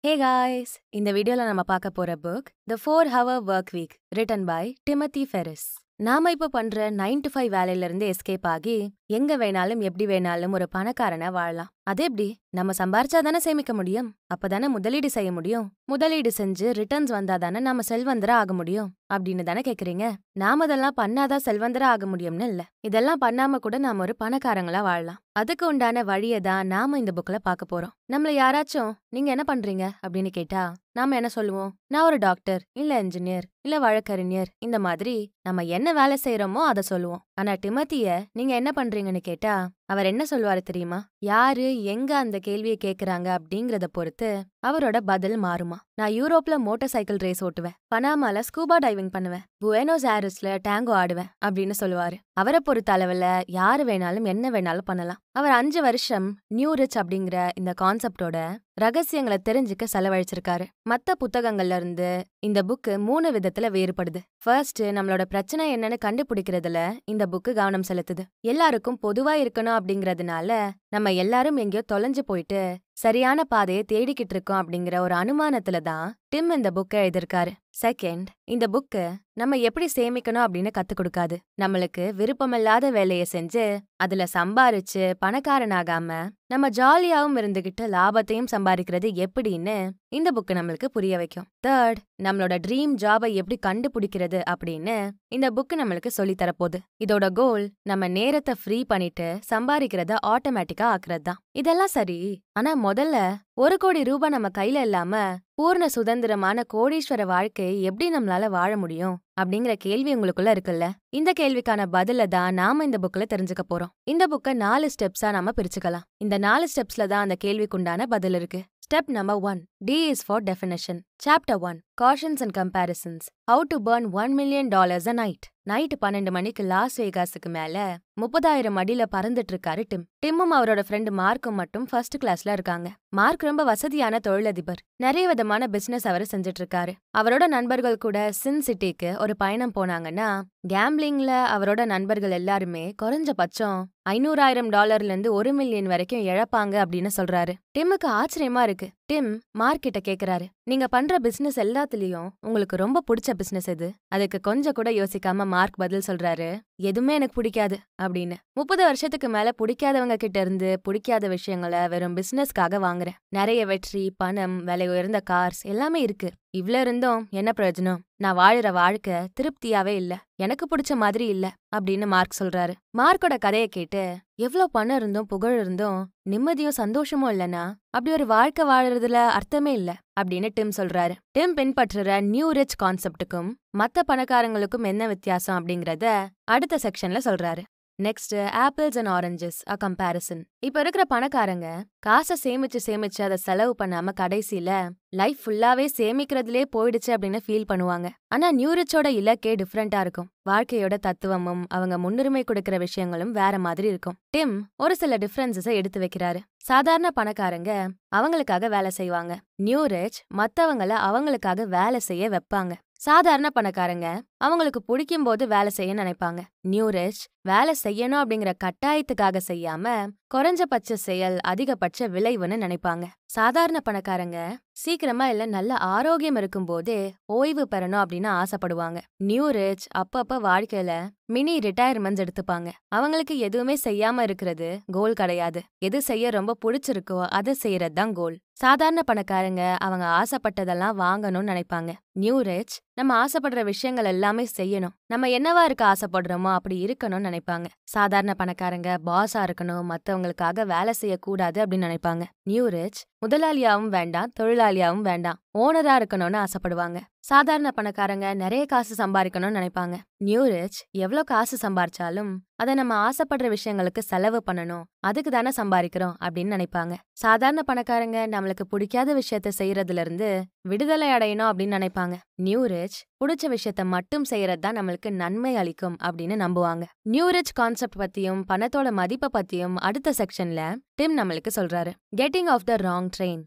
hey guys இந்த வீடியோல நம்ம பார்க்க போற book the four hour work week written by Timothy Ferriss நாம இப்ப பண்ற நைன் டு ஃபைவ் வேலையில இருந்து எஸ்கேப் ஆகி எங்க வேணாலும் எப்படி வேணாலும் ஒரு பணக்காரனா வாழலாம் அது எப்படி நம்ம சம்பாரிச்சா தானே சேமிக்க முடியும் அப்பதானே முதலீடு செய்ய முடியும் முதலீடு செஞ்சு ரிட்டர்ன்ஸ் வந்தா தானே நாம செல்வந்தரா ஆக முடியும் அப்படின்னு தானே கேக்குறீங்க நாம இதெல்லாம் பண்ணாதான் செல்வந்தரா ஆக முடியும்னு இல்ல இதெல்லாம் பண்ணாம கூட நாம ஒரு பணக்காரங்களா வாழலாம் அதுக்கு உண்டான வழியை தான் நாம இந்த புக்ல பார்க்க போறோம் நம்மள யாராச்சும் நீங்க என்ன பண்றீங்க அப்படின்னு கேட்டா நாம என்ன சொல்லுவோம் நான் ஒரு டாக்டர் இல்ல இன்ஜினியர் இல்ல வழக்கறிஞர் இந்த மாதிரி நம்ம என்ன வேலை செய்யறோமோ அதை சொல்லுவோம் ஆனா டிமத்திய நீங்க என்ன பண்றீங்கன்னு கேட்டா அவர் என்ன சொல்லுவாரு தெரியுமா யாரு எங்க அந்த கேள்வியை கேக்குறாங்க அப்படிங்கறத பொறுத்து அவரோட பதில் மாறுமா நான் யூரோப்ல மோட்டார் சைக்கிள் ரேஸ் ஓட்டுவேன் பனாமால ஸ்கூபா டைவிங் பண்ணுவேன் புவேனோஸ் ஏரிஸ்ல டேங்கோ ஆடுவேன் அப்படின்னு சொல்லுவாரு அவரை பொறுத்த அளவுல யாரு வேணாலும் என்ன வேணாலும் பண்ணலாம் அவர் அஞ்சு வருஷம் நியூ ரிச் அப்படிங்கிற இந்த கான்செப்டோட ரகசியங்களை தெரிஞ்சுக்க செலவழிச்சிருக்காரு மத்த புத்தகங்கள்ல இருந்து இந்த புக்கு மூணு விதத்துல வேறுபடுது ஃபர்ஸ்ட் நம்மளோட பிரச்சனை என்னன்னு கண்டுபிடிக்கிறதுல இந்த புக்கு கவனம் செலுத்துது எல்லாருக்கும் பொதுவா இருக்கணும் அப்படிங்கறதுனால நம்ம எல்லாரும் எங்கேயோ தொலைஞ்சு போயிட்டு சரியான பாதையை தேடிக்கிட்டு இருக்கோம் அப்படிங்கிற ஒரு அனுமானத்துல தான் டிம் இந்த புக்கை எழுதியிருக்காரு செகண்ட் இந்த புக்கு நம்ம எப்படி சேமிக்கணும் அப்படின்னு கத்து கொடுக்காது நம்மளுக்கு விருப்பமில்லாத வேலையை செஞ்சு அதுல சம்பாரிச்சு பணக்காரனாகாம நம்ம ஜாலியாவும் இருந்துகிட்டு லாபத்தையும் சம்பாதிக்கிறது எப்படின்னு இந்த புக்கு நம்மளுக்கு புரிய வைக்கும் தேர்ட் நம்மளோட ட்ரீம் ஜாபை எப்படி கண்டுபிடிக்கிறது அப்படின்னு இந்த புக்கு நம்மளுக்கு சொல்லி தரப்போகுது இதோட கோல் நம்ம நேரத்தை ஃப்ரீ பண்ணிட்டு சம்பாதிக்கிறத ஆட்டோமேட்டிக்கா ஆக்குறது தான் இதெல்லாம் சரி ஆனா முதல்ல ஒரு கோடி ரூபாய் நம்ம கையில இல்லாம பூர்ண சுதந்திரமான கோடீஸ்வர வாழ்க்கையை எப்படி நம்மளால வாழ முடியும் அப்படிங்கிற கேள்வி உங்களுக்குள்ள இருக்குல்ல இந்த கேள்விக்கான பதில தான் நாம இந்த புக்ல தெரிஞ்சுக்க போறோம் இந்த புக்கை நாலு ஸ்டெப்ஸா நாம பிரிச்சுக்கலாம் இந்த நாலு ஸ்டெப்ஸ்ல தான் அந்த கேள்விக்குண்டான பதில் இருக்கு step number one D is for definition chapter one cautions and comparisons how to burn one million dollars a night night பன்னெண்டு மணிக்கு லாஸ் வேகாஸுக்கு மேல முப்பதாயிரம் அடியில பறந்துட்டு இருக்காரு டிம் டிம்மும் அவரோட ஃப்ரெண்டு மார்க்கும் மட்டும் ஃபர்ஸ்ட் கிளாஸ்ல இருக்காங்க மார்க் ரொம்ப வசதியான தொழிலதிபர் நிறைய விதமான பிசினஸ் அவர் செஞ்சுட்டு இருக்காரு அவரோட நண்பர்கள் கூட சின் சிட்டிக்கு ஒரு பயணம் போனாங்கன்னா கேம்பிளிங்ல அவரோட நண்பர்கள் எல்லாருமே குறைஞ்சபட்சம் ஐநூறாயிரம் டாலர்ல இருந்து ஒரு மில்லியன் வரைக்கும் இழப்பாங்க அப்படின்னு சொல்றாரு டிம்முக்கு ஆச்சரியமா இருக்கு டிம் மார்க் கிட்ட கேக்குறாரு நீங்க பண்ற பிசினஸ் எல்லாத்துலயும் உங்களுக்கு ரொம்ப பிடிச்ச பிசினஸ் எது அதுக்கு கொஞ்சம் கூட யோசிக்காம மார்க் பதில் சொல்றாரு எதுவுமே எனக்கு பிடிக்காது அப்படின்னு முப்பது வருஷத்துக்கு மேல பிடிக்காதவங்க கிட்ட இருந்து பிடிக்காத விஷயங்களை வெறும் பிசினஸ்க்காக வாங்குறேன் நிறைய வெற்றி பணம் விலை உயர்ந்த கார்ஸ் எல்லாமே இருக்கு இவ்ளோ இருந்தும் என்ன பிரயோஜனம் நான் வாழுற வாழ்க்கை திருப்தியாவே இல்ல எனக்கு பிடிச்ச மாதிரி இல்ல அப்படின்னு மார்க் சொல்றாரு மார்க்கோட கதையை கேட்டு எவ்ளோ பணம் இருந்தும் புகழ் இருந்தும் நிம்மதியும் சந்தோஷமும் இல்லனா அப்படி ஒரு வாழ்க்கை வாழறதுல அர்த்தமே இல்ல அப்படின்னு டிம் சொல்றாரு டிம் பின்பற்றுற நியூ ரிச் கான்செப்டுக்கும் மத்த பணக்காரங்களுக்கும் என்ன வித்தியாசம் அப்படிங்கறத அடுத்த செக்ஷன்ல சொல்றாரு next apples and oranges a comparison இப்ப இருக்கிற பணக்காரங்க காசை சேமிச்சு சேமிச்சு அதை செலவு பண்ணாம கடைசியில லைஃப் ஃபுல்லாவே சேமிக்கிறதுலே போயிடுச்சு அப்படின்னு ஃபீல் பண்ணுவாங்க ஆனா நியூரிச்சோட இலக்கே டிஃப்ரெண்டா இருக்கும் வாழ்க்கையோட தத்துவமும் அவங்க முன்னுரிமை கொடுக்கிற விஷயங்களும் வேற மாதிரி இருக்கும் டிம் ஒரு சில டிஃபரன்சஸை எடுத்து வைக்கிறாரு சாதாரண பணக்காரங்க அவங்களுக்காக வேலை செய்வாங்க நியூ ரிச் மத்தவங்கள அவங்களுக்காக வேலை செய்ய வைப்பாங்க சாதாரண பணக்காரங்க அவங்களுக்கு பிடிக்கும் போது வேலை செய்ய நினைப்பாங்க நியூ ரிச் வேலை செய்யணும் அப்படிங்கிற கட்டாயத்துக்காக செய்யாம குறைஞ்சபட்ச செயல் அதிகபட்ச விளைவுன்னு நினைப்பாங்க சாதாரண பணக்காரங்க சீக்கிரமா இல்ல நல்ல ஆரோக்கியம் இருக்கும் போதே ஓய்வு பெறணும் அப்படின்னு ஆசைப்படுவாங்க நியூ ரிச் அப்பப்ப வாழ்க்கையில மினி ரிட்டையர்மெண்ட்ஸ் எடுத்துப்பாங்க அவங்களுக்கு எதுவுமே செய்யாம இருக்கிறது கோல் கிடையாது எது செய்ய ரொம்ப பிடிச்சிருக்கோ அதை செய்யறது தான் கோல் சாதாரண பணக்காரங்க அவங்க ஆசைப்பட்டதெல்லாம் வாங்கணும்னு நினைப்பாங்க நியூ ரிச் நம்ம ஆசைப்படுற விஷயங்கள் எல்லாமே செய்யணும் நம்ம என்னவா இருக்க ஆசைப்படுறோமோ அப்படி இருக்கணும்னு நினைப்பாங்க சாதாரண பணக்காரங்க பாஸா இருக்கணும் மத்தவங்களுக்காக வேலை செய்யக்கூடாது அப்படின்னு நினைப்பாங்க நியூ ரிச் முதலாளியாவும் வேண்டாம் தொழிலாளியாவும் வேண்டாம் ஓனரா இருக்கணும்னு ஆசைப்படுவாங்க சாதாரண பணக்காரங்க நிறைய காசு சம்பாதிக்கணும்னு நினைப்பாங்க நியூ ரிச் எவ்வளோ காசு சம்பாரிச்சாலும் அதை நம்ம ஆசைப்படுற விஷயங்களுக்கு செலவு பண்ணணும் அதுக்கு தானே சம்பாதிக்கிறோம் அப்படின்னு நினைப்பாங்க சாதாரண பணக்காரங்க நம்மளுக்கு பிடிக்காத விஷயத்த செய்யறதுல இருந்து விடுதலை அடையணும் அப்படின்னு நினைப்பாங்க நியூ ரிச் பிடிச்ச விஷயத்த மட்டும் செய்யறது தான் நம்மளுக்கு நன்மை அளிக்கும் அப்படின்னு நம்புவாங்க நியூ ரிச் கான்செப்ட் பத்தியும் பணத்தோட மதிப்பை பத்தியும் அடுத்த செக்ஷன்ல டிம் நம்மளுக்கு சொல்றாரு getting off the wrong train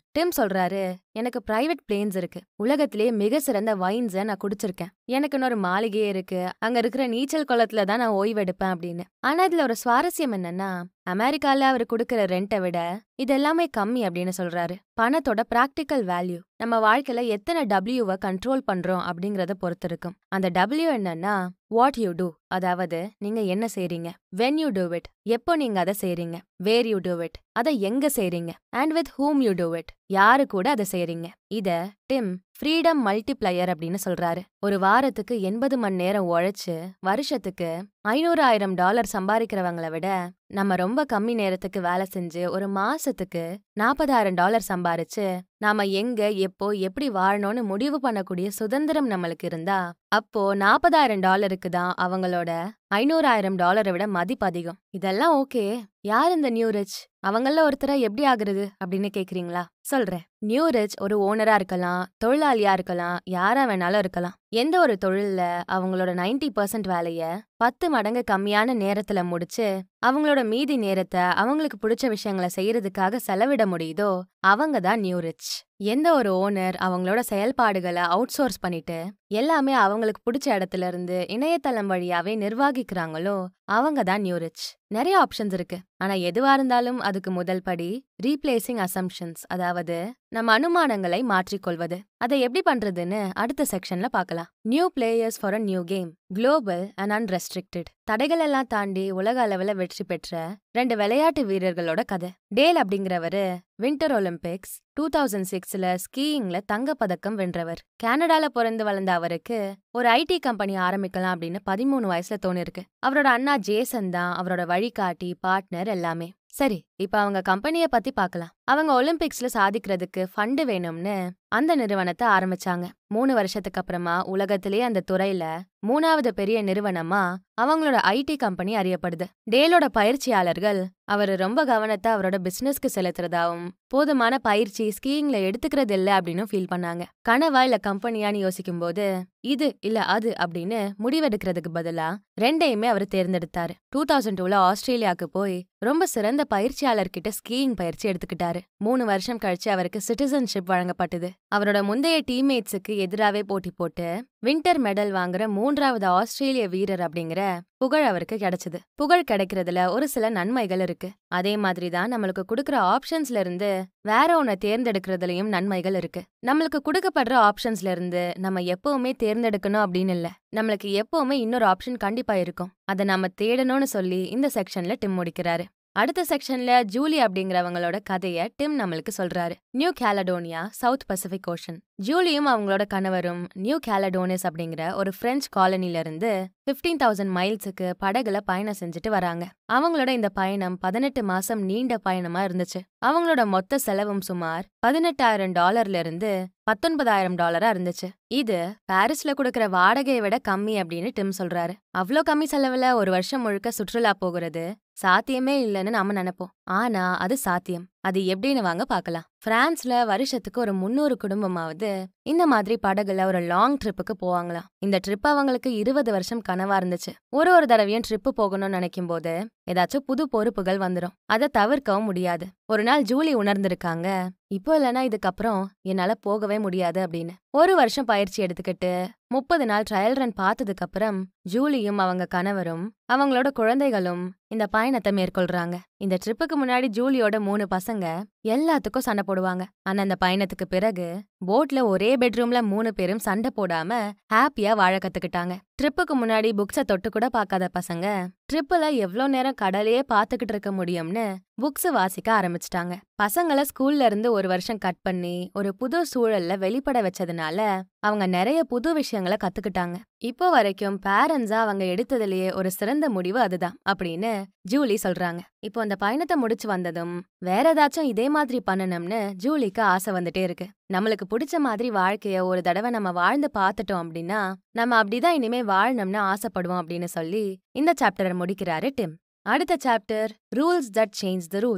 Tim சொல்றாரு எனக்கு பிரைவேட் பிளேன்ஸ் இருக்கு உலகத்திலேயே மிக சிறந்த வைன்ஸை நான் குடிச்சிருக்கேன் எனக்கு இன்னொரு மாளிகையே இருக்கு அங்க இருக்கிற நீச்சல் குளத்துல தான் நான் ஓய்வெடுப்பேன் அப்படின்னு ஆனா இதுல ஒரு சுவாரஸ்யம் என்னன்னா அமெரிக்கால அவர் கொடுக்கிற ரெண்டை விட இது எல்லாமே கம்மி அப்படின்னு சொல்றாரு பணத்தோட பிராக்டிக்கல் வேல்யூ நம்ம வாழ்க்கையில எத்தனை டபிள்யூவை கண்ட்ரோல் பண்றோம் அப்படிங்கறத பொறுத்து இருக்கும் அந்த டபிள்யூ என்னன்னா வாட் யூ டூ அதாவது நீங்க என்ன செய்றீங்க வென் யூ டூ இட் எப்போ நீங்க அதை செய்றீங்க வேர் யூ டூ இட் அதை எங்க செய்றீங்க and with whom you do it யாரு கூட அதை செய்றீங்க இத டிம் ஃப்ரீடம் மல்டிப்ளையர் அப்படின்னு சொல்றாரு ஒரு வாரத்துக்கு எண்பது மணி நேரம் உழைச்சு வருஷத்துக்கு ஐநூறு ஆயிரம் டாலர் சம்பாதிக்கிறவங்கள விட நம்ம ரொம்ப கம்மி நேரத்துக்கு வேலை செஞ்சு ஒரு மாசத்துக்கு நாற்பதாயிரம் டாலர் சம்பாரிச்சு நாம எங்க எப்போ எப்படி வாழணும்னு முடிவு பண்ணக்கூடிய சுதந்திரம் நம்மளுக்கு இருந்தா அப்போ நாற்பதாயிரம் டாலருக்கு தான் அவங்களோட ஐநூறாயிரம் டாலரை விட மதிப்பு அதிகம் இதெல்லாம் ஓகே யார் இந்த நியூ ரிச் அவங்கள ஒருத்தரா எப்படி ஆகுறது அப்படின்னு கேக்குறீங்களா சொல்றேன் நியூ ரிச் ஒரு ஓனரா இருக்கலாம் தொழிலாளியா இருக்கலாம் யாரா வேணாலும் இருக்கலாம் எந்த ஒரு தொழில்ல அவங்களோட 90% பர்சன்ட் வேலைய பத்து மடங்கு கம்மியான நேரத்துல முடிச்சு அவங்களோட மீதி நேரத்தை அவங்களுக்கு பிடிச்ச விஷயங்களை செய்யறதுக்காக செலவிட முடியுதோ அவங்க தான் நியூ ரிச் எந்த ஒரு ஓனர் அவங்களோட செயல்பாடுகளை அவுட் சோர்ஸ் பண்ணிட்டு எல்லாமே அவங்களுக்கு பிடிச்ச இடத்துல இருந்து இணையதளம் வழியாவே நிர்வாகிக்கிறாங்களோ அவங்க தான் நியூ ரிச் நிறைய ஆப்ஷன்ஸ் இருக்கு ஆனா எதுவா இருந்தாலும் அதுக்கு முதல் படி ரீப்ளேசிங் அசம்ஷன்ஸ் அதாவது நம்ம அனுமானங்களை மாற்றிக்கொள்வது அதை எப்படி பண்றதுன்னு அடுத்த செக்ஷன்ல பார்க்கலாம் new players for a new game global and unrestricted தடைகள் எல்லாம் தாண்டி உலக அளவுல வெற்றி பெற்ற ரெண்டு விளையாட்டு வீரர்களோட கதை டேல் அப்படிங்கிறவரு வின்டர் ஒலிம்பிக்ஸ் டூ தௌசண்ட் சிக்ஸ்ல ஸ்கீயிங்ல தங்கப்பதக்கம் வென்றவர் கனடால பிறந்து வளர்ந்த அவருக்கு ஒரு ஐடி கம்பெனி ஆரம்பிக்கலாம் அப்படின்னு பதிமூணு வயசுல தோணிருக்கு அவரோட அண்ணா ஜேசன் தான் அவரோட வழிகாட்டி பார்ட்னர் எல்லாமே சரி இப்ப அவங்க கம்பெனிய பத்தி பார்க்கலாம் அவங்க ஒலிம்பிக்ஸ்ல சாதிக்கிறதுக்கு ஃபண்டு வேணும்னு அந்த நிறுவனத்தை ஆரம்பிச்சாங்க மூணு வருஷத்துக்கு அப்புறமா உலகத்திலேயே அந்த துறையில மூணாவது பெரிய நிறுவனமா அவங்களோட ஐடி கம்பெனி அறியப்படுது டேலோட பயிற்சியாளர்கள் அவர் ரொம்ப கவனத்தை அவரோட பிசினஸ்க்கு செலுத்துறதாவும் போதுமான பயிற்சி ஸ்கீயிங்ல எடுத்துக்கிறது இல்ல அப்படின்னு ஃபீல் பண்ணாங்க கனவா இல்ல கம்பெனியான்னு யோசிக்கும் போது இது இல்ல அது அப்படின்னு முடிவெடுக்கிறதுக்கு பதிலா ரெண்டையுமே அவர் தேர்ந்தெடுத்தாரு டூ தௌசண்ட் டூல ஆஸ்திரேலியாவுக்கு போய் ரொம்ப சிறந்த பயிற்சியாளர்கிட்ட ஸ்கீயிங் பயிற்சி எடுத்துக்கிட்டாரு மூணு வருஷம் கழிச்சு அவருக்கு சிட்டிசன்ஷிப் வழங்கப்பட்டது அவரோட முந்தைய டீம்மேட்ஸுக்கு எதிராவே போட்டி போட்டு வின்டர் மெடல் வாங்குற மூன்றாவது ஆஸ்திரேலிய வீரர் அப்படிங்கிற புகழ் அவருக்கு கிடைச்சது புகழ் கிடைக்கிறதுல ஒரு சில நன்மைகள் இருக்கு அதே மாதிரி தான் நம்மளுக்கு கொடுக்குற ஆப்ஷன்ஸ்ல இருந்து வேற ஒன்ன தேர்ந்தெடுக்கிறதுலயும் நன்மைகள் இருக்கு நம்மளுக்கு கொடுக்கப்படுற ஆப்ஷன்ஸ்ல இருந்து நம்ம எப்பவுமே தேர்ந்தெடுக்கணும் அப்படின்னு இல்ல நம்மளுக்கு எப்பவுமே இன்னொரு ஆப்ஷன் கண்டிப்பா இருக்கும் அதை நம்ம தேடணும்னு சொல்லி இந்த செக்ஷன்ல டிம் முடிக்கிறாரு அடுத்த செக்ஷன்ல ஜூலி அப்படிங்கிறவங்களோட கதைய டிம் நம்மளுக்கு சொல்றாரு New Caledonia South Pacific Ocean ஜூலியும் அவங்களோட கணவரும் நியூ கேலடோனிஸ் அப்படிங்கிற ஒரு பிரெஞ்சு காலனில இருந்து பிப்டீன் தௌசண்ட் மைல்ஸுக்கு படகுல பயணம் செஞ்சுட்டு வராங்க அவங்களோட இந்த பயணம் பதினெட்டு மாசம் நீண்ட பயணமா இருந்துச்சு அவங்களோட மொத்த செலவும் சுமார் பதினெட்டாயிரம் டாலர்ல இருந்து பத்தொன்பதாயிரம் டாலரா இருந்துச்சு இது பாரிஸ்ல கொடுக்கற வாடகையை விட கம்மி அப்படின்னு டிம் சொல்றாரு அவ்ளோ கம்மி செலவுல ஒரு வருஷம் முழுக்க சுற்றுலா போகிறது சாத்தியமே இல்லைன்னு நாம நினைப்போம் ஆனா அது சாத்தியம் அது எப்படின்னு வாங்க பார்க்கலாம் பிரான்ஸ்ல வருஷத்துக்கு ஒரு முன்னூறு குடும்பமாவது இந்த மாதிரி படகுல ஒரு லாங் ட்ரிப்புக்கு போவாங்களாம் இந்த ட்ரிப் அவங்களுக்கு இருபது வருஷம் கனவா இருந்துச்சு ஒரு ஒரு தடவையும் ட்ரிப்பு போகணும்னு நினைக்கும் போது ஏதாச்சும் புது பொறுப்புகள் வந்துடும் அதை தவிர்க்கவும் முடியாது ஒரு நாள் ஜூலி உணர்ந்திருக்காங்க இப்போ இல்லைன்னா இதுக்கப்புறம் என்னால போகவே முடியாது அப்படின்னு ஒரு வருஷம் பயிற்சி எடுத்துக்கிட்டு முப்பது நாள் ட்ரையல் ரன் பார்த்ததுக்கு அப்புறம் ஜூலியும் அவங்க கணவரும் அவங்களோட குழந்தைகளும் இந்த பயணத்தை மேற்கொள்றாங்க இந்த ட்ரிப்புக்கு முன்னாடி ஜூலியோட மூணு பசங்க எல்லாத்துக்கும் சண்டை போடுவாங்க ஆனா அந்த பயணத்துக்கு பிறகு போட்ல ஒரே பெட்ரூம்ல மூணு பேரும் சண்டை போடாம ஹாப்பியா வாழ கத்துக்கிட்டாங்க ட்ரிப்புக்கு முன்னாடி புக்ஸ தொட்டு கூட பார்க்காத பசங்க ட்ரிப்புல எவ்ளோ நேரம் கடலையே பார்த்துக்கிட்டு இருக்க முடியும்னு புக்ஸ் வாசிக்க ஆரம்பிச்சிட்டாங்க பசங்கள ஸ்கூல்ல இருந்து ஒரு வருஷம் கட் பண்ணி ஒரு புது சூழல்ல வெளிப்பட வச்சதுனால அவங்க நிறைய புது விஷயங்களை கத்துக்கிட்டாங்க இப்போ வரைக்கும் பேரண்ட்ஸா அவங்க எடுத்ததுலயே ஒரு சிறந்த முடிவு அதுதான் அப்படின்னு ஜூலி சொல்றாங்க இப்போ அந்த பயணத்தை முடிச்சு வந்ததும் வேற ஏதாச்சும் இதே மாதிரி பண்ணணும்னு ஜூலிக்கு ஆசை வந்துட்டே இருக்கு நம்மளுக்கு பிடிச்ச மாதிரி வாழ்க்கைய ஒரு தடவை நம்ம வாழ்ந்து பார்த்துட்டோம் அப்படின்னா நம்ம அப்படிதான் இனிமே வாழணும்னு ஆசைப்படுவோம் அப்படின்னு சொல்லி இந்த சாப்டரை முடிக்கிறாரு டிம் அடுத்த chapter rules that change the rules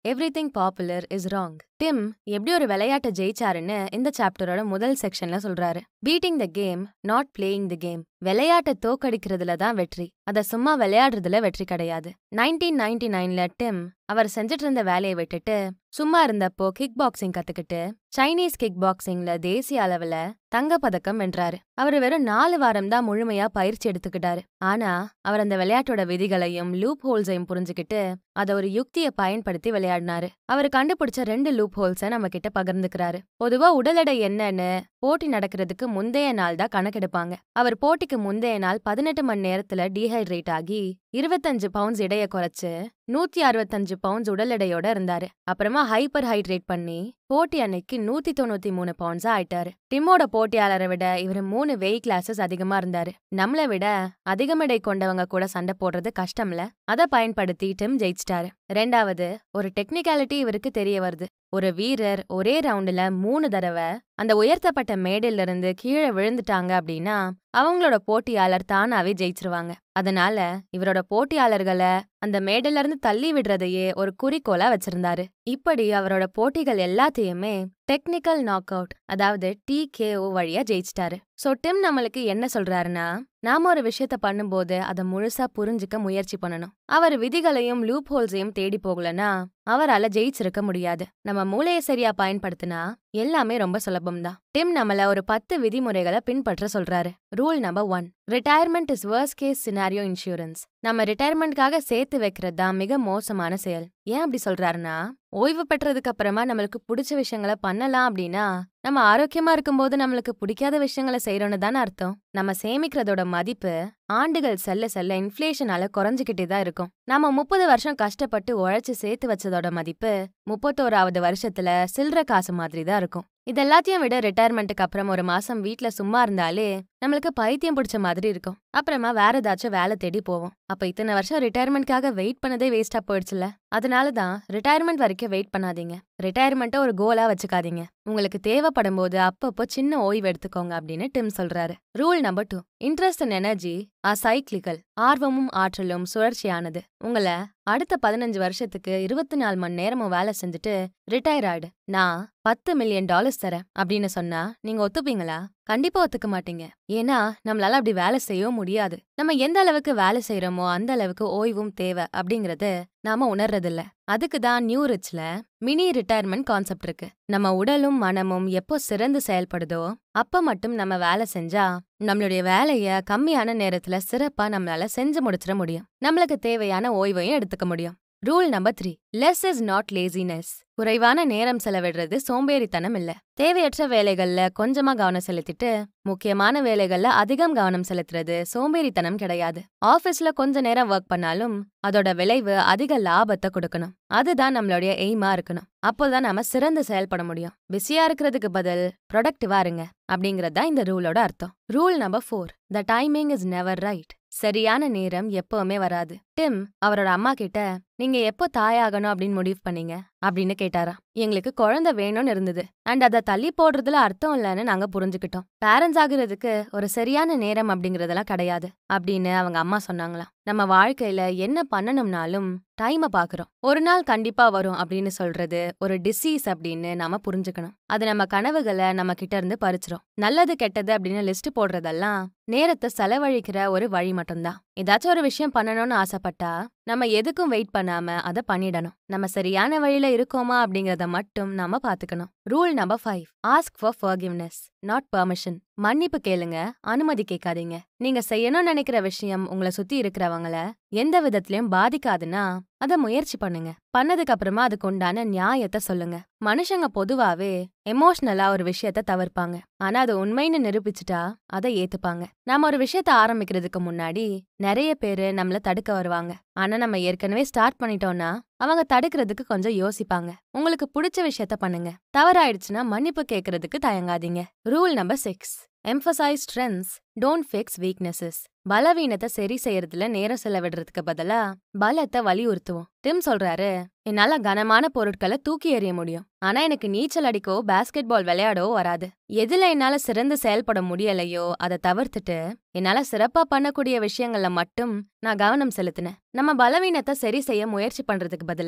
everything popular is wrong Tim எப்படி ஒரு விளையாட்டை ஜெயிச்சாருன்னு இந்த சாப்டரோட முதல் செக்ஷன்ல சொல்றாரு beating the game not playing the game விளையாட்டை தோக்கடிக்கிறதுல தான் வெற்றி அத சும்மா விளையாடுறதுல வெற்றி கிடையாது நைன்டீன் நைன்டி நைன்ல டிம் அவர் செஞ்சுட்டு இருந்த வேலையை விட்டுட்டு சும்மா இருந்தப்போ கிக் பாக்ஸிங் கத்துக்கிட்டு சைனீஸ் கிக் பாக்ஸிங்ல தேசிய அளவுல தங்க பதக்கம் வென்றாரு அவர் வெறும் நாலு வாரம் தான் முழுமையா பயிற்சி எடுத்துக்கிட்டாரு ஆனா அவர் அந்த விளையாட்டோட விதிகளையும் லூப் ஹோல்ஸையும் புரிஞ்சுக்கிட்டு அத ஒரு யுக்தியை பயன்படுத்தி விளையாடினாரு அவர் கண்டுபிடிச்ச ரெண்டு லூப் ஹோல்ஸை நம்ம கிட்ட பகிர்ந்துக்கிறாரு பொதுவா உடல் எடை என்னன்னு போட்டி நடக்கிறதுக்கு முந்தைய நாள் தான் கணக்கெடுப்பாங்க அவர் போட்டிக்கு முந்தைய நாள் பதினெட்டு மணி நேரத்துல டீஹைட்ரேட் ஆகி இருபத்தஞ்சு பவுண்ட்ஸ் எடைய குறைச்சு நூத்தி அறுபத்தஞ்சு பவுண்ட்ஸ் உடல் எடையோட இருந்தாரு அப்புறமா ஹைப்பர் ஹைட்ரேட் பண்ணி போட்டி அன்னைக்கு நூத்தி தொண்ணூத்தி மூணு பவுண்ட்ஸா ஆயிட்டாரு டிம்மோட போட்டியாளரை விட இவர் மூணு வெயிட் கிளாஸஸ் அதிகமா இருந்தாரு நம்மள விட அதிகம் எடை கொண்டவங்க கூட சண்டை போடுறது கஷ்டம்ல அதை பயன்படுத்தி டிம் ஜெயிச்சிட்டாரு ரெண்டாவது ஒரு டெக்னிக்காலிட்டி இவருக்கு தெரிய வருது ஒரு வீரர் ஒரே ரவுண்டுல மூணு தடவை அந்த உயர்த்தப்பட்ட மேடையில இருந்து கீழே விழுந்துட்டாங்க அப்படின்னா அவங்களோட போட்டியாளர் தானாவே ஜெயிச்சிருவாங்க அதனால இவரோட போட்டியாளர்களை அந்த மேடையில இருந்து தள்ளி விடுறதையே ஒரு குறிக்கோளா வச்சிருந்தாரு இப்படி அவரோட போட்டிகள் எல்லாத்தையுமே டெக்னிக்கல் நாக் அவுட் அதாவது டிகேஓ வழியா ஜெயிச்சிட்டாரு சோ டிம் நம்மளுக்கு என்ன சொல்றாருன்னா நாம ஒரு விஷயத்த பண்ணும்போது அதை முழுசா புரிஞ்சுக்க முயற்சி பண்ணணும் அவர் விதிகளையும் லூப் ஹோல்ஸையும் தேடி போகலனா அவரால ஜெயிச்சிருக்க முடியாது நம்ம மூளையை சரியா பயன்படுத்தினா எல்லாமே ரொம்ப சுலபம்தான் டிம் நம்மள ஒரு பத்து விதிமுறைகளை பின்பற்ற சொல்றாரு rule number one retirement is worst case scenario insurance நம்ம ரிட்டையர்மெண்ட்காக சேர்த்து வைக்கிறது தான் மிக மோசமான செயல் ஏன் அப்படி சொல்றாருன்னா ஓய்வு பெற்றதுக்கு அப்புறமா நம்மளுக்கு பிடிச்ச விஷயங்களை பண்ணலாம் அப்படின்னா நம்ம ஆரோக்கியமா இருக்கும்போது நம்மளுக்கு பிடிக்காத விஷயங்களை செய்யறோம்னு தானே அர்த்தம் நம்ம சேமிக்கிறதோட மதிப்பு ஆண்டுகள் செல்ல செல்ல இன்ஃப்ளேஷனால குறைஞ்சிக்கிட்டே தான் இருக்கும் நாம முப்பது வருஷம் கஷ்டப்பட்டு உழைச்சு சேர்த்து வச்சதோட மதிப்பு முப்பத்தோராவது வருஷத்துல சில்லற காசு மாதிரி தான் இருக்கும் இதெல்லாத்தையும் விட ரிட்டையர்மெண்ட்டுக்கு அப்புறம் ஒரு மாசம் வீட்ல சும்மா இருந்தாலே நம்மளுக்கு பைத்தியம் பிடிச்ச மாதிரி இருக்கும் அப்புறமா வேற ஏதாச்சும் வேலை தேடி போவோம் அப்ப இத்தனை வருஷம் ரிட்டையர்மெண்ட்காக வெயிட் பண்ணதே வேஸ்டா போயிடுச்சுல அதனால தான் ரிட்டையர்மெண்ட் வரைக்கும் வெயிட் பண்ணாதீங்க ரிட்டையர்மெண்ட்டை ஒரு கோலா வச்சுக்காதீங்க உங்களுக்கு தேவைப்படும் போது அப்பப்போ சின்ன ஓய்வு எடுத்துக்கோங்க அப்படின்னு டிம் சொல்றாரு rule number two interest and energy are cyclical ஆர்வமும் ஆற்றலும் சுழற்சியானது உங்களை அடுத்த பதினஞ்சு வருஷத்துக்கு இருபத்தி நாலு மணி நேரமும் வேலை செஞ்சுட்டு ரிட்டையர் ஆயிடு நான் பத்து மில்லியன் டாலர்ஸ் தரேன் அப்படின்னு சொன்னா நீங்க ஒத்துப்பீங்களா கண்டிப்பா ஒத்துக்க மாட்டீங்க ஏன்னா நம்மளால அப்படி வேலை செய்யவும் முடியாது நம்ம எந்த அளவுக்கு வேலை செய்யறோமோ அந்த அளவுக்கு ஓய்வும் தேவை அப்படிங்கறது நாம உணர்றதில்ல அதுக்கு தான் நியூ ரிச்ல மினி ரிட்டையர்மெண்ட் கான்செப்ட் இருக்கு நம்ம உடலும் மனமும் எப்போ சிறந்து செயல்படுதோ அப்ப மட்டும் நம்ம வேலை செஞ்சா நம்மளுடைய வேலைய கம்மியான நேரத்துல சிறப்பா நம்மளால செஞ்சு முடிச்சிட முடியும் நம்மளுக்கு தேவையான ஓய்வையும் எடுத்துக்க முடியும் rule number three less is not laziness குறைவான நேரம் செலவிடுறது சோம்பேறித்தனம் இல்ல தேவையற்ற வேலைகள்ல கொஞ்சமா கவனம் செலுத்திட்டு முக்கியமான வேலைகள்ல அதிகம் கவனம் செலுத்துறது சோம்பேறித்தனம் கிடையாது ஆபீஸ்ல கொஞ்ச நேரம் ஒர்க் பண்ணாலும் அதோட விளைவு அதிக லாபத்தை கொடுக்கணும் அதுதான் நம்மளுடைய எய்மா இருக்கணும் அப்போதான் நாம சிறந்து செயல்பட முடியும் பிஸியா இருக்கிறதுக்கு பதில் ப்ரொடக்டிவா இருங்க அப்படிங்கறது தான் இந்த ரூலோட அர்த்தம் rule number four the timing is never right சரியான நேரம் எப்பவுமே வராது டிம் அவரோட அம்மா கிட்ட நீங்க எப்போ தாயாகணும் அப்படின்னு முடிவு பண்ணீங்க அப்படின்னு கேட்டாராம் எங்களுக்கு குழந்தை வேணும்னு இருந்தது அண்ட் அதை தள்ளி போடுறதுல அர்த்தம் இல்லைன்னு நாங்க புரிஞ்சுக்கிட்டோம் பேரண்ட்ஸ் ஆகுறதுக்கு ஒரு சரியான நேரம் அப்படிங்கறதெல்லாம் கிடையாது அப்படின்னு அவங்க அம்மா சொன்னாங்களாம் நம்ம வாழ்க்கையில என்ன பண்ணணும்னாலும் டைமை பாக்குறோம் ஒரு நாள் கண்டிப்பா வரும் அப்படின்னு சொல்றது ஒரு டிசீஸ் அப்படின்னு நாம புரிஞ்சுக்கணும் அது நம்ம கனவுகளை நம்ம கிட்ட இருந்து பறிச்சிரும் நல்லது கெட்டது அப்படின்னு லிஸ்ட் போடுறதெல்லாம் நேரத்தை செலவழிக்கிற ஒரு வழி மட்டும்தான் ஏதாச்சும் ஒரு விஷயம் பண்ணணும்னு ஆசைப்பட்டா நம்ம எதுக்கும் வெயிட் பண்ணாம அதை பண்ணிடணும் நம்ம சரியான வழியில இருக்கோமா அப்படிங்கறத மட்டும் நாம பாத்துக்கணும் rule number five ask for forgiveness not permission மன்னிப்பு கேளுங்க அனுமதி கேட்காதீங்க நீங்க செய்யணும்னு நினைக்கிற விஷயம் உங்களை சுத்தி இருக்கிறவங்கள எந்த விதத்திலயும் பாதிக்காதுன்னா அத முயற்சி பண்ணுங்க பண்ணதுக்கு அப்புறமா அதுக்கு உண்டான நியாயத்தை சொல்லுங்க மனுஷங்க பொதுவாவே எமோஷனலா ஒரு விஷயத்த தவிர்ப்பாங்க ஆனா அது உண்மைன்னு நிரூபிச்சுட்டா அதை ஏத்துப்பாங்க நாம ஒரு விஷயத்த ஆரம்பிக்கிறதுக்கு முன்னாடி நிறைய பேரு நம்மள தடுக்க வருவாங்க ஆனா நம்ம ஏற்கனவே ஸ்டார்ட் பண்ணிட்டோம்னா அவங்க தடுக்கிறதுக்கு கொஞ்சம் யோசிப்பாங்க உங்களுக்கு பிடிச்ச விஷயத்த பண்ணுங்க தவறாயிடுச்சுன்னா மன்னிப்பு கேட்கறதுக்கு தயங்காதீங்க rule number six emphasize strengths don't fix weaknesses பலவீனத்தை சரி செய்யறதுல நேரம் செலவிடுறதுக்கு பதிலா பலத்தை வலியுறுத்துவோம் டிம் சொல்றாரு என்னால கனமான பொருட்களை தூக்கி எறிய முடியும் ஆனா எனக்கு நீச்சல் அடிக்கோ பாஸ்கெட் பால் விளையாடவோ வராது எதுல என்னால சிறந்து செயல்பட முடியலையோ அதை தவிர்த்துட்டு என்னால சிறப்பா பண்ணக்கூடிய விஷயங்கள்ல மட்டும் நான் கவனம் செலுத்தினேன் நம்ம பலவீனத்தை சரி செய்ய முயற்சி பண்றதுக்கு பதிலா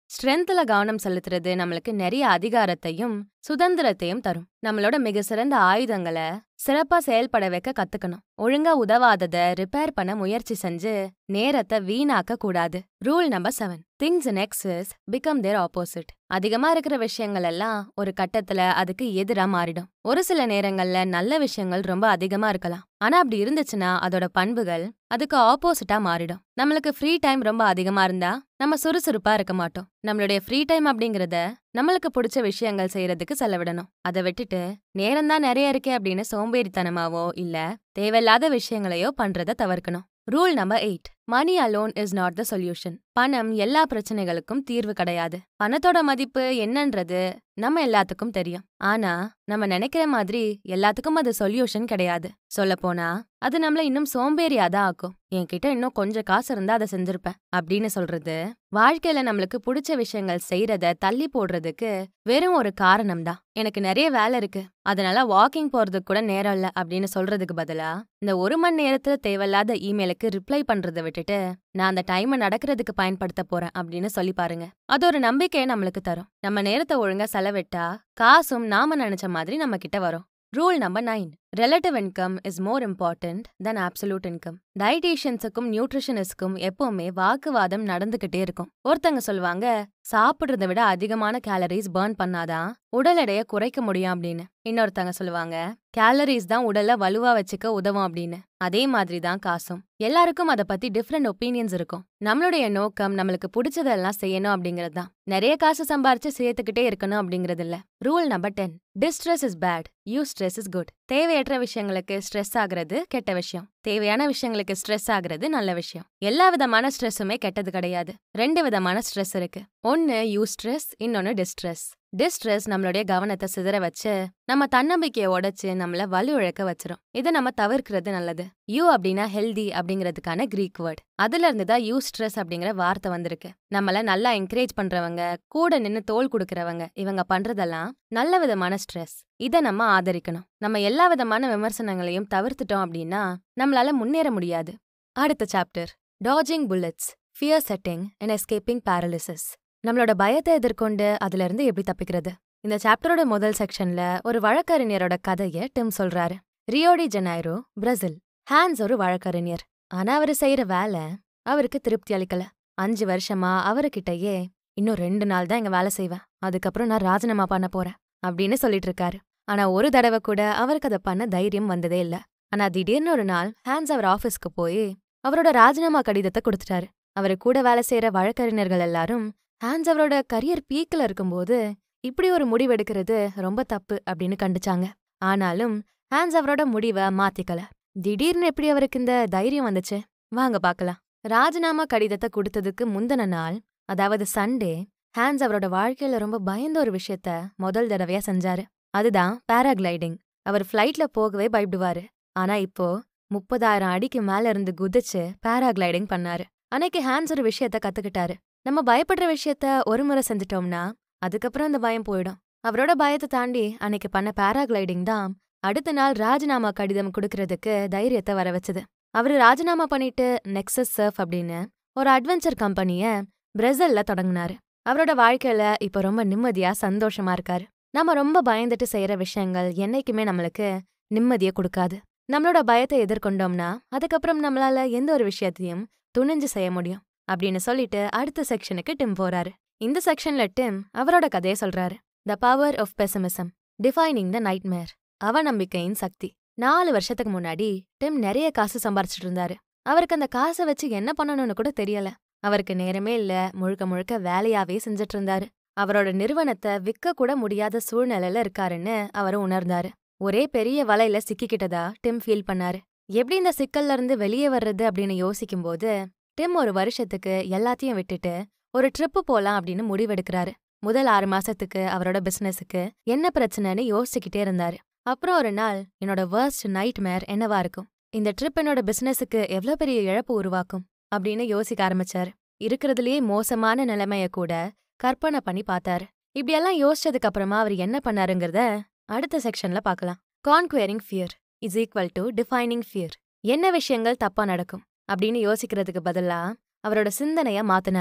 ஸ்ட்ரென்த்ல கவனம் செலுத்துறது நம்மளுக்கு நிறைய அதிகாரத்தையும் சுதந்திரத்தையும் தரும் நம்மளோட மிக சிறந்த ஆயுதங்களை சிறப்பா செயல்பட வைக்க கத்துக்கணும் ஒழுங்கா உதவாதத ரிப்பேர் பண்ண முயற்சி செஞ்சு நேரத்தை வீணாக்க கூடாது rule number seven things in excess become their opposite அதிகமா இருக்கிற விஷயங்கள் எல்லாம் ஒரு கட்டத்துல அதுக்கு எதிரா மாறிடும் ஒரு சில நேரங்கள்ல நல்ல விஷயங்கள் ரொம்ப அதிகமா இருக்கலாம் ஆனா அப்படி இருந்துச்சுன்னா அதோட பண்புகள் அதுக்கு ஆப்போசிட்டா மாறிடும் நம்மளுக்கு ஃப்ரீ டைம் ரொம்ப அதிகமா இருந்தா நம்ம சுறுசுறுப்பா இருக்க மாட்டோம் நம்மளுடைய ஃப்ரீ டைம் அப்படிங்கறத நம்மளுக்கு பிடிச்ச விஷயங்கள் செய்யறதுக்கு செலவிடணும் அதை விட்டுட்டு நேரம்தான் நிறைய இருக்கே அப்படின்னு சோம்பேறித்தனமாவோ இல்ல தேவையில்லாத விஷயங்களையோ பண்றத தவிர்க்கணும் rule number eight money alone is not the solution பணம் எல்லா பிரச்சனைகளுக்கும் தீர்வு கிடையாது பணத்தோட மதிப்பு என்னன்றது நம்ம எல்லாத்துக்கும் தெரியும் ஆனா நம்ம நினைக்கிற மாதிரி எல்லாத்துக்கும் அது சொல்யூஷன் கிடையாது சொல்லப்போனா அது நம்மள இன்னும் சோம்பேறியா தான் ஆக்கும் என்கிட்ட இன்னும் கொஞ்சம் காசு இருந்தா அதை செஞ்சிருப்பேன் அப்படின்னு சொல்றது வாழ்க்கையில நம்மளுக்கு பிடிச்ச விஷயங்கள் செய்யறத தள்ளி போடுறதுக்கு வெறும் ஒரு காரணம் தான் எனக்கு நிறைய வேலை இருக்கு அதனால வாக்கிங் போறதுக்கு கூட நேரம் இல்ல அப்படின்னு சொல்றதுக்கு பதிலா இந்த ஒரு மணி நேரத்துல தேவையில்லாத இமெயிலுக்கு ரிப்ளை பண்றதை விட்டுட்டு நான் அந்த டைமை நடக்கிறதுக்கு பயன்படுத்த போறேன் அப்படின்னு சொல்லி பாருங்க அது ஒரு நம்பிக்கையை நம்மளுக்கு தரும் நம்ம நேரத்தை ஒழுங்கா செலவிட்டா காசும் நாம நினைச்ச மாதிரி நம்ம கிட்ட வரும் rule number nine relative income is more important than absolute income டயட்டீஷியன்ஸுக்கும் நியூட்ரிஷனிஸ்ட்க்கும் எப்பவுமே வாக்குவாதம் நடந்துகிட்டே இருக்கும் ஒருத்தங்க சொல்லுவாங்க சாப்பிடுறத விட அதிகமான கேலரிஸ் பர்ன் பண்ணாதான் உடல் எடையை குறைக்க முடியும் அப்படின்னு இன்னொருத்தங்க சொல்லுவாங்க கேலரிஸ் தான் உடலை வலுவா வச்சுக்க உதவும் அப்படின்னு அதே மாதிரி தான் காசும் எல்லாருக்கும் அதை பத்தி டிஃப்ரெண்ட் ஒப்பீனியன்ஸ் இருக்கும் நம்மளுடைய நோக்கம் நம்மளுக்கு பிடிச்சதெல்லாம் செய்யணும் அப்படிங்கிறது தான் நிறைய காசு சம்பாரிச்சு சேர்த்துக்கிட்டே இருக்கணும் அப்படிங்கிறது இல்ல rule number ten distress is bad eustress is good தேவையற்ற விஷயங்களுக்கு ஸ்ட்ரெஸ் ஆகுறது கெட்ட விஷயம் தேவையான விஷயங்களுக்கு ஸ்ட்ரெஸ் ஆகுறது நல்ல விஷயம் எல்லா விதமான ஸ்ட்ரெஸ்ஸுமே கெட்டது கிடையாது ரெண்டு விதமான ஸ்ட்ரெஸ் இருக்கு ஒன்னு யூ ஸ்ட்ரெஸ் இன்னொன்னு டிஸ்ட்ரெஸ் டிஸ்ட்ரெஸ் நம்மளுடைய கவனத்தை சிதற வச்சு நம்ம தன்னம்பிக்கையை உடைச்சு நம்மள வலு இழக்க வச்சிரும் இதை நம்ம தவிர்க்கிறது நல்லது யூ அப்படின்னா ஹெல்தி அப்படிங்கிறதுக்கான கிரீக் வேர்ட் அதுல இருந்து தான் யூ ஸ்ட்ரெஸ் அப்படிங்கிற வார்த்தை வந்திருக்கு நம்மள நல்லா என்கரேஜ் பண்றவங்க கூட நின்னு தோல் கொடுக்கறவங்க இவங்க பண்றதெல்லாம் நல்ல விதமான ஸ்ட்ரெஸ் இதை நம்ம ஆதரிக்கணும் நம்ம எல்லா விதமான விமர்சனங்களையும் தவிர்த்துட்டோம் அப்படின்னா நம்மளால முன்னேற முடியாது அடுத்த chapter dodging bullets fear setting and escaping paralysis நம்மளோட பயத்தை எதிர்கொண்டு அதுல இருந்து எப்படி தப்பிக்கிறது இந்த சாப்டரோட முதல் செக்ஷன்ல ஒரு வழக்கறிஞரோட கதைய டிம் சொல்றாரு ரியோடி ஜெனைரோ பிரேசில் ஹான்ஸ் ஒரு வழக்கறிஞர் ஆனா அவரு செய்யற வேலை அவருக்கு திருப்தி அளிக்கல அஞ்சு வருஷமா அவர்கிட்டயே இன்னும் ரெண்டு நாள் தான் இங்க வேலை செய்வேன் அதுக்கப்புறம் நான் ராஜினாமா பண்ண போறேன் அப்படின்னு சொல்லிட்டு இருக்காரு ஆனா ஒரு தடவை கூட அவருக்கு அதை பண்ண தைரியம் வந்ததே இல்ல ஆனா திடீர்னு ஒரு நாள் ஹான்ஸ் அவர் ஆபீஸ்க்கு போய் அவரோட ராஜினாமா கடிதத்தை கொடுத்துட்டாரு அவரு கூட வேலை செய்யற வழக்கறிஞர்கள் எல்லாரும் ஹான்ஸ் அவரோட கரியர் பீக்ல இருக்கும்போது இப்படி ஒரு முடிவெடுக்கிறது ரொம்ப தப்பு அப்படின்னு கண்டிச்சாங்க ஆனாலும் ஹான்ஸ் அவரோட முடிவை மாத்திக்கல திடீர்னு எப்படி அவருக்கு இந்த தைரியம் வந்துச்சு வாங்க பார்க்கலாம் ராஜினாமா கடிதத்தை கொடுத்ததுக்கு முந்தின நாள் அதாவது சண்டே ஹான்ஸ் அவரோட வாழ்க்கையில ரொம்ப பயந்த ஒரு விஷயத்த முதல் தடவையா செஞ்சாரு அதுதான் பேராகிளைடிங் அவர் ஃப்ளைட்ல போகவே பயப்படுவாரு ஆனா இப்போ முப்பதாயிரம் அடிக்கு மேல இருந்து குதிச்சு பேராகிளைடிங் பண்ணாரு அன்னைக்கு ஹான்ஸ் ஒரு விஷயத்த கத்துக்கிட்டாரு நம்ம பயப்படுற விஷயத்த ஒரு முறை செஞ்சுட்டோம்னா அதுக்கப்புறம் அந்த பயம் போயிடும் அவரோட பயத்தை தாண்டி அன்னைக்கு பண்ண பேராகிளைடிங் தான் அடுத்த நாள் ராஜினாமா கடிதம் கொடுக்கறதுக்கு தைரியத்தை வர வச்சது அவரு ராஜினாமா பண்ணிட்டு நெக்ஸஸ் சர்ஃப் அப்படின்னு ஒரு அட்வென்ச்சர் கம்பெனிய பிரேசில்ல தொடங்கினாரு அவரோட வாழ்க்கையில இப்ப ரொம்ப நிம்மதியா சந்தோஷமா இருக்காரு நம்ம ரொம்ப பயந்துட்டு செய்யற விஷயங்கள் என்னைக்குமே நம்மளுக்கு நிம்மதியை கொடுக்காது நம்மளோட பயத்தை எதிர்கொண்டோம்னா அதுக்கப்புறம் நம்மளால எந்த ஒரு விஷயத்தையும் துணிஞ்சு செய்ய முடியும் அப்படின்னு சொல்லிட்டு அடுத்த செக்ஷனுக்கு டிம் போறாரு இந்த செக்ஷன்ல டிம் அவரோட கதையை சொல்றாரு the power of pessimism defining the nightmare அவநம்பிக்கையின் சக்தி நாலு வருஷத்துக்கு முன்னாடி டிம் நிறைய காசு சம்பாரிச்சிட்டு இருந்தாரு அவருக்கு அந்த காசை வச்சு என்ன பண்ணணும்னு கூட தெரியல அவருக்கு நேரமே இல்ல முழுக்க முழுக்க வேலையாவே செஞ்சுட்டு இருந்தாரு அவரோட நிறுவனத்தை விற்க கூட முடியாத சூழ்நிலையில இருக்காருன்னு அவர் உணர்ந்தாரு ஒரே பெரிய வலையில சிக்கிக்கிட்டதா டிம் ஃபீல் பண்ணாரு எப்படி இந்த சிக்கல்ல இருந்து வெளியே வர்றது அப்படின்னு யோசிக்கும்போது டிம் ஒரு வருஷத்துக்கு எல்லாத்தையும் விட்டுட்டு ஒரு ட்ரிப்பு போலாம் அப்படின்னு முடிவெடுக்கிறாரு முதல் ஆறு மாசத்துக்கு அவரோட பிசினஸுக்கு என்ன பிரச்சனைன்னு யோசிச்சுக்கிட்டே இருந்தாரு அப்புறம் ஒரு நாள் என்னோட வர்ஸ்ட் நைட் மேர் என்னவா இருக்கும் இந்த ட்ரிப் என்னோட பிசினஸுக்கு எவ்வளோ பெரிய இழப்பு உருவாக்கும் அப்படின்னு யோசிக்க ஆரம்பிச்சாரு இருக்கிறதுலயே மோசமான நிலைமைய கூட கற்பனை பண்ணி பார்த்தாரு இப்படியெல்லாம் யோசிச்சதுக்கு அப்புறமா அவர் என்ன பண்ணாருங்கிறத அடுத்த செக்ஷன்ல பார்க்கலாம் conquering fear is equal to defining fear என்ன விஷயங்கள் தப்பா நடக்கும் அப்படின்னு யோசிக்கிறதுக்கு பதிலா அவரோட சிந்தனைய மாத்தினாரு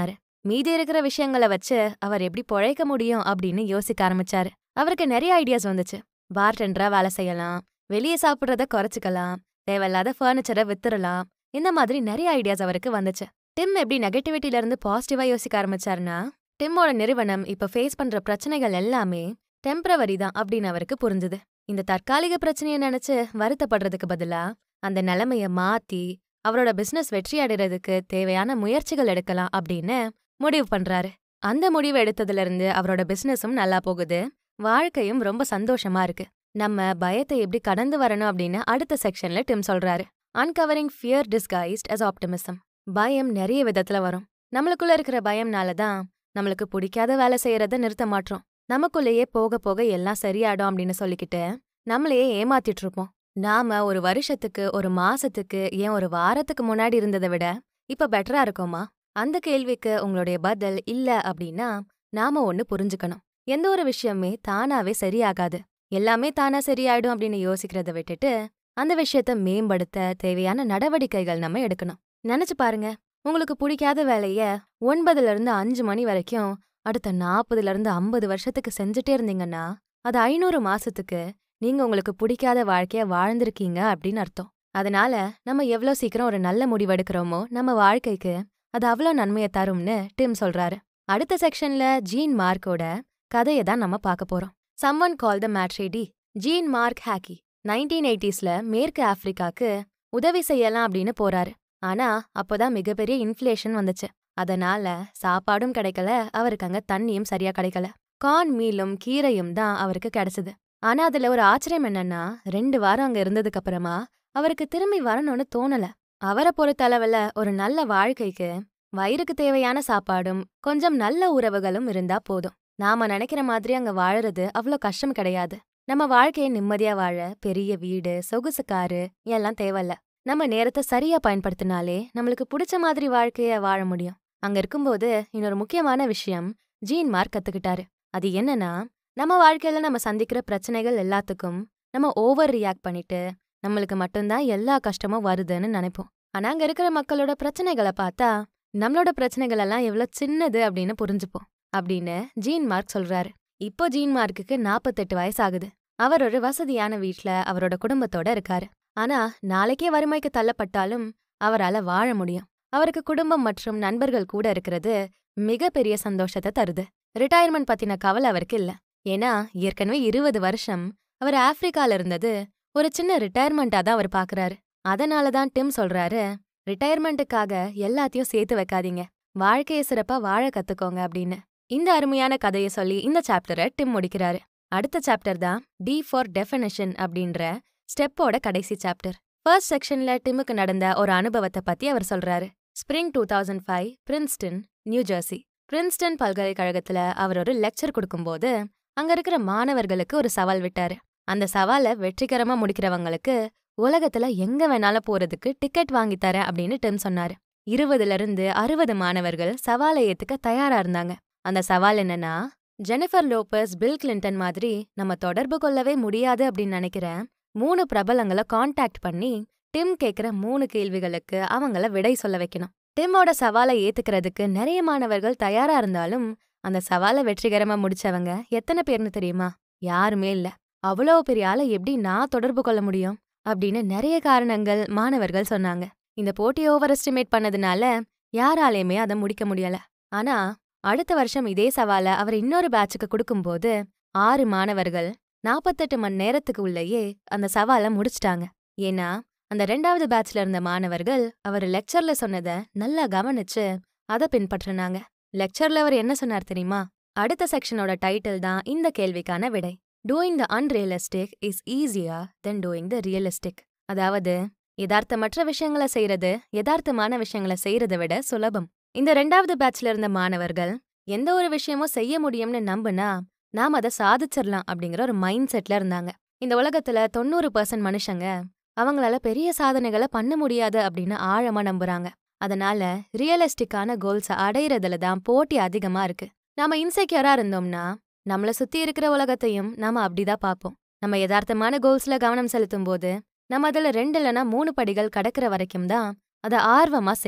மீதி இருக்கிற விஷயங்களை வச்சு அவர் எப்படி பொழைக்க முடியும் அப்படின்னு யோசிக்க ஆரம்பிச்சாரு அவருக்கு நிறைய ஐடியாஸ் வந்துச்சு பார்டெண்டரா வேலை செய்யலாம் வெளியே சாப்பிட்றத குறைச்சிக்கலாம் தேவையில்லாத ஃபர்னிச்சரை வித்துறலாம் இந்த மாதிரி நிறைய ஐடியாஸ் அவருக்கு வந்துச்சு டிம் எப்படி நெகட்டிவிட்டில இருந்து பாசிட்டிவா யோசிக்க ஆரம்பிச்சாருன்னா டிம்மோட நிறுவனம் இப்ப ஃபேஸ் பண்ற பிரச்சனைகள் எல்லாமே டெம்பரவரி தான் அப்படின்னு அவருக்கு புரிஞ்சுது இந்த தற்காலிக பிரச்சனையை நினைச்சு வருத்தப்படுறதுக்கு பதிலா அந்த நிலைமைய மாத்தி அவரோட பிசினஸ் வெற்றி அடைறதுக்கு தேவையான முயற்சிகள் எடுக்கலாம் அப்படின்னு முடிவு பண்றாரு அந்த முடிவு எடுத்ததுல இருந்து அவரோட பிசினஸும் நல்லா போகுது வாழ்க்கையும் ரொம்ப சந்தோஷமா இருக்கு நம்ம பயத்தை எப்படி கடந்து வரணும் அப்படின்னு அடுத்த செக்ஷன்ல டிம் சொல்றாரு uncovering fear disguised as optimism பயம் நிறைய விதத்துல வரும் நம்மளுக்குள்ள இருக்கிற பயம்னால தான் நம்மளுக்கு பிடிக்காத வேலை செய்யறத நிறுத்த மாட்டோம் நமக்குள்ளேயே போக போக எல்லாம் சரியாடும் அப்படின்னு சொல்லிக்கிட்டு நம்மளையே ஏமாத்திட்டு இருப்போம் நாம ஒரு வருஷத்துக்கு ஒரு மாசத்துக்கு ஏன் ஒரு வாரத்துக்கு முன்னாடி இருந்ததை விட இப்ப பெட்டரா இருக்கோமா அந்த கேள்விக்கு உங்களுடைய பதில் இல்ல அப்படின்னா நாம ஒன்னு புரிஞ்சுக்கணும் எந்த ஒரு விஷயமே தானாவே சரியாகாது எல்லாமே தானா சரியாயிடும் அப்படின்னு யோசிக்கிறத விட்டுட்டு அந்த விஷயத்த மேம்படுத்த தேவையான நடவடிக்கைகள் நம்ம எடுக்கணும் நினைச்சு பாருங்க உங்களுக்கு பிடிக்காத வேலைய ஒன்பதுல இருந்து அஞ்சு மணி வரைக்கும் அடுத்த நாற்பதுல இருந்து ஐம்பது வருஷத்துக்கு செஞ்சுட்டே இருந்தீங்கன்னா அது ஐநூறு மாசத்துக்கு நீங்க உங்களுக்கு பிடிக்காத வாழ்க்கைய வாழ்ந்திருக்கீங்க அப்படின்னு அர்த்தம் அதனால நம்ம எவ்வளோ சீக்கிரம் ஒரு நல்ல முடிவெடுக்கிறோமோ நம்ம வாழ்க்கைக்கு அது அவ்வளோ நன்மையை தரும்னு டிம் சொல்றாரு அடுத்த செக்ஷன்ல ஜீன் மார்க்கோட கதையை தான் நம்ம பார்க்க போறோம் சம்மன் கால் த மேட்ரேடி ஜீன் மார்க் ஹாக்கி நைன்டீன் எயிட்டிஸ்ல மேற்கு ஆப்பிரிக்காக்கு உதவி செய்யலாம் அப்படின்னு போறாரு ஆனா அப்போதான் மிகப்பெரிய இன்ஃப்ளேஷன் வந்துச்சு அதனால சாப்பாடும் கிடைக்கல அவருக்கு அங்க தண்ணியும் சரியா கிடைக்கல கார்ன் மீலும் கீரையும் தான் அவருக்கு கிடைச்சது ஆனா அதுல ஒரு ஆச்சரியம் என்னன்னா ரெண்டு வாரம் அங்க இருந்ததுக்கு அப்புறமா அவருக்கு திரும்பி வரணும்னு தோணல அவரை பொறுத்தளவுல ஒரு நல்ல வாழ்க்கைக்கு வயிறுக்கு தேவையான சாப்பாடும் கொஞ்சம் நல்ல உறவுகளும் இருந்தா போதும் நாம நினைக்கிற மாதிரி அங்க வாழறது அவ்வளோ கஷ்டம் கிடையாது நம்ம வாழ்க்கையை நிம்மதியா வாழ பெரிய வீடு சொகுசு காரு எல்லாம் தேவையில்ல நம்ம நேரத்தை சரியா பயன்படுத்தினாலே நம்மளுக்கு பிடிச்ச மாதிரி வாழ்க்கைய வாழ முடியும் அங்க இருக்கும்போது இன்னொரு முக்கியமான விஷயம் ஜீன் மார்க் கத்துக்கிட்டாரு அது என்னன்னா நம்ம வாழ்க்கையில நம்ம சந்திக்கிற பிரச்சனைகள் எல்லாத்துக்கும் நம்ம ஓவர் ரியாக்ட் பண்ணிட்டு நம்மளுக்கு மட்டும்தான் எல்லா கஷ்டமும் வருதுன்னு நினைப்போம் ஆனா அங்க இருக்கிற மக்களோட பிரச்சனைகளை பார்த்தா நம்மளோட பிரச்சனைகள் எல்லாம் எவ்வளவு சின்னது அப்படின்னு புரிஞ்சுப்போம் அப்படின்னு ஜீன் மார்க் சொல்றாரு இப்போ ஜீன் மார்க்குக்கு நாற்பத்தெட்டு வயசு ஆகுது அவர் ஒரு வசதியான வீட்ல அவரோட குடும்பத்தோட இருக்காரு ஆனா நாளைக்கே வறுமைக்கு தள்ளப்பட்டாலும் அவரால வாழ முடியும் அவருக்கு குடும்பம் மற்றும் நண்பர்கள் கூட இருக்கிறது மிகப்பெரிய சந்தோஷத்தை தருது ரிட்டையர்மெண்ட் பத்தின கவலை அவருக்கு இல்ல ஏன்னா ஏற்கனவே இருபது வருஷம் அவர் ஆப்பிரிக்கால இருந்தது ஒரு சின்ன ரிட்டையர்மெண்டா தான் அவர் பாக்குறாரு அதனால தான் டிம் சொல்றாரு ரிட்டையர்மெண்ட்டுக்காக எல்லாத்தையும் சேர்த்து வைக்காதீங்க வாழ்க்கையை சிறப்பா வாழ கத்துக்கோங்க அப்படின்னு இந்த அருமையான கதையை சொல்லி இந்த சாப்டரை டிம் முடிக்கிறாரு அடுத்த சாப்டர் தான் டி ஃபார் டெஃபினிஷன் அப்படின்ற ஸ்டெப்போட கடைசி சாப்டர் ஃபர்ஸ்ட் செக்ஷன்ல டிம்முக்கு நடந்த ஒரு அனுபவத்தை பத்தி அவர் சொல்றாரு spring two thousand five Princeton New Jersey Princeton பல்கலைக்கழகத்துல அவர் ஒரு லெக்சர் கொடுக்கும்போது அங்க இருக்கிற மாணவர்களுக்கு ஒரு சவால் விட்டாரு அந்த சவாலை வெற்றிகரமா முடிக்கிறவங்களுக்கு உலகத்துல எங்க வேணாலும் போறதுக்கு டிக்கெட் வாங்கி தரேன் அப்படின்னு டிம் சொன்னாரு இருபதுல இருந்து அறுபது மாணவர்கள் சவாலை ஏத்துக்க தயாரா இருந்தாங்க அந்த சவால் என்னன்னா ஜெனிஃபர் லோபஸ் பில் கிளின்டன் மாதிரி நம்ம தொடர்பு கொள்ளவே முடியாது அப்படின்னு நினைக்கிறேன் மூணு பிரபலங்களை காண்டாக்ட் பண்ணி டிம் கேக்குற மூணு கேள்விகளுக்கு அவங்கள விடை சொல்ல வைக்கணும் டிம்மோட சவாலை ஏத்துக்கிறதுக்கு நிறைய மாணவர்கள் தயாரா இருந்தாலும் அந்த சவாலை வெற்றிகரமா முடிச்சவங்க எத்தனை பேர்னு தெரியுமா யாருமே இல்ல அவ்வளோ பெரிய ஆளை எப்படி நான் தொடர்பு கொள்ள முடியும் அப்படின்னு நிறைய காரணங்கள் மாணவர்கள் சொன்னாங்க இந்த போட்டியை ஓவர் எஸ்டிமேட் பண்ணதுனால யாராலையுமே அதை முடிக்க முடியல ஆனா அடுத்த வருஷம் இதே சவாலை அவர் இன்னொரு பேட்சுக்கு கொடுக்கும்போது ஆறு மாணவர்கள் நாற்பத்தெட்டு மணி நேரத்துக்கு உள்ளேயே அந்த சவாலை முடிச்சிட்டாங்க ஏன்னா அந்த ரெண்டாவது பேட்ச்ல இருந்த மாணவர்கள் அவர் லெக்சர்ல சொன்னதை நல்லா கவனிச்சு அதை பின்பற்றினாங்க லெக்சர்ல அவர் என்ன சொன்னார் தெரியுமா அடுத்த செக்ஷனோட டைட்டில் தான் இந்த கேள்விக்கான விடை டூயிங் த அன்ரியலிஸ்டிக் இஸ் ஈஸியா தென் டூயிங் த ரியலிஸ்டிக் அதாவது யதார்த்தமற்ற விஷயங்களை செய்யறது யதார்த்தமான விஷயங்களை செய்யறதை விட சுலபம் இந்த ரெண்டாவது பேட்ச்ல இருந்த மாணவர்கள் எந்த ஒரு விஷயமும் செய்ய முடியும்னு நம்புனா நாம் அதை சாதிச்சிடலாம் அப்படிங்கிற ஒரு மைண்ட் செட்ல இருந்தாங்க இந்த உலகத்துல தொண்ணூறு பர்சன்ட் மனுஷங்க அவங்களால பெரிய சாதனைகளை பண்ண முடியாது அப்படின்னு ஆழமா நம்புறாங்க அதனால ரியலிஸ்டிக்கான கோல்ஸை அடையிறதுல தான் போட்டி அதிகமா இருக்கு நாம இன்செக்யூரா இருந்தோம்னா நம்மள சுத்தி இருக்கிற உலகத்தையும் நாம அப்படிதான் பார்ப்போம் நம்ம யதார்த்தமான கோல்ஸ்ல கவனம் செலுத்தும் போது நம்ம அதுல ரெண்டு இல்லைன்னா மூணு படிகள் கடக்கிற வரைக்கும் தான் அதை ஆர்வமா செய்வோம்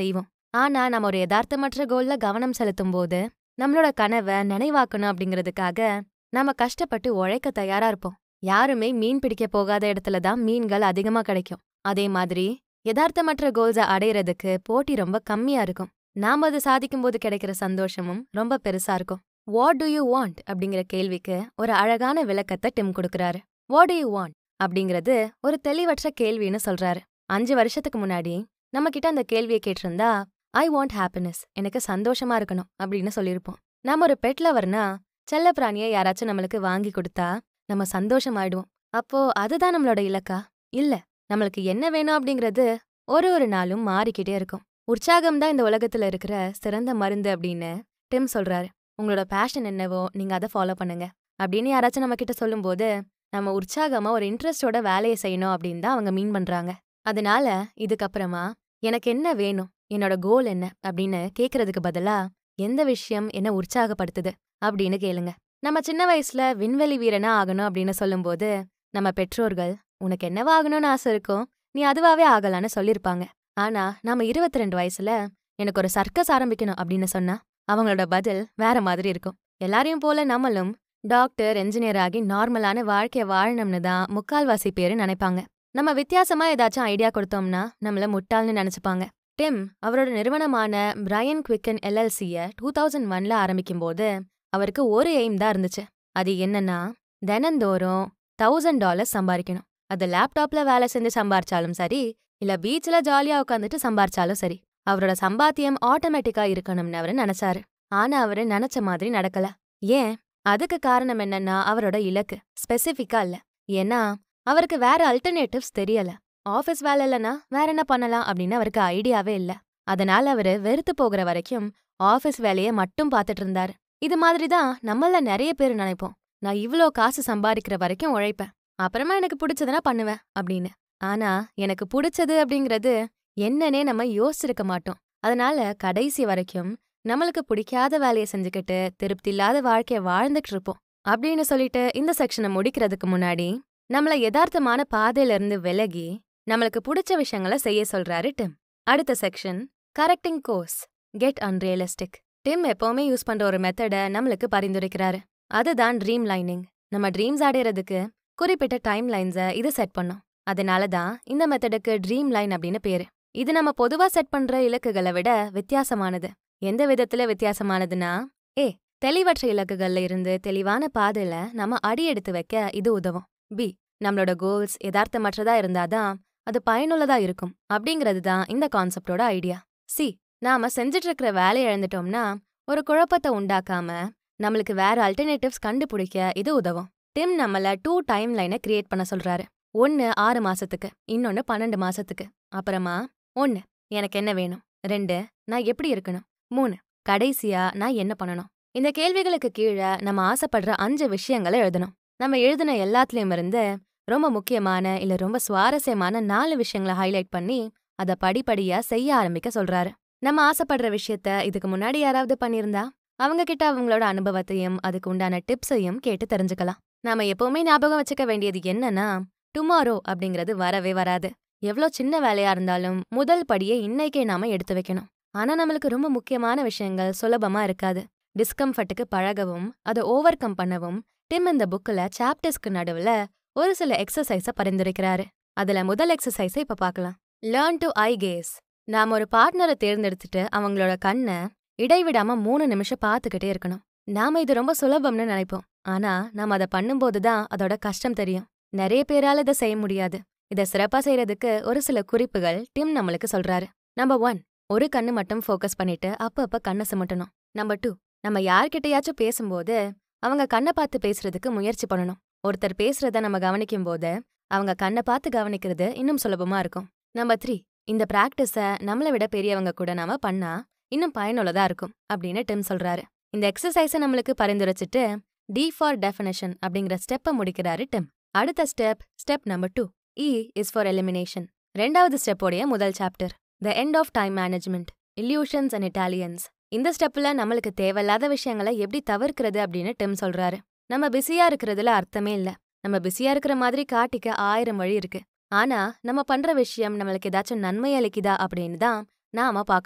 ஆனா நம்ம ஒரு யதார்த்தமற்ற கோல்ல கவனம் செலுத்தும் போது நம்மளோட கனவை நினைவாக்கணும் அப்படிங்கிறதுக்காக நாம கஷ்டப்பட்டு உழைக்க தயாரா இருப்போம் யாருமே மீன் பிடிக்க போகாத இடத்துல தான் மீன்கள் அதிகமா கிடைக்கும் அதே மாதிரி யதார்த்தமற்ற கோல்ஸை அடையிறதுக்கு போட்டி ரொம்ப கம்மியா இருக்கும் நாம அதை சாதிக்கும் போது கிடைக்கிற சந்தோஷமும் ரொம்ப பெருசா இருக்கும் வாட் டு யூ வாண்ட் அப்படிங்கிற கேள்விக்கு ஒரு அழகான விளக்கத்தை டிம் கொடுக்கறாரு வாட் டு யூ வாண்ட் அப்படிங்கிறது ஒரு தெளிவற்ற கேள்வின்னு சொல்றாரு அஞ்சு வருஷத்துக்கு முன்னாடி நம்ம கிட்ட அந்த கேள்வியை கேட்டிருந்தா ஐ வாண்ட் ஹாப்பினஸ் எனக்கு சந்தோஷமா இருக்கணும் அப்படின்னு சொல்லியிருப்போம் நாம ஒரு பெட் லவர்னா செல்ல பிராணியை யாராச்சும் நம்மளுக்கு வாங்கி கொடுத்தா நம்ம சந்தோஷமாயிடுவோம் அப்போ அதுதான் நம்மளோட இலக்கா இல்ல நம்மளுக்கு என்ன வேணும் அப்படிங்கிறது ஒரு ஒரு நாளும் மாறிக்கிட்டே இருக்கும் உற்சாகம் தான் இந்த உலகத்துல இருக்கிற சிறந்த மருந்து அப்படின்னு டிம் சொல்றாரு உங்களோட பேஷன் என்னவோ நீங்க அதை ஃபாலோ பண்ணுங்க அப்படின்னு யாராச்சும் நம்ம கிட்ட சொல்லும்போது நம்ம உற்சாகமா ஒரு இன்ட்ரெஸ்டோட வேலையை செய்யணும் அப்படின்னு தான் அவங்க மீன் பண்றாங்க அதனால இதுக்கப்புறமா எனக்கு என்ன வேணும் என்னோட கோல் என்ன அப்படின்னு கேக்குறதுக்கு பதிலா எந்த விஷயம் என்ன உற்சாகப்படுத்துது அப்படின்னு கேளுங்க நம்ம சின்ன வயசுல விண்வெளி வீரனா ஆகணும் அப்படின்னு சொல்லும்போது நம்ம பெற்றோர்கள் உனக்கு என்னவா ஆகணும்னு ஆசை இருக்கும் நீ அதுவாவே ஆகலான்னு சொல்லிருப்பாங்க ஆனா நாம இருபத்தி ரெண்டு வயசுல எனக்கு ஒரு சர்க்கஸ் ஆரம்பிக்கணும் அப்படின்னு சொன்னா அவங்களோட பதில் வேற மாதிரி இருக்கும் எல்லாரையும் போல நம்மளும் டாக்டர் என்ஜினியர் ஆகி நார்மலான வாழ்க்கைய வாழணும்னு தான் முக்கால்வாசி பேரு நினைப்பாங்க நம்ம வித்தியாசமா ஏதாச்சும் ஐடியா கொடுத்தோம்னா நம்மள முட்டாள்னு நினைச்சுப்பாங்க டிம் அவரோட நிறுவனமான பிரையன் குவிக்கன் எல்எல்சிய டூ தௌசண்ட் ஒன்ல ஆரம்பிக்கும் போது அவருக்கு ஒரு எய்ம் தான் இருந்துச்சு அது என்னன்னா தினந்தோறும் தௌசண்ட் டாலர்ஸ் சம்பாதிக்கணும் அது லேப்டாப்ல வேலை செஞ்சு சம்பாரிச்சாலும் சரி இல்ல பீச்ல ஜாலியா உட்காந்துட்டு சம்பாரிச்சாலும் சரி அவரோட சம்பாத்தியம் ஆட்டோமேட்டிக்கா இருக்கணும்னு அவரு நினைச்சாரு ஆனா அவரு நினைச்ச மாதிரி நடக்கல ஏன் அதுக்கு காரணம் என்னன்னா அவரோட இலக்கு ஸ்பெசிஃபிக்கா இல்ல ஏன்னா அவருக்கு வேற அல்டர்னேட்டிவ்ஸ் தெரியல ஆஃபீஸ் வேலை இல்லனா வேற என்ன பண்ணலாம் அப்படின்னு அவருக்கு ஐடியாவே இல்ல அதனால அவரு வெறுத்து போகிற வரைக்கும் ஆஃபீஸ் வேலையை மட்டும் பார்த்துட்டு இருந்தாரு இது மாதிரி தான் நம்மள நிறைய பேர் நினைப்போம் நான் இவ்ளோ காசு சம்பாதிக்கிற வரைக்கும் உழைப்பேன் அப்புறமா எனக்கு பிடிச்சதுனா பண்ணுவேன் அப்படின்னு ஆனா எனக்கு பிடிச்சது அப்படிங்கிறது என்னன்னே நம்ம யோசிச்சிருக்க மாட்டோம் அதனால கடைசி வரைக்கும் நம்மளுக்கு பிடிக்காத வேலையை செஞ்சுக்கிட்டு திருப்தி இல்லாத வாழ்க்கைய வாழ்ந்துட்டு இருப்போம் அப்படின்னு சொல்லிட்டு இந்த செக்ஷனை முடிக்கிறதுக்கு முன்னாடி நம்மள யதார்த்தமான பாதையில இருந்து விலகி நம்மளுக்கு பிடிச்ச விஷயங்களை செய்ய சொல்றாரு டிம் அடுத்த section correcting course get unrealistic Tim எப்பவுமே யூஸ் பண்ற ஒரு மெத்தடை நம்மளுக்கு பரிந்துரைக்கிறாரு அதுதான் ட்ரீம் லைனிங் நம்ம ட்ரீம்ஸ் அடையறதுக்கு குறிப்பிட்ட டைம் லைன்ஸை இது செட் பண்ணும் அதனால தான் இந்த மெத்தடுக்கு ட்ரீம் லைன் அப்படின்னு பேரு இது நம்ம பொதுவா செட் பண்ற இலக்குகளை விட வித்தியாசமானது எந்த விதத்துல வித்தியாசமானதுன்னா ஏ தெளிவற்ற இலக்குகள்ல இருந்து தெளிவான பாதையில நம்ம அடி எடுத்து வைக்க இது உதவும் பி நம்மளோட கோல்ஸ் யதார்த்தமற்றதா இருந்தாதான் அது பயனுள்ளதா இருக்கும் அப்படிங்கிறது தான் இந்த கான்செப்டோட ஐடியா சி நாம செஞ்சுட்டு இருக்கிற வேலையை இழந்துட்டோம்னா ஒரு குழப்பத்தை உண்டாக்காம நம்மளுக்கு வேற அல்டர்னேட்டிவ்ஸ் கண்டுபிடிக்க இது உதவும் டிம் நம்மள டூ டைம் லைனை கிரியேட் பண்ண சொல்றாரு ஒன்னு ஆறு மாசத்துக்கு இன்னொன்னு பன்னெண்டு மாசத்துக்கு அப்புறமா ஒன்னு எனக்கு என்ன வேணும் ரெண்டு நான் எப்படி இருக்கணும் மூணு கடைசியா நான் என்ன பண்ணணும் இந்த கேள்விகளுக்கு கீழே நம்ம ஆசைப்படுற அஞ்சு விஷயங்களை எழுதணும் நம்ம எழுதின எல்லாத்துலயும் இருந்து ரொம்ப முக்கியமான இல்ல ரொம்ப சுவாரஸ்யமான நாலு விஷயங்களை ஹைலைட் பண்ணி அத படிப்படியா செய்ய ஆரம்பிக்க சொல்றாரு நம்ம ஆசைப்படுற விஷயத்த இதுக்கு முன்னாடி யாராவது பண்ணியிருந்தா அவங்க கிட்ட அவங்களோட அனுபவத்தையும் அதுக்கு உண்டான டிப்ஸையும் கேட்டு தெரிஞ்சுக்கலாம் நாம எப்பவுமே ஞாபகம் வச்சுக்க வேண்டியது என்னன்னா டுமாரோ அப்படிங்கிறது வரவே வராது எவ்வளோ சின்ன வேலையா இருந்தாலும் முதல் படியை இன்னைக்கே நாம எடுத்து வைக்கணும் ஆனா நம்மளுக்கு ரொம்ப முக்கியமான விஷயங்கள் சுலபமா இருக்காது டிஸ்கம்ஃபர்ட்டுக்கு பழகவும் அதை ஓவர் கம் பண்ணவும் டிம் இந்த புக்ல சாப்டர்ஸ்க்கு நடுவுல ஒரு சில எக்ஸசைஸ பரிந்துரைக்கிறாரு அதுல முதல் எக்ஸசைஸை இப்ப பார்க்கலாம் லேர்ன் டு ஐ கேஸ் நாம ஒரு பார்ட்னரை தேர்ந்தெடுத்துட்டு அவங்களோட கண்ணை இடைவிடாம மூணு நிமிஷம் பார்த்துக்கிட்டே இருக்கணும் நாம இது ரொம்ப சுலபம்னு நினைப்போம் ஆனா நாம அதை பண்ணும்போது தான் அதோட கஷ்டம் தெரியும் நிறைய பேரால இதை செய்ய முடியாது இதை சிறப்பா செய்யறதுக்கு ஒரு சில குறிப்புகள் டிம் நம்மளுக்கு சொல்றாரு நம்பர் ஒன் ஒரு கண்ணு மட்டும் ஃபோக்கஸ் பண்ணிட்டு அப்பப்ப கண்ணை சுமட்டணும் நம்பர் டூ நம்ம யார்கிட்டயாச்சும் பேசும்போது அவங்க கண்ணை பார்த்து பேசுறதுக்கு முயற்சி பண்ணணும் ஒருத்தர் பேசுறத நம்ம கவனிக்கும் போது அவங்க கண்ணை பார்த்து கவனிக்கிறது இன்னும் சுலபமா இருக்கும் நம்பர் த்ரீ இந்த பிராக்டிஸ நம்மளை விட பெரியவங்க கூட நாம பண்ணா இன்னும் பயனுள்ளதா இருக்கும் அப்படின்னு டிம் சொல்றாரு இந்த எக்ஸசைஸை நம்மளுக்கு பரிந்துரைச்சிட்டு டி ஃபார் டெஃபினேஷன் அப்படிங்கிற ஸ்டெப்பை முடிக்கிறாரு டிம் அடுத்த step step number two E is for elimination ரெண்டாவது ஸ்டெப்போடைய முதல் chapter the end of time management illusions and Italians இந்த ஸ்டெப்ல நம்மளுக்கு தேவையில்லாத விஷயங்களை எப்படி தவிர்க்கிறது அப்படின்னு டிம் சொல்றாரு நம்ம பிஸியா இருக்கிறதுல அர்த்தமே இல்ல நம்ம பிஸியா இருக்கிற மாதிரி காட்டிக்க ஆயிரம் வழி இருக்கு ஆனா நம்ம பண்ற விஷயம் நம்மளுக்கு ஏதாச்சும் நன்மை அளிக்குதா அப்படின்னு தான் நாம பார்க்கணும்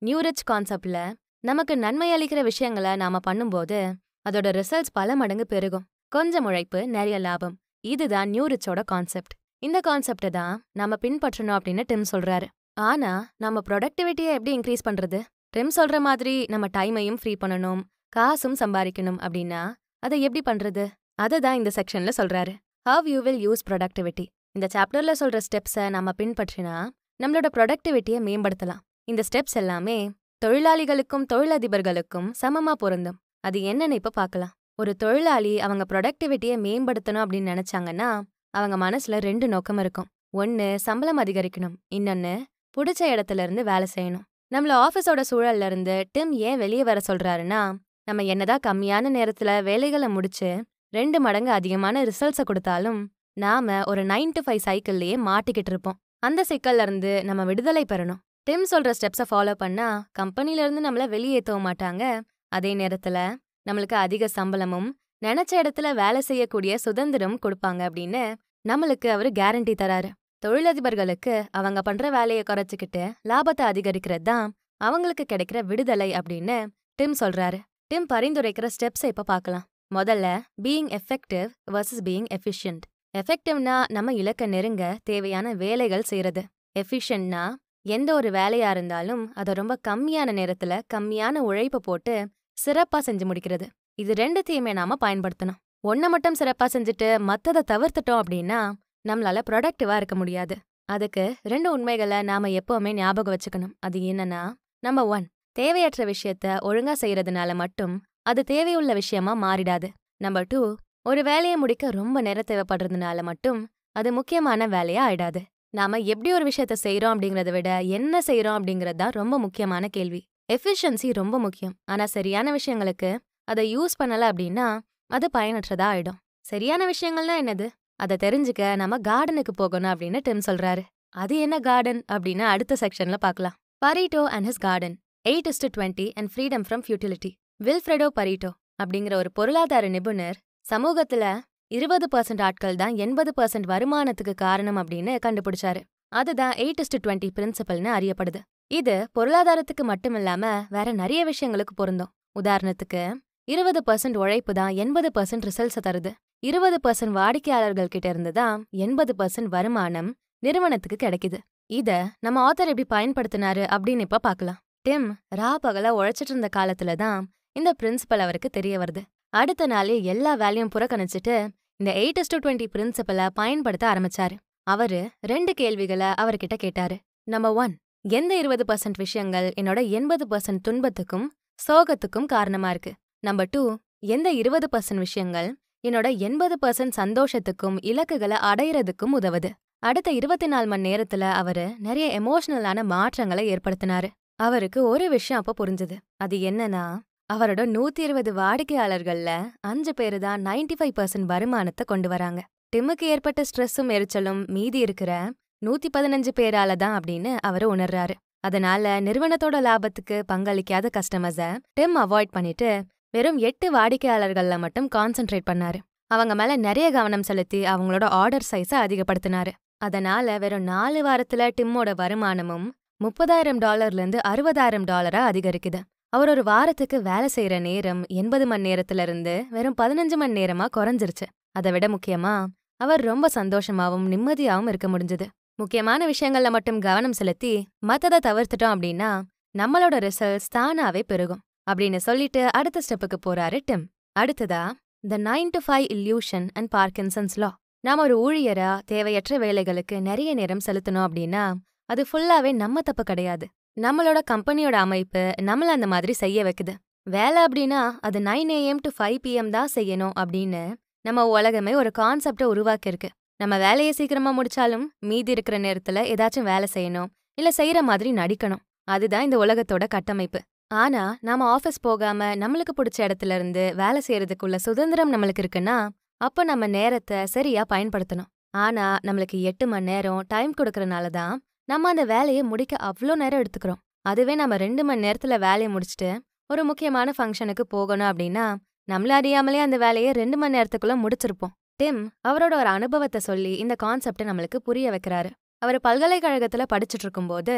நியூ ரிச் கான்செப்ட்ல நமக்கு நன்மை அளிக்கிற விஷயங்களை நாம பண்ணும்போது அதோட ரிசல்ட்ஸ் பல மடங்கு பெருகும் கொஞ்சம் உழைப்பு நிறைய லாபம் இதுதான் நியூ ரிச்சோட கான்செப்ட் இந்த கான்செப்டை தான் நாம பின்பற்றணும் அப்படின்னு டிம் சொல்றாரு ஆனா நம்ம ப்ரொடக்டிவிட்டியை எப்படி இன்க்ரீஸ் பண்றது டிம் சொல்ற மாதிரி நம்ம டைமையும் ஃப்ரீ பண்ணணும் காசும் சம்பாதிக்கணும் அப்படின்னா அதை எப்படி பண்றது அதை தான் இந்த செக்ஷன்ல சொல்றாரு how you will use productivity இந்த சாப்டர்ல சொல்ற ஸ்டெப்ஸை நம்ம பின்பற்றினா நம்மளோட ப்ரொடக்டிவிட்டியை மேம்படுத்தலாம் இந்த ஸ்டெப்ஸ் எல்லாமே தொழிலாளிகளுக்கும் தொழிலதிபர்களுக்கும் சமமா பொருந்தும் அது என்னன்னு இப்ப பார்க்கலாம் ஒரு தொழிலாளி அவங்க ப்ரொடக்டிவிட்டியை மேம்படுத்தணும் அப்படின்னு நினைச்சாங்கன்னா அவங்க மனசுல ரெண்டு நோக்கம் இருக்கும் ஒன்னு சம்பளம் அதிகரிக்கணும் இன்னொன்னு பிடிச்ச இடத்துல இருந்து வேலை செய்யணும் நம்மள ஆஃபீஸோட சூழல்ல இருந்து டிம் ஏன் வெளியே வர சொல்றாருன்னா நம்ம என்னதான் கம்மியான நேரத்துல வேலைகளை முடிச்சு ரெண்டு மடங்கு அதிகமான ரிசல்ட்ஸை கொடுத்தாலும் நாம ஒரு நைன் டு ஃபைவ் சைக்கிள்லயே மாட்டிக்கிட்டு இருப்போம் அந்த சிக்கல்ல இருந்து நம்ம விடுதலை பெறணும் டிம் சொல்ற ஸ்டெப்ஸை ஃபாலோ பண்ணா கம்பெனில இருந்து நம்மள வெளியேற்றவும் மாட்டாங்க அதே நேரத்துல நம்மளுக்கு அதிக சம்பளமும் நினைச்ச இடத்துல வேலை செய்யக்கூடிய சுதந்திரம் கொடுப்பாங்க அப்படின்னு நம்மளுக்கு அவரு கேரண்டி தராரு தொழிலதிபர்களுக்கு அவங்க பண்ற வேலையை குறைச்சிக்கிட்டு லாபத்தை அதிகரிக்கிறது தான் அவங்களுக்கு கிடைக்கிற விடுதலை அப்படின்னு டிம் சொல்றாரு டிம் பரிந்துரைக்கிற ஸ்டெப்ஸை இப்ப பார்க்கலாம் முதல்ல being effective versus being efficient எஃபெக்டிவ்னா நம்ம இலக்க நெருங்க தேவையான வேலைகள் செய்யறது எஃபிஷியன்ட்னா எந்த ஒரு வேலையா இருந்தாலும் அதை ரொம்ப கம்மியான நேரத்துல கம்மியான உழைப்பு போட்டு சிறப்பா செஞ்சு முடிக்கிறது இது ரெண்டுத்தையுமே நாம பயன்படுத்தணும் ஒன்ன மட்டும் சிறப்பா செஞ்சுட்டு மத்ததை தவிர்த்துட்டோம் அப்படின்னா நம்மளால ப்ரொடக்டிவா இருக்க முடியாது அதுக்கு ரெண்டு உண்மைகளை நாம எப்பவுமே ஞாபகம் வச்சுக்கணும் அது என்னன்னா நம்பர் ஒன் தேவையற்ற விஷயத்த ஒழுங்கா செய்யறதுனால மட்டும் அது தேவையுள்ள விஷயமா மாறிடாது நம்பர் டூ ஒரு வேலையை முடிக்க ரொம்ப நேரம் தேவைப்படுறதுனால மட்டும் அது முக்கியமான வேலையா ஆயிடாது நாம எப்படி ஒரு விஷயத்த செய்றோம் அப்படிங்கறத விட என்ன செய்றோம் அப்படிங்கறது தான் ரொம்ப முக்கியமான கேள்வி எஃபிஷியன்சி ரொம்ப முக்கியம் ஆனா சரியான விஷயங்களுக்கு அதை யூஸ் பண்ணல அப்படின்னா அது பயனற்றதா ஆயிடும் சரியான விஷயங்கள்னா என்னது அதை தெரிஞ்சுக்க நம்ம கார்டனுக்கு போகணும் அப்படின்னு டிம் சொல்றாரு அது என்ன கார்டன் அப்படின்னு அடுத்த செக்ஷன்ல பார்க்கலாம் Pareto and his garden eight is to twenty and freedom from futility Vilfredo Pareto அப்படிங்கிற ஒரு பொருளாதார நிபுணர் சமூகத்துல இருபது பர்சன்ட் ஆட்கள் தான் எண்பது பர்சன்ட் வருமானத்துக்கு காரணம் அப்படின்னு கண்டுபிடிச்சாரு அதுதான் எயிட் இஸ்டு டுவெண்ட்டி பிரின்சிபல்னு அறியப்படுது இது பொருளாதாரத்துக்கு மட்டும் இல்லாம வேற நிறைய விஷயங்களுக்கு பொருந்தும் உதாரணத்துக்கு இருபது பர்சன்ட் உழைப்பு தான் எண்பது பர்சன்ட் ரிசல்ட்ஸை தருது இருபது பர்சன்ட் வாடிக்கையாளர்கள் கிட்ட இருந்து தான் எண்பது பர்சன்ட் வருமானம் நிறுவனத்துக்கு கிடைக்குது இத நம்ம ஆத்தர் எப்படி பயன்படுத்தினாரு அப்படின்னு இப்ப பார்க்கலாம் டிம் ரா பகலா உழைச்சிட்டு இருந்த காலத்துல தான் இந்த பிரின்சிபல் அவருக்கு தெரிய வருது அடுத்த நாளே எல்லா வேலையும் புறக்கணிச்சிட்டு இந்த எயிட் டு டுவெண்ட்டி பிரின்சிபலை பயன்படுத்த ஆரம்பிச்சாரு அவரு ரெண்டு கேள்விகளை அவர்கிட்ட கேட்டாரு நம்பர் ஒன் எந்த இருபது பர்சன்ட் விஷயங்கள் என்னோட எண்பது பர்சன்ட் துன்பத்துக்கும் சோகத்துக்கும் காரணமா இருக்கு நம்பர் டூ எந்த இருபது பர்சன்ட் விஷயங்கள் என்னோட எண்பது பர்சன்ட் சந்தோஷத்துக்கும் இலக்குகளை அடையறதுக்கும் உதவுது அடுத்த இருபத்தி நாலு மணி நேரத்துல அவரு நிறைய எமோஷனலான மாற்றங்களை ஏற்படுத்தினாரு அவருக்கு ஒரு விஷயம் அப்ப புரிஞ்சது அது என்னன்னா அவரோட நூத்தி இருபது வாடிக்கையாளர்கள்ல அஞ்சு பேரு தான் நைன்டி ஃபைவ் பர்சன்ட் வருமானத்தை கொண்டு வராங்க டிம்முக்கு ஏற்பட்ட ஸ்ட்ரெஸ்ஸும் எரிச்சலும் மீதி இருக்கிற நூத்தி பதினஞ்சு பேரால தான் அப்படின்னு அவரு உணர்றாரு அதனால நிறுவனத்தோட லாபத்துக்கு பங்களிக்காத கஸ்டமர்ஸ டிம் அவாய்ட் பண்ணிட்டு வெறும் எட்டு வாடிக்கையாளர்கள்ல மட்டும் கான்சென்ட்ரேட் பண்ணாரு அவங்க மேல நிறைய கவனம் செலுத்தி அவங்களோட ஆர்டர் சைஸை அதிகப்படுத்தினாரு அதனால வெறும் நாலு வாரத்துல டிம்மோட வருமானமும் முப்பதாயிரம் டாலர்ல இருந்து அறுபதாயிரம் டாலரா அதிகரிக்குது அவர் ஒரு வாரத்துக்கு வேலை செய்யற நேரம் எண்பது மணி நேரத்துல இருந்து வெறும் பதினஞ்சு மணி நேரமா குறைஞ்சிருச்சு அதை விட முக்கியமா அவர் ரொம்ப சந்தோஷமாவும் நிம்மதியாவும் இருக்க முடிஞ்சது முக்கியமான விஷயங்கள்ல மட்டும் கவனம் செலுத்தி மத்ததை தவிர்த்துட்டோம் அப்படின்னா நம்மளோட ரிசல்ட்ஸ் தானாவே பெருகும் அப்படின்னு சொல்லிட்டு அடுத்த ஸ்டெப்புக்கு போறாரு டிம் அடுத்ததா the nine to five illusion and Parkinson's law நாம ஒரு ஊழியரா தேவையற்ற வேலைகளுக்கு நிறைய நேரம் செலுத்தணும் அப்படின்னா அது ஃபுல்லாவே நம்ம தப்பு கிடையாது நம்மளோட கம்பெனியோட அமைப்பு நம்மள அந்த மாதிரி செய்ய வைக்குது வேலை அப்படின்னா அது nine AM to five PM தான் செய்யணும் அப்படின்னு நம்ம உலகமே ஒரு கான்செப்டை உருவாக்கியிருக்கு நம்ம வேலையை சீக்கிரமா முடிச்சாலும் மீதி இருக்கிற நேரத்துல ஏதாச்சும் வேலை செய்யணும் இல்ல செய்யற மாதிரி நடிக்கணும் அதுதான் இந்த உலகத்தோட கட்டமைப்பு ஆனா நாம ஆபீஸ் போகாம நம்மளுக்கு பிடிச்ச இடத்துல இருந்து வேலை செய்யறதுக்குள்ள சுதந்திரம் நம்மளுக்கு இருக்குன்னா அப்போ நம்ம நேரத்தை சரியா பயன்படுத்தணும் ஆனா நம்மளுக்கு எட்டு மணி நேரம் டைம் கொடுக்கறனால தான் நம்ம அந்த வேலையை முடிக்க அவ்வளோ நேரம் எடுத்துக்கிறோம் அதுவே நம்ம ரெண்டு மணி நேரத்துல வேலையை முடிச்சுட்டு ஒரு முக்கியமான ஃபங்க்ஷனுக்கு போகணும் அப்படின்னா நம்மள அறியாமலே அந்த வேலையை ரெண்டு மணி நேரத்துக்குள்ள முடிச்சிருப்போம் டிம் அவரோட ஒரு அனுபவத்தை சொல்லி இந்த கான்செப்டை நம்மளுக்கு புரிய வைக்கிறாரு அவர் பல்கலைக்கழகத்துல படிச்சுட்டு இருக்கும்போது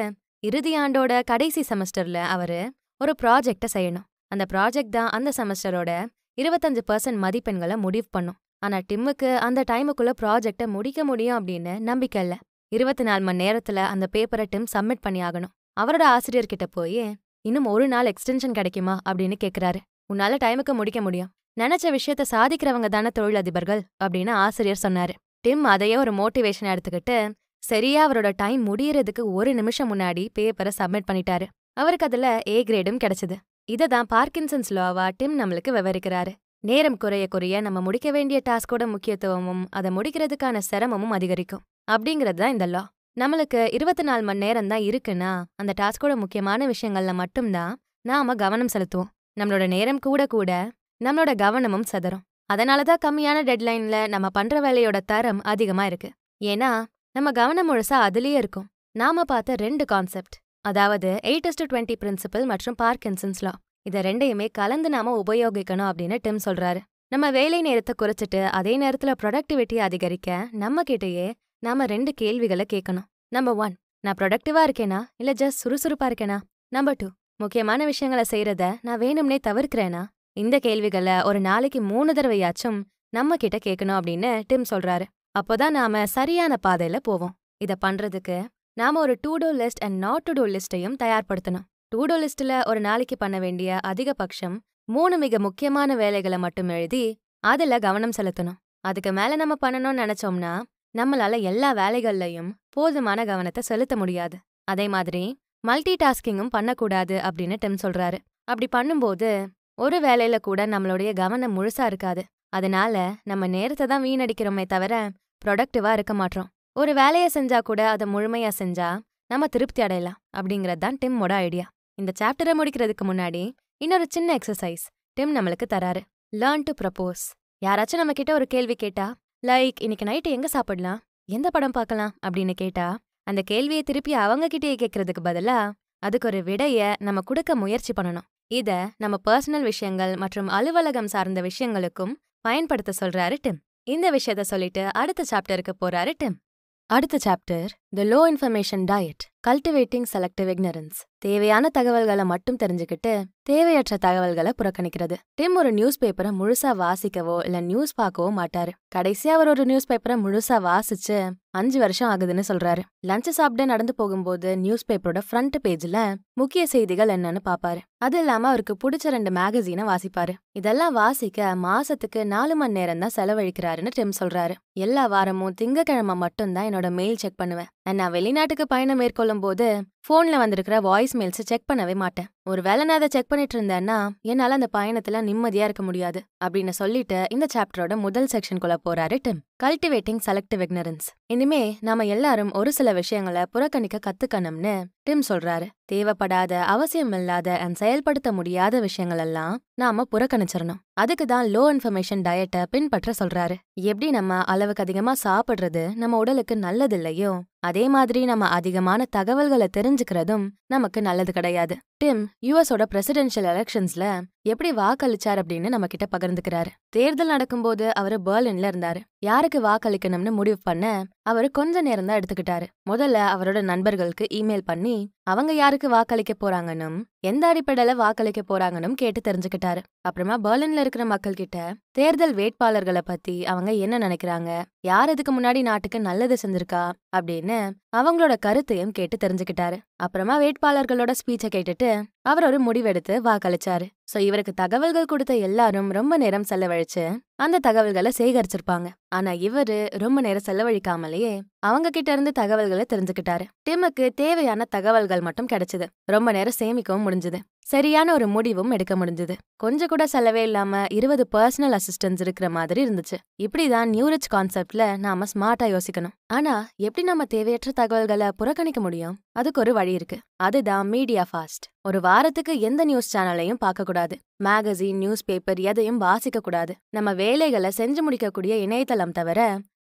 இறுதி ஆண்டோட கடைசி செமஸ்டர்ல அவரு ஒரு ப்ராஜெக்ட செய்யணும் அந்த ப்ராஜெக்ட் தான் அந்த செமஸ்டரோட இருபத்தஞ்சு பர்சன்ட் மதிப்பெண்களை முடிவு பண்ணும் ஆனா டிம்முக்கு அந்த டைமுக்குள்ள ப்ராஜெக்ட முடிக்க முடியும் அப்படின்னு நம்பிக்கை இல்ல இருபத்தி நாலு மணி நேரத்துல அந்த பேப்பரை டிம் சப்மிட் பண்ணி ஆகணும் அவரோட ஆசிரியர்கிட்ட போய் இன்னும் ஒரு நாள் எக்ஸ்டென்ஷன் கிடைக்குமா அப்படின்னு கேக்குறாரு உன்னால டைமுக்கு முடிக்க முடியும் நினைச்ச விஷயத்த சாதிக்கிறவங்க தானே தொழிலதிபர்கள் அப்படின்னு ஆசிரியர் சொன்னாரு டிம் அதையே ஒரு மோட்டிவேஷன் எடுத்துக்கிட்டு சரியா அவரோட டைம் முடியறதுக்கு ஒரு நிமிஷம் முன்னாடி பேப்பரை சப்மிட் பண்ணிட்டாரு அவருக்கு அதுல ஏ கிரேடும் கிடைச்சது இதை தான் பார்க்கின்சன்ஸ் லாவா டிம் நம்மளுக்கு விவரிக்கிறாரு நேரம் குறைய குறைய நம்ம முடிக்க வேண்டிய டாஸ்கோட முக்கியத்துவமும் அதை முடிக்கிறதுக்கான சிரமமும் அதிகரிக்கும் அப்படிங்கிறது தான் இந்த லா நம்மளுக்கு இருபத்தி நாலு மணி நேரம் தான் இருக்குன்னா அந்த டாஸ்கோட முக்கியமான விஷயங்கள்ல மட்டும்தான் நாம கவனம் செலுத்துவோம் நம்மளோட நேரம் கூட கூட நம்மளோட கவனமும் சதறும் அதனால தான் கம்மியான டெட்லைன்ல நம்ம பண்ற வேலையோட தரம் அதிகமா இருக்கு ஏன்னா நம்ம கவனம் முழுசா அதுலயே இருக்கும் நாம பார்த்த ரெண்டு கான்செப்ட் அதாவது எயிட் டு டுவெண்ட்டி பிரின்சிபல் மற்றும் பார்க்கின்சன்ஸ் லா இதை ரெண்டையுமே கலந்து நாம உபயோகிக்கணும் அப்படின்னு டிம் சொல்றாரு நம்ம வேலை நேரத்தை குறைச்சிட்டு அதே நேரத்துல ப்ரொடக்டிவிட்டி அதிகரிக்க நம்ம கிட்டயே நாம ரெண்டு கேள்விகளை கேட்கணும் நம்பர் ஒன் நான் ப்ரொடக்டிவா இருக்கேனா இல்ல ஜஸ்ட் சுறுசுறுப்பா இருக்கேனா நம்பர் டூ முக்கியமான விஷயங்களை செய்யறத நான் வேணும்னே தவிர்க்கிறேனா இந்த கேள்விகளை ஒரு நாளைக்கு மூணு தடவையாச்சும் நம்ம கிட்ட கேட்கணும் அப்படின்னு டிம் சொல்றாரு அப்போதான் நாம சரியான பாதையில போவோம் இத பண்றதுக்கு நாம ஒரு to do list and not to do லிஸ்டையும் தயார்படுத்தணும் டூ டூ லிஸ்ட்ல ஒரு நாளைக்கு பண்ண வேண்டிய அதிகபட்சம் மூணு மிக முக்கியமான வேலைகளை மட்டும் எழுதி அதுல கவனம் செலுத்தணும் அதுக்கு மேல நம்ம பண்ணணும்னு நினைச்சோம்னா நம்மளால எல்லா வேலைகள்லயும் போதுமான கவனத்தை செலுத்த முடியாது அதே மாதிரி மல்டி டாஸ்கிங்கும் பண்ணக்கூடாது அப்படின்னு டிம் சொல்றாரு அப்படி பண்ணும்போது ஒரு வேலையில கூட நம்மளுடைய கவனம் முழுசா இருக்காது அதனால நம்ம நேரத்தை தான் வீணடிக்கிறோமே தவிர ப்ரொடக்டிவா இருக்க மாட்டோம் ஒரு வேலையை செஞ்சா கூட அதை முழுமையா செஞ்சா நம்ம திருப்தி அடையலாம் அப்படிங்கிறது தான் டிம்மோட ஐடியா இந்த சாப்டரை முடிக்கிறதுக்கு முன்னாடி இன்னொரு சின்ன எக்ஸசைஸ் டிம் நம்மளுக்கு தராரு லேர்ன் டு ப்ரப்போஸ் யாராச்சும் நம்ம கிட்ட ஒரு கேள்வி கேட்டா லைக் இன்னைக்கு நைட்டு எங்க சாப்பிடலாம் எந்த படம் பார்க்கலாம் அப்படின்னு கேட்டா அந்த கேள்வியை திருப்பி அவங்க கிட்டயே கேட்கறதுக்கு பதிலா அதுக்கு ஒரு விடைய நம்ம கொடுக்க முயற்சி பண்ணணும் இத நம்ம பர்சனல் விஷயங்கள் மற்றும் அலுவலகம் சார்ந்த விஷயங்களுக்கும் பயன்படுத்த சொல்றாரு டிம் இந்த விஷயத்த சொல்லிட்டு அடுத்த சாப்டருக்கு போறாரு டிம் அடுத்த chapter the low information diet cultivating selective ignorance தேவையான தகவல்களை மட்டும் தெரிஞ்சுக்கிட்டு தேவையற்ற தகவல்களை புறக்கணிக்கிறது டிம் ஒரு நியூஸ் பேப்பரை முழுசா வாசிக்கவோ இல்ல நியூஸ் பார்க்கவோ மாட்டாரு கடைசியா அவர் ஒரு நியூஸ் பேப்பரை முழுசா வாசிச்சு அஞ்சு வருஷம் ஆகுதுன்னு சொல்றாரு லஞ்ச் சாப்பிட நடந்து போகும்போது நியூஸ் பேப்பரோட ஃப்ரண்ட் பேஜ்ல முக்கிய செய்திகள் என்னன்னு பாப்பாரு அது இல்லாம அவருக்கு பிடிச்ச ரெண்டு மேகசீனை வாசிப்பாரு இதெல்லாம் வாசிக்க மாசத்துக்கு நாலு மணி நேரம் தான் செலவழிக்கிறாருன்னு டிம் சொல்றாரு எல்லா வாரமும் திங்கக்கிழமை மட்டும்தான் என்னோட மெயில் செக் பண்ணுவேன் நான் வெளிநாட்டுக்கு பயணம் மேற்கொள்ளும் போது போன்ல வந்திருக்கிற வாய்ஸ் மெயில்ஸ் செக் பண்ணவே மாட்டேன் ஒருவேளை நான் அதை செக் பண்ணிட்டு இருந்தேன்னா என்னால அந்த பயணத்துல நிம்மதியா இருக்க முடியாது அப்படின்னு சொல்லிட்டு இந்த சாப்டரோட முதல் செக்ஷனுக்குள்ள போறாரு டிம் கல்டிவேட்டிங் செலக்டிவ் இக்னரன்ஸ் இனிமே நாம எல்லாரும் ஒரு சில விஷயங்களை புறக்கணிக்க கத்துக்கணும்னு டிம் சொல்றாரு தேவைப்படாத அவசியமில்லாத அண்ட் செயல்படுத்த முடியாத விஷயங்கள் எல்லாம் நாம புறக்கணிச்சிடணும் அதுக்கு தான் லோ இன்ஃபர்மேஷன் டயட்டை பின்பற்ற சொல்றாரு எப்படி நம்ம அளவுக்கு அதிகமா சாப்பிடுறது நம்ம உடலுக்கு நல்லது இல்லையோ அதே மாதிரி நம்ம அதிகமான தகவல்களை தெரிஞ்சுக்கிறதும் நமக்கு நல்லது கிடையாது டிம் யுஎஸோட பிரசிடென்ஷியல் எலெக்ஷன்ஸ்ல எப்படி வாக்களிச்சார் அப்படின்னு நம்ம கிட்ட பகிர்ந்துக்கிறாரு தேர்தல் நடக்கும்போது அவரு பெர்லின்ல இருந்தாரு யாருக்கு வாக்களிக்கணும்னு முடிவு பண்ண அவரு கொஞ்ச நேரம் தான் எடுத்துக்கிட்டாரு முதல்ல அவரோட நண்பர்களுக்கு இமெயில் பண்ணி அவங்க யாருக்கு வாக்களிக்க போறாங்கன்னும் எந்த அடிப்படையில வாக்களிக்க போறாங்கன்னும் கேட்டு தெரிஞ்சுக்கிட்டாரு அப்புறமா பெர்லின்ல இருக்கிற மக்கள் கிட்ட தேர்தல் வேட்பாளர்களை பத்தி அவங்க என்ன நினைக்கிறாங்க யார் இதுக்கு முன்னாடி நாட்டுக்கு நல்லது செஞ்சிருக்கா அப்படின்னு அவங்களோட கருத்தையும் கேட்டு தெரிஞ்சுக்கிட்டாரு அப்புறமா வேட்பாளர்களோட ஸ்பீச்சை கேட்டுட்டு அவர் ஒரு முடிவெடுத்து வாக்களிச்சாரு சோ இவருக்கு தகவல்கள் கொடுத்த எல்லாரும் ரொம்ப நேரம் செலவழிச்சு அந்த தகவல்களை சேகரிச்சிருப்பாங்க ஆனா இவரு ரொம்ப நேரம் செலவழிக்காமலேயே அவங்க கிட்ட இருந்து தகவல்களை தெரிஞ்சுக்கிட்டாரு டிம்முக்கு தேவையான தகவல்கள் மட்டும் கிடைச்சது ரொம்ப நேரம் சேமிக்கவும் முடிஞ்சது சரியான ஒரு முடிவும் எடுக்க முடிஞ்சது கொஞ்சம் கூட செலவே இல்லாம இருபது பர்சனல் அசிஸ்டன்ஸ் இருக்கிற மாதிரி இருந்துச்சு இப்படிதான் நியூரிச் கான்செப்ட்ல நாம ஸ்மார்ட்டா யோசிக்கணும் ஆனா எப்படி நம்ம தேவையற்ற தகவல்களை புறக்கணிக்க முடியும் அதுக்கு ஒரு வழி இருக்கு அதுதான் மீடியா ஃபாஸ்ட் ஒரு வாரத்துக்கு எந்த நியூஸ் சேனலையும் பார்க்க கூடாது மேகசின் நியூஸ் பேப்பர் எதையும் வாசிக்க கூடாது நம்ம வேலைகளை செஞ்சு முடிக்கக்கூடிய இணையதளம் தவிர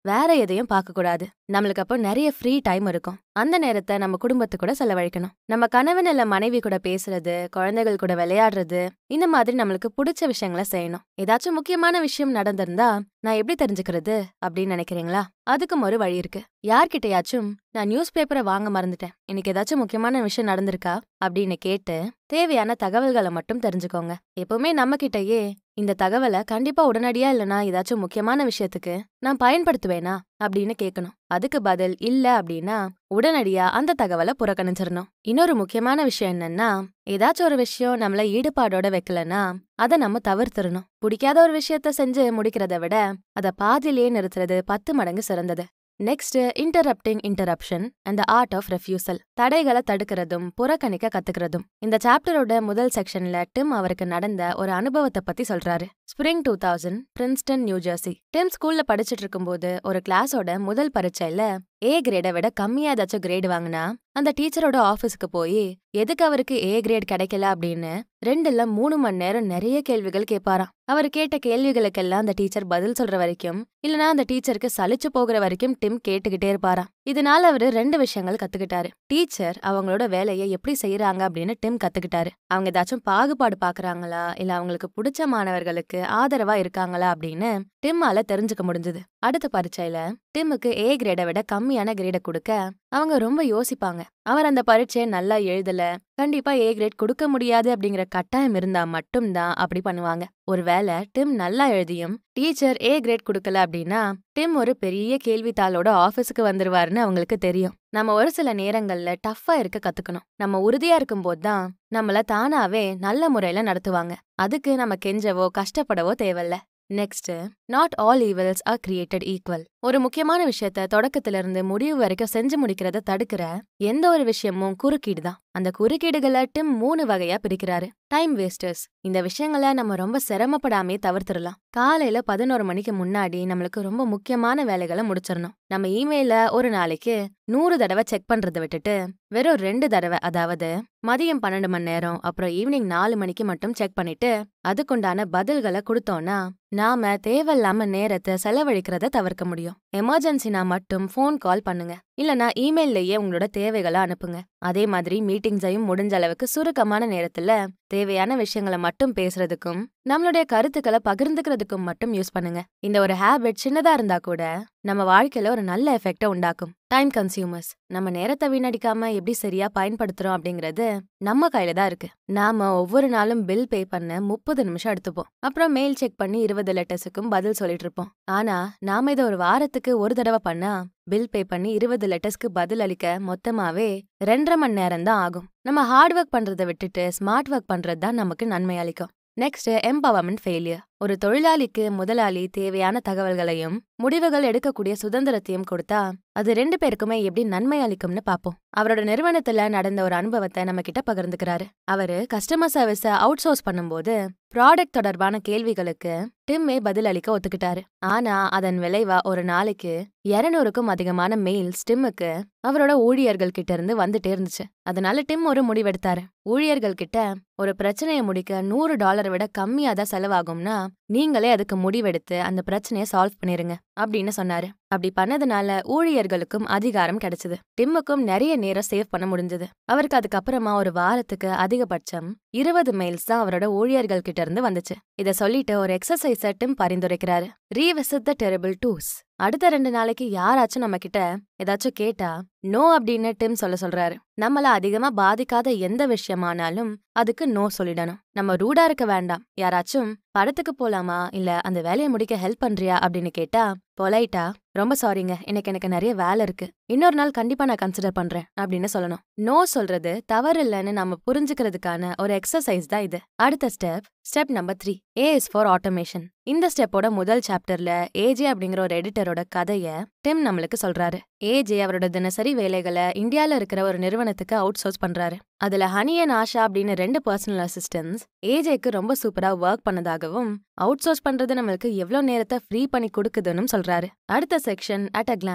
வேற எதையும் பார்க்க கூடாது நம்மளுக்கு அப்போ நிறைய ஃப்ரீ டைம் இருக்கும் அந்த நேரத்தை நம்ம குடும்பத்து கூட செலவழிக்கணும் நம்ம கணவன் இல்ல மனைவி கூட பேசுறது குழந்தைகள் கூட விளையாடுறது இந்த மாதிரி நம்மளுக்கு பிடிச்ச விஷயங்களை செய்யணும் ஏதாச்சும் முக்கியமான விஷயம் நடந்திருந்தா நான் எப்படி தெரிஞ்சுக்கிறது அப்படின்னு நினைக்கிறீங்களா அதுக்கும் ஒரு வழி இருக்கு யார்கிட்டயாச்சும் நான் நியூஸ் பேப்பரை வாங்க மறந்துட்டேன் இன்னைக்கு ஏதாச்சும் முக்கியமான விஷயம் நடந்திருக்கா அப்படின்னு கேட்டு தேவையான தகவல்களை மட்டும் தெரிஞ்சுக்கோங்க எப்பவுமே நம்ம கிட்டயே இந்த தகவலை கண்டிப்பா உடனடியா இல்லனா ஏதாச்சும் முக்கியமான விஷயத்துக்கு நான் பயன்படுத்துவேனா அப்படின்னு கேட்கணும் அதுக்கு பதில் இல்ல அப்படின்னா உடனடியா அந்த தகவலை புறக்கணிச்சிடணும் இன்னொரு முக்கியமான விஷயம் என்னன்னா ஏதாச்சும் ஒரு விஷயம் நம்மள ஈடுபாடோட வைக்கலன்னா அதை நம்ம தவிர்த்திடணும் பிடிக்காத ஒரு விஷயத்த செஞ்சு முடிக்கிறத விட அதை பாதியிலேயே நிறுத்துறது பத்து மடங்கு சிறந்தது next interrupting interruption and the art of refusal தடைகளை தடுக்கிறதும் புறக்கணிக்க கத்துக்கிறதும் இந்த சாப்டரோட முதல் செக்ஷன்ல டிம் அவருக்கு நடந்த ஒரு அனுபவத்தை பத்தி சொல்றாரு spring two thousand Princeton New Jersey Tim ஸ்கூல்ல படிச்சிட்டு இருக்கும்போது ஒரு கிளாஸோட முதல் பரீட்சையில ஏ கிரேடை விட கம்மியா ஏதாச்சும் கிரேடு வாங்கினா அந்த டீச்சரோட ஆபீஸ்க்கு போய் எதுக்கு அவருக்கு ஏ கிரேட் கிடைக்கல அப்படின்னு ரெண்டு இல்ல மூணு மணி நேரம் நிறைய கேள்விகள் கேட்பாராம் அவர் கேட்ட கேள்விகளுக்கெல்லாம் அந்த டீச்சர் பதில் சொல்ற வரைக்கும் இல்லனா அந்த டீச்சருக்கு சலிச்சு போகிற வரைக்கும் டிம் கேட்டுக்கிட்டே இருப்பாராம் இதனால அவரு ரெண்டு விஷயங்கள் கத்துக்கிட்டாரு டீச்சர் அவங்களோட வேலையை எப்படி செய்யறாங்க அப்படின்னு டிம் கத்துக்கிட்டாரு அவங்க ஏதாச்சும் பாகுபாடு பாக்குறாங்களா இல்ல அவங்களுக்கு பிடிச்ச மாணவர்களுக்கு ஆதரவா இருக்காங்களா அப்படின்னு டிம்மால தெரிஞ்சுக்க முடிஞ்சது அடுத்த பரீட்சையில டிம்முக்கு ஏ கிரேடை விட கம்மியான கிரேடை கொடுக்க அவங்க ரொம்ப யோசிப்பாங்க அவர் அந்த பரீட்சையை நல்லா எழுதல கண்டிப்பா ஏ கிரேட் கொடுக்க முடியாது அப்படிங்கிற கட்டாயம் இருந்தா மட்டும்தான் அப்படி பண்ணுவாங்க ஒருவேளை டிம் நல்லா எழுதியும் டீச்சர் ஏ கிரேட் கொடுக்கல அப்படின்னா டிம் ஒரு பெரிய கேள்வித்தாளோட ஆபீஸுக்கு வந்துருவாருன்னு அவங்களுக்கு தெரியும் நம்ம ஒரு சில நேரங்கள்ல டஃப்பா இருக்க கத்துக்கணும் நம்ம உறுதியா இருக்கும்போது தான் நம்மள தானாவே நல்ல முறையில நடத்துவாங்க அதுக்கு நம்ம கெஞ்சவோ கஷ்டப்படவோ தேவையில்ல next not all evils are created equal ஒரு முக்கியமான விஷயத்த தொடக்கத்துல இருந்து முடிவு வரைக்கும் செஞ்சு முடிக்கிறத தடுக்கிற எந்த ஒரு விஷயமும் குறுக்கீடு தான் அந்த குறுக்கீடுகளை டிம் மூணு வகையா பிரிக்கிறாரு டைம் வேஸ்டர்ஸ் இந்த விஷயங்களை நம்ம ரொம்ப சிரமப்படாமே தவிர்த்திடலாம் காலையில பதினோரு மணிக்கு முன்னாடி நம்மளுக்கு ரொம்ப முக்கியமான வேலைகளை முடிச்சிடணும் நம்ம இமெயில ஒரு நாளைக்கு நூறு தடவை செக் பண்றதை விட்டுட்டு வெறும் ரெண்டு தடவை அதாவது மதியம் பன்னெண்டு மணி நேரம் அப்புறம் ஈவினிங் நாலு மணிக்கு மட்டும் செக் பண்ணிட்டு அதுக்குண்டான பதில்களை கொடுத்தோம்னா நாம தேவையில்லாம நேரத்தை செலவழிக்கிறத தவிர்க்க முடியும் எமர்ஜென்சினா மட்டும் ஃபோன் கால் பண்ணுங்க இல்லனா இமெயில்லயே உங்களோட தேவைகளை அனுப்புங்க அதே மாதிரி மீட்டிங்ஸையும் முடிஞ்ச அளவுக்கு சுருக்கமான நேரத்துல தேவையான விஷயங்களை மட்டும் பேசுறதுக்கும் நம்மளுடைய கருத்துக்களை பகிர்ந்துக்கிறதுக்கும் மட்டும் யூஸ் பண்ணுங்க இந்த ஒரு ஹேபிட் சின்னதா இருந்தா கூட நம்ம வாழ்க்கையில ஒரு நல்ல எஃபெக்ட உண்டாக்கும் டைம் கன்சியூமர்ஸ் நம்ம நேரத்தை வீணடிக்காம எப்படி சரியா பயன்படுத்துறோம் அப்படிங்கறது நம்ம கையில தான் இருக்கு நாம ஒவ்வொரு நாளும் பில் பே பண்ண முப்பது நிமிஷம் எடுத்துப்போம் அப்புறம் மெயில் செக் பண்ணி இருபது லெட்டர்ஸுக்கும் பதில் சொல்லிட்டு இருப்போம் ஆனா நாம இதை ஒரு வாரத்துக்கு ஒரு தடவை பண்ணா பில் பே பண்ணி இருபது லெட்டர்ஸ்க்கு பதில் அளிக்க மொத்தமாவே ரெண்டரை மணி நேரம் தான் ஆகும் நம்ம ஹார்ட் ஒர்க் பண்றதை விட்டுட்டு ஸ்மார்ட் ஒர்க் பண்றது தான் நமக்கு நன்மை அளிக்கும் நெக்ஸ்ட் எம்பவர்மெண்ட் ஃபெயிலியர் ஒரு தொழிலாளிக்கு முதலாளி தேவையான தகவல்களையும் முடிவுகள் எடுக்கக்கூடிய சுதந்திரத்தையும் கொடுத்தா அது ரெண்டு பேருக்குமே எப்படி நன்மை அளிக்கும்னு பாப்போம் அவரோட நிறுவனத்துல நடந்த ஒரு அனுபவத்தை நம்ம கிட்ட பகிர்ந்துக்கிறாரு அவரு கஸ்டமர் சர்வீஸ அவுட் சோர்ஸ் பண்ணும்போது ப்ராடக்ட் தொடர்பான கேள்விகளுக்கு டிம்மே பதில் அளிக்க ஒத்துக்கிட்டாரு ஆனா அதன் விளைவா ஒரு நாளைக்கு இருநூறுக்கும் அதிகமான மெயில்ஸ் டிம்முக்கு அவரோட ஊழியர்கள் கிட்ட இருந்து வந்துட்டே இருந்துச்சு அதனால டிம் ஒரு முடிவெடுத்தாரு ஊழியர்கள் கிட்ட ஒரு பிரச்சனையை முடிக்க நூறு டாலரை விட கம்மியா தான் செலவாகும்னா நீங்களே அதுக்கு முடிவெடுத்து அந்த பிரச்சனையை சால்வ் பண்ணிருங்க அப்படின்னு சொன்னாரு அப்படி பண்ணதுனால ஊழியர்களுக்கும் அதிகாரம் கிடைச்சது டிம்முக்கும் நிறைய நேரம் சேவ் பண்ண முடிஞ்சது அவருக்கு அதுக்கப்புறமா ஒரு வாரத்துக்கு அதிகபட்சம் இருபது மெயில்ஸ் தான் அவரோட ஊழியர்கள் கிட்ட இருந்து வந்துச்சு இத சொல்லிட்டு ஒரு எக்ஸசைஸ டிம் பரிந்துரைக்கிறாரு ரீவிசிட் த டெரிபிள் டூஸ் அடுத்த ரெண்டு நாளைக்கு யாராச்சும் நம்ம கிட்ட ஏதாச்சும் கேட்டா நோ அப்படின்னு டிம் சொல்ல சொல்றாரு நம்மள அதிகமா பாதிக்காத எந்த விஷயமானாலும் அதுக்கு நோ சொல்லிடணும் நம்ம ரூடா இருக்க வேண்டாம் யாராச்சும் படத்துக்கு போலாமா இல்ல அந்த வேலையை முடிக்க ஹெல்ப் பண்றியா அப்படின்னு கேட்டா பொலைட்டா ரொம்ப சாரிங்க இன்னைக்கு எனக்கு நிறைய வேலை இருக்கு இன்னொரு நாள் கண்டிப்பா நான் கன்சிடர் பண்றேன் அப்படின்னு சொல்லணும் நோ சொல்றது தவறு இல்லைன்னு நம்ம புரிஞ்சுக்கிறதுக்கான ஒரு எக்ஸசைஸ் தான் இது அடுத்த step step number three A is for automation இந்த ஸ்டெப்போட முதல் சாப்டர்ல ஏஜே அப்படிங்கிற ஒரு எடிட்டரோட கதைய டிம் நம்மளுக்கு சொல்றாரு ஏஜே அவரோட தினசரி வேலைகளை இந்தியால இருக்கிற ஒரு நிறுவனத்துக்கு அவுட் சோர்ஸ் பண்றாரு அதுல ஹனி அண்ட் ஆஷா அப்படின்னு ரெண்டு பர்சனல் அசிஸ்டன்ஸ் ஏஜேக்கு ரொம்ப சூப்பரா ஒர்க் பண்ணதாகவும் அவுட் சோர்ஸ் பண்றது நம்மளுக்கு எவ்வளவு நேரத்தை ஃப்ரீ பண்ணி கொடுக்குதுன்னு சொல்றாரு அடுத்த section at a glance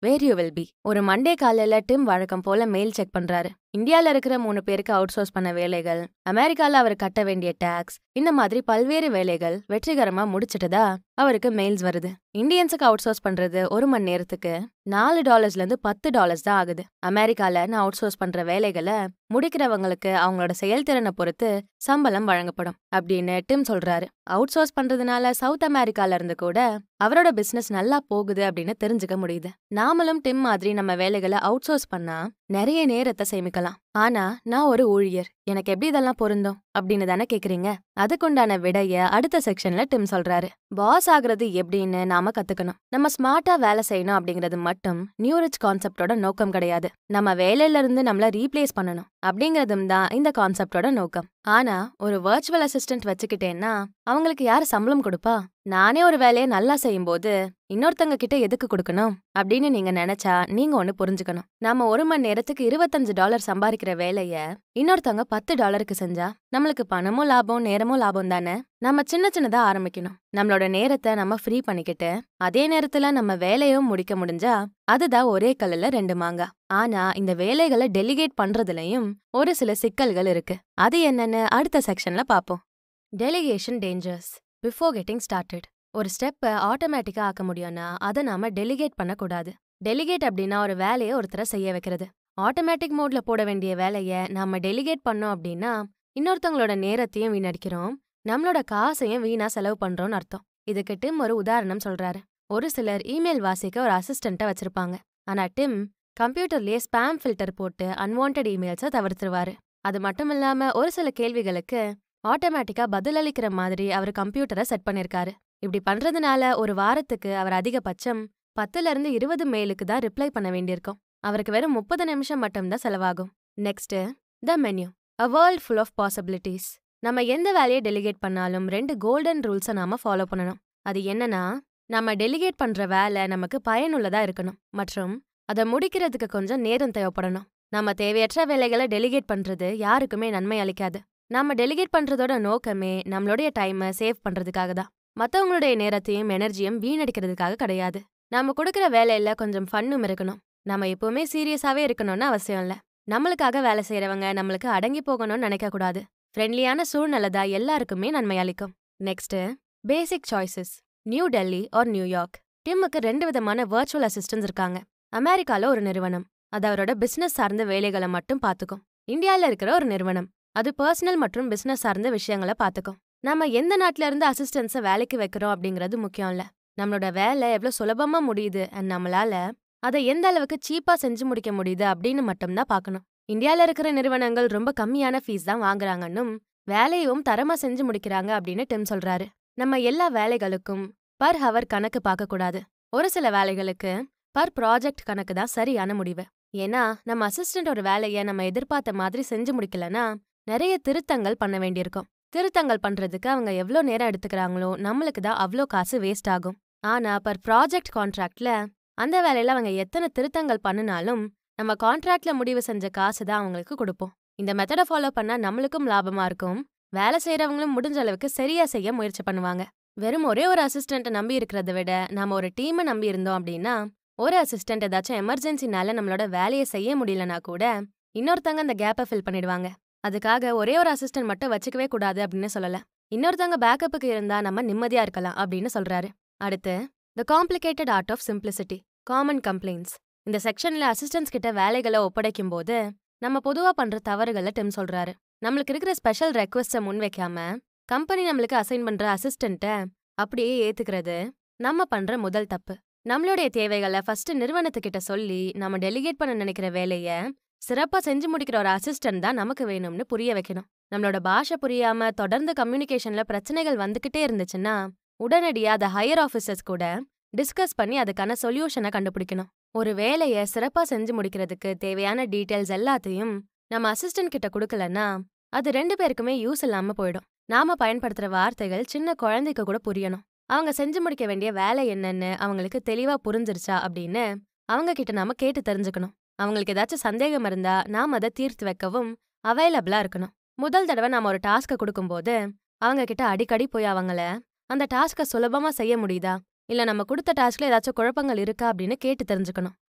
where you will be ஒரு மண்டே காலையில டிம் வழக்கம் போல மெயில் செக் பண்றாரு இந்தியால இருக்கிற மூணு பேருக்கு அவுட் சோர்ஸ் பண்ண வேலைகள் அமெரிக்கால அவர் கட்ட வேண்டிய டாக்ஸ் இந்த மாதிரி பல்வேறு வேலைகள் வெற்றிகரமா முடிச்சிட்டதா அவருக்கு மெயில்ஸ் வருது இந்தியன்ஸுக்கு அவுட் சோர்ஸ் பண்றது ஒரு மணி நேரத்துக்கு நாலு டாலர்ஸ்ல இருந்து பத்து டாலர்ஸ் தான் ஆகுது அமெரிக்கால நான் அவுட் சோர்ஸ் பண்ற வேலைகளை முடிக்கிறவங்களுக்கு அவங்களோட செயல்திறனை பொறுத்து சம்பளம் வழங்கப்படும் அப்படின்னு டிம் சொல்றாரு அவுட் சோர்ஸ் பண்றதுனால சவுத் அமெரிக்கால இருந்து கூட அவரோட பிசினஸ் நல்லா போகுது அப்படின்னு தெரிஞ்சுக்க முடியுது நாமளும் டிம் மாதிரி நம்ம வேலைகளை அவுட் சோர்ஸ் பண்ணா நிறைய நேரத்தை சேமிக்கலாம் ஆனா நான் ஒரு ஊழியர் எனக்கு எப்படி இதெல்லாம் பொருந்தும் அப்படின்னு தானே கேக்குறீங்க அதுக்குண்டான விடைய அடுத்த செக்ஷன்ல டிம் சொல்றாரு பாஸ் ஆகுறது எப்படின்னு நாம கத்துக்கணும் நம்ம ஸ்மார்ட்டா வேலை செய்யணும் அப்படிங்கிறது மட்டும் நியூ ரிச் கான்செப்டோட நோக்கம் கிடையாது நம்ம வேலையில இருந்து நம்மள ரீப்ளேஸ் பண்ணணும் அப்படிங்கறதும் தான் இந்த கான்செப்டோட நோக்கம் ஆனா ஒரு வர்ச்சுவல் அசிஸ்டன்ட் வச்சுக்கிட்டேன்னா அவங்களுக்கு யார் சம்பளம் கொடுப்பா நானே ஒரு வேலையை நல்லா செய்யும்போது இன்னொருத்தங்க கிட்ட எதுக்கு கொடுக்கணும் அப்படின்னு நீங்க நினைச்சா நீங்க ஒண்ணு புரிஞ்சுக்கணும் நாம ஒரு மணி நேரத்துக்கு இருபத்தஞ்சு டாலர் சம்பாதிக்கிற வேலைய இன்னொருத்தவங்க பத்து டாலருக்கு செஞ்சா நம்மளுக்கு பணமும் லாபம் நேரமும் லாபம் தானே நம்ம சின்ன சின்னதா ஆரம்பிக்கணும் நம்மளோட நேரத்தை நம்ம ஃப்ரீ பண்ணிக்கிட்டு அதே நேரத்துல நம்ம வேலையும் முடிக்க முடிஞ்சா அதுதான் ஒரே கல்லுல ரெண்டு மாங்கா ஆனா இந்த வேலைகளை டெலிகேட் பண்றதுலயும் ஒரு சில சிக்கல்கள் இருக்கு அது என்னன்னு அடுத்த செக்ஷன்ல பாப்போம் delegation dangers before getting started ஒரு ஸ்டெப்பை ஆட்டோமேட்டிக்கா ஆக்க முடியும்னா அதை நாம டெலிகேட் பண்ணக்கூடாது டெலிகேட் அப்படின்னா ஒரு வேலையை ஒருத்தரை செய்ய வைக்கிறது ஆட்டோமேட்டிக் மோட்ல போட வேண்டிய வேலையை நாம டெலிகேட் பண்ணோம் அப்படின்னா இன்னொருத்தவங்களோட நேரத்தையும் வீணடிக்கிறோம் நம்மளோட காசையும் வீணா செலவு பண்றோம்னு அர்த்தம் இதுக்கு டிம் ஒரு உதாரணம் சொல்றாரு ஒரு சிலர் இமெயில் வாசிக்க ஒரு அசிஸ்டண்ட்டை வச்சிருப்பாங்க ஆனா டிம் கம்ப்யூட்டர்லயே ஸ்பாம் ஃபில்டர் போட்டு அன்வான்ட் இமெயில்ஸை தவிர்த்துருவாரு அது மட்டும் இல்லாம ஒரு சில கேள்விகளுக்கு ஆட்டோமேட்டிக்கா பதிலளிக்கிற மாதிரி அவர் கம்ப்யூட்டரை செட் பண்ணிருக்காரு இப்படி பண்றதுனால ஒரு வாரத்துக்கு அவர் அதிகபட்சம் பத்துல இருந்து இருபது மெயிலுக்கு தான் ரிப்ளை பண்ண வேண்டியிருக்கும் அவருக்கு வெறும் முப்பது நிமிஷம் மட்டும்தான் செலவாகும் next the menu a world full of possibilities நம்ம எந்த வேலையை டெலிகேட் பண்ணாலும் ரெண்டு கோல்டன் ரூல்ஸை நாம ஃபாலோ பண்ணணும் அது என்னன்னா நம்ம டெலிகேட் பண்ற வேலை நமக்கு பயனுள்ளதா இருக்கணும் மற்றும் அதை முடிக்கிறதுக்கு கொஞ்சம் நேரம் தேவைப்படணும் நம்ம தேவையற்ற வேலைகளை டெலிகேட் பண்றது யாருக்குமே நன்மை அளிக்காது நாம டெலிகேட் பண்றதோட நோக்கமே நம்மளுடைய டைமை சேவ் பண்றதுக்காக தான் மத்தவங்களுடைய நேரத்தையும் எனர்ஜியும் வீணடிக்கிறதுக்காக கிடையாது நாம கொடுக்குற வேலையில கொஞ்சம் ஃபன்னும் இருக்கணும் நம்ம எப்பவுமே சீரியஸாவே இருக்கணும்னு அவசியம் இல்ல நம்மளுக்காக வேலை செய்யறவங்க நம்மளுக்கு அடங்கி போகணும்னு நினைக்க கூடாது ஃப்ரெண்ட்லியான சூழ்நிலை தான் எல்லாருக்குமே நன்மை அளிக்கும் next basic choices New Delhi or New York டிம்முக்கு ரெண்டு விதமான வர்ச்சுவல் அசிஸ்டன்ஸ் இருக்காங்க அமெரிக்கால ஒரு நிறுவனம் அது அவரோட பிசினஸ் சார்ந்த வேலைகளை மட்டும் பார்த்துக்கும் இந்தியால இருக்கிற ஒரு நிறுவனம் அது பர்சனல் மற்றும் பிசினஸ் சார்ந்த விஷயங்களை பார்த்துக்கும் நம்ம எந்த நாட்டுல இருந்து அசிஸ்டன்ஸை வேலைக்கு வைக்கிறோம் அப்படிங்கிறது முக்கியம் இல்ல நம்மளோட வேலை எவ்வளவு சுலபமா முடியுது and நம்மளால அதை எந்த அளவுக்கு சீப்பா செஞ்சு முடிக்க முடியுது அப்படின்னு மட்டும்தான் பார்க்கணும் இந்தியால இருக்கிற நிறுவனங்கள் ரொம்ப கம்மியான ஃபீஸ் தான் வாங்குறாங்கன்னும் வேலையும் தரமா செஞ்சு முடிக்கிறாங்க அப்படின்னு டிம் சொல்றாரு நம்ம எல்லா வேலைகளுக்கும் பர் ஹவர் கணக்கு பார்க்க கூடாது ஒரு சில வேலைகளுக்கு பர் ப்ராஜெக்ட் கணக்கு தான் சரியான முடிவு ஏன்னா நம்ம அசிஸ்டன்ட் ஒரு வேலையை நம்ம எதிர்பார்த்த மாதிரி செஞ்சு முடிக்கலனா நிறைய திருத்தங்கள் பண்ண வேண்டியிருக்கும் திருத்தங்கள் பண்றதுக்கு அவங்க எவ்வளோ நேரம் எடுத்துக்கிறாங்களோ நம்மளுக்கு தான் அவ்வளோ காசு வேஸ்ட் ஆகும் ஆனா பர் ப்ராஜெக்ட் கான்ட்ராக்ட்ல அந்த வேலையில அவங்க எத்தனை திருத்தங்கள் பண்ணினாலும் நம்ம கான்ட்ராக்ட்ல முடிவு செஞ்ச காசு தான் அவங்களுக்கு கொடுப்போம் இந்த மெத்தடை ஃபாலோ பண்ணா நம்மளுக்கும் லாபமா இருக்கும் வேலை செய்யறவங்களும் முடிஞ்ச அளவுக்கு சரியா செய்ய முயற்சி பண்ணுவாங்க வெறும் ஒரே ஒரு அசிஸ்டண்ட்டை நம்பி இருக்கிறத விட நாம ஒரு டீமை நம்பி இருந்தோம் அப்படின்னா ஒரு அசிஸ்டன்ட் ஏதாச்சும் எமர்ஜென்சினால நம்மளோட வேலையை செய்ய முடியலனா கூட இன்னொருத்தங்க அந்த கேப்பை ஃபில் பண்ணிடுவாங்க அதுக்காக ஒரே ஒரு அசிஸ்டன்ட் மட்டும் வச்சுக்கவே கூடாது அப்படின்னு சொல்லல இன்னொருத்தங்க பேக்கப்புக்கு இருந்தா நம்ம நிம்மதியா இருக்கலாம் அப்படின்னு சொல்றாரு அடுத்து the complicated art of simplicity common complaints இந்த செக்ஷன்ல அசிஸ்டன்ஸ் கிட்ட வேலைகளை ஒப்படைக்கும் போது நம்ம பொதுவா பண்ற தவறுகளை டிம் சொல்றாரு நம்மளுக்கு இருக்கிற ஸ்பெஷல் ரெக்வஸ்ட்டை முன் வைக்காம கம்பெனி நம்மளுக்கு அசைன் பண்ற அசிஸ்டண்ட்டை அப்படியே ஏத்துக்கிறது நம்ம பண்ற முதல் தப்பு நம்மளுடைய தேவைகளை ஃபர்ஸ்ட் நிறுவனத்துக்கிட்ட சொல்லி நம்ம டெலிகேட் பண்ண நினைக்கிற வேலைய சிறப்பா செஞ்சு முடிக்கிற ஒரு அசிஸ்டன்ட் தான் நமக்கு வேணும்னு புரிய வைக்கணும் நம்மளோட பாஷை புரியாம தொடர்ந்து கம்யூனிகேஷன்ல பிரச்சனைகள் வந்துகிட்டே இருந்துச்சுன்னா உடனடியா அதை ஹையர் ஆஃபீஸர்ஸ் கூட டிஸ்கஸ் பண்ணி அதுக்கான சொல்யூஷனை கண்டுபிடிக்கணும் ஒரு வேலையை சிறப்பா செஞ்சு முடிக்கிறதுக்கு தேவையான டீடைல்ஸ் எல்லாத்தையும் நம்ம அசிஸ்டன்ட் கிட்ட கொடுக்கலன்னா அது ரெண்டு பேருக்குமே யூஸ் இல்லாம போயிடும் நாம பயன்படுத்துற வார்த்தைகள் சின்ன குழந்தைக்கு கூட புரியணும் அவங்க செஞ்சு முடிக்க வேண்டிய வேலை என்னன்னு அவங்களுக்கு தெளிவா புரிஞ்சிருச்சா அப்படின்னு அவங்க கிட்ட நாம கேட்டு தெரிஞ்சுக்கணும் அவங்களுக்கு ஏதாச்சும் சந்தேகம் இருந்தா நாம அதை தீர்த்து வைக்கவும் அவைலபிளா இருக்கணும் முதல் தடவை நாம ஒரு டாஸ்க்கை கொடுக்கும்போது அவங்க கிட்ட அடிக்கடி போய் அவங்கள அந்த டாஸ்க்கை சுலபமா செய்ய முடியுதா இல்ல நம்ம கொடுத்த டாஸ்க்ல ஏதாச்சும் குழப்பங்கள் இருக்கா அப்படின்னு கேட்டு தெரிஞ்சுக்கணும்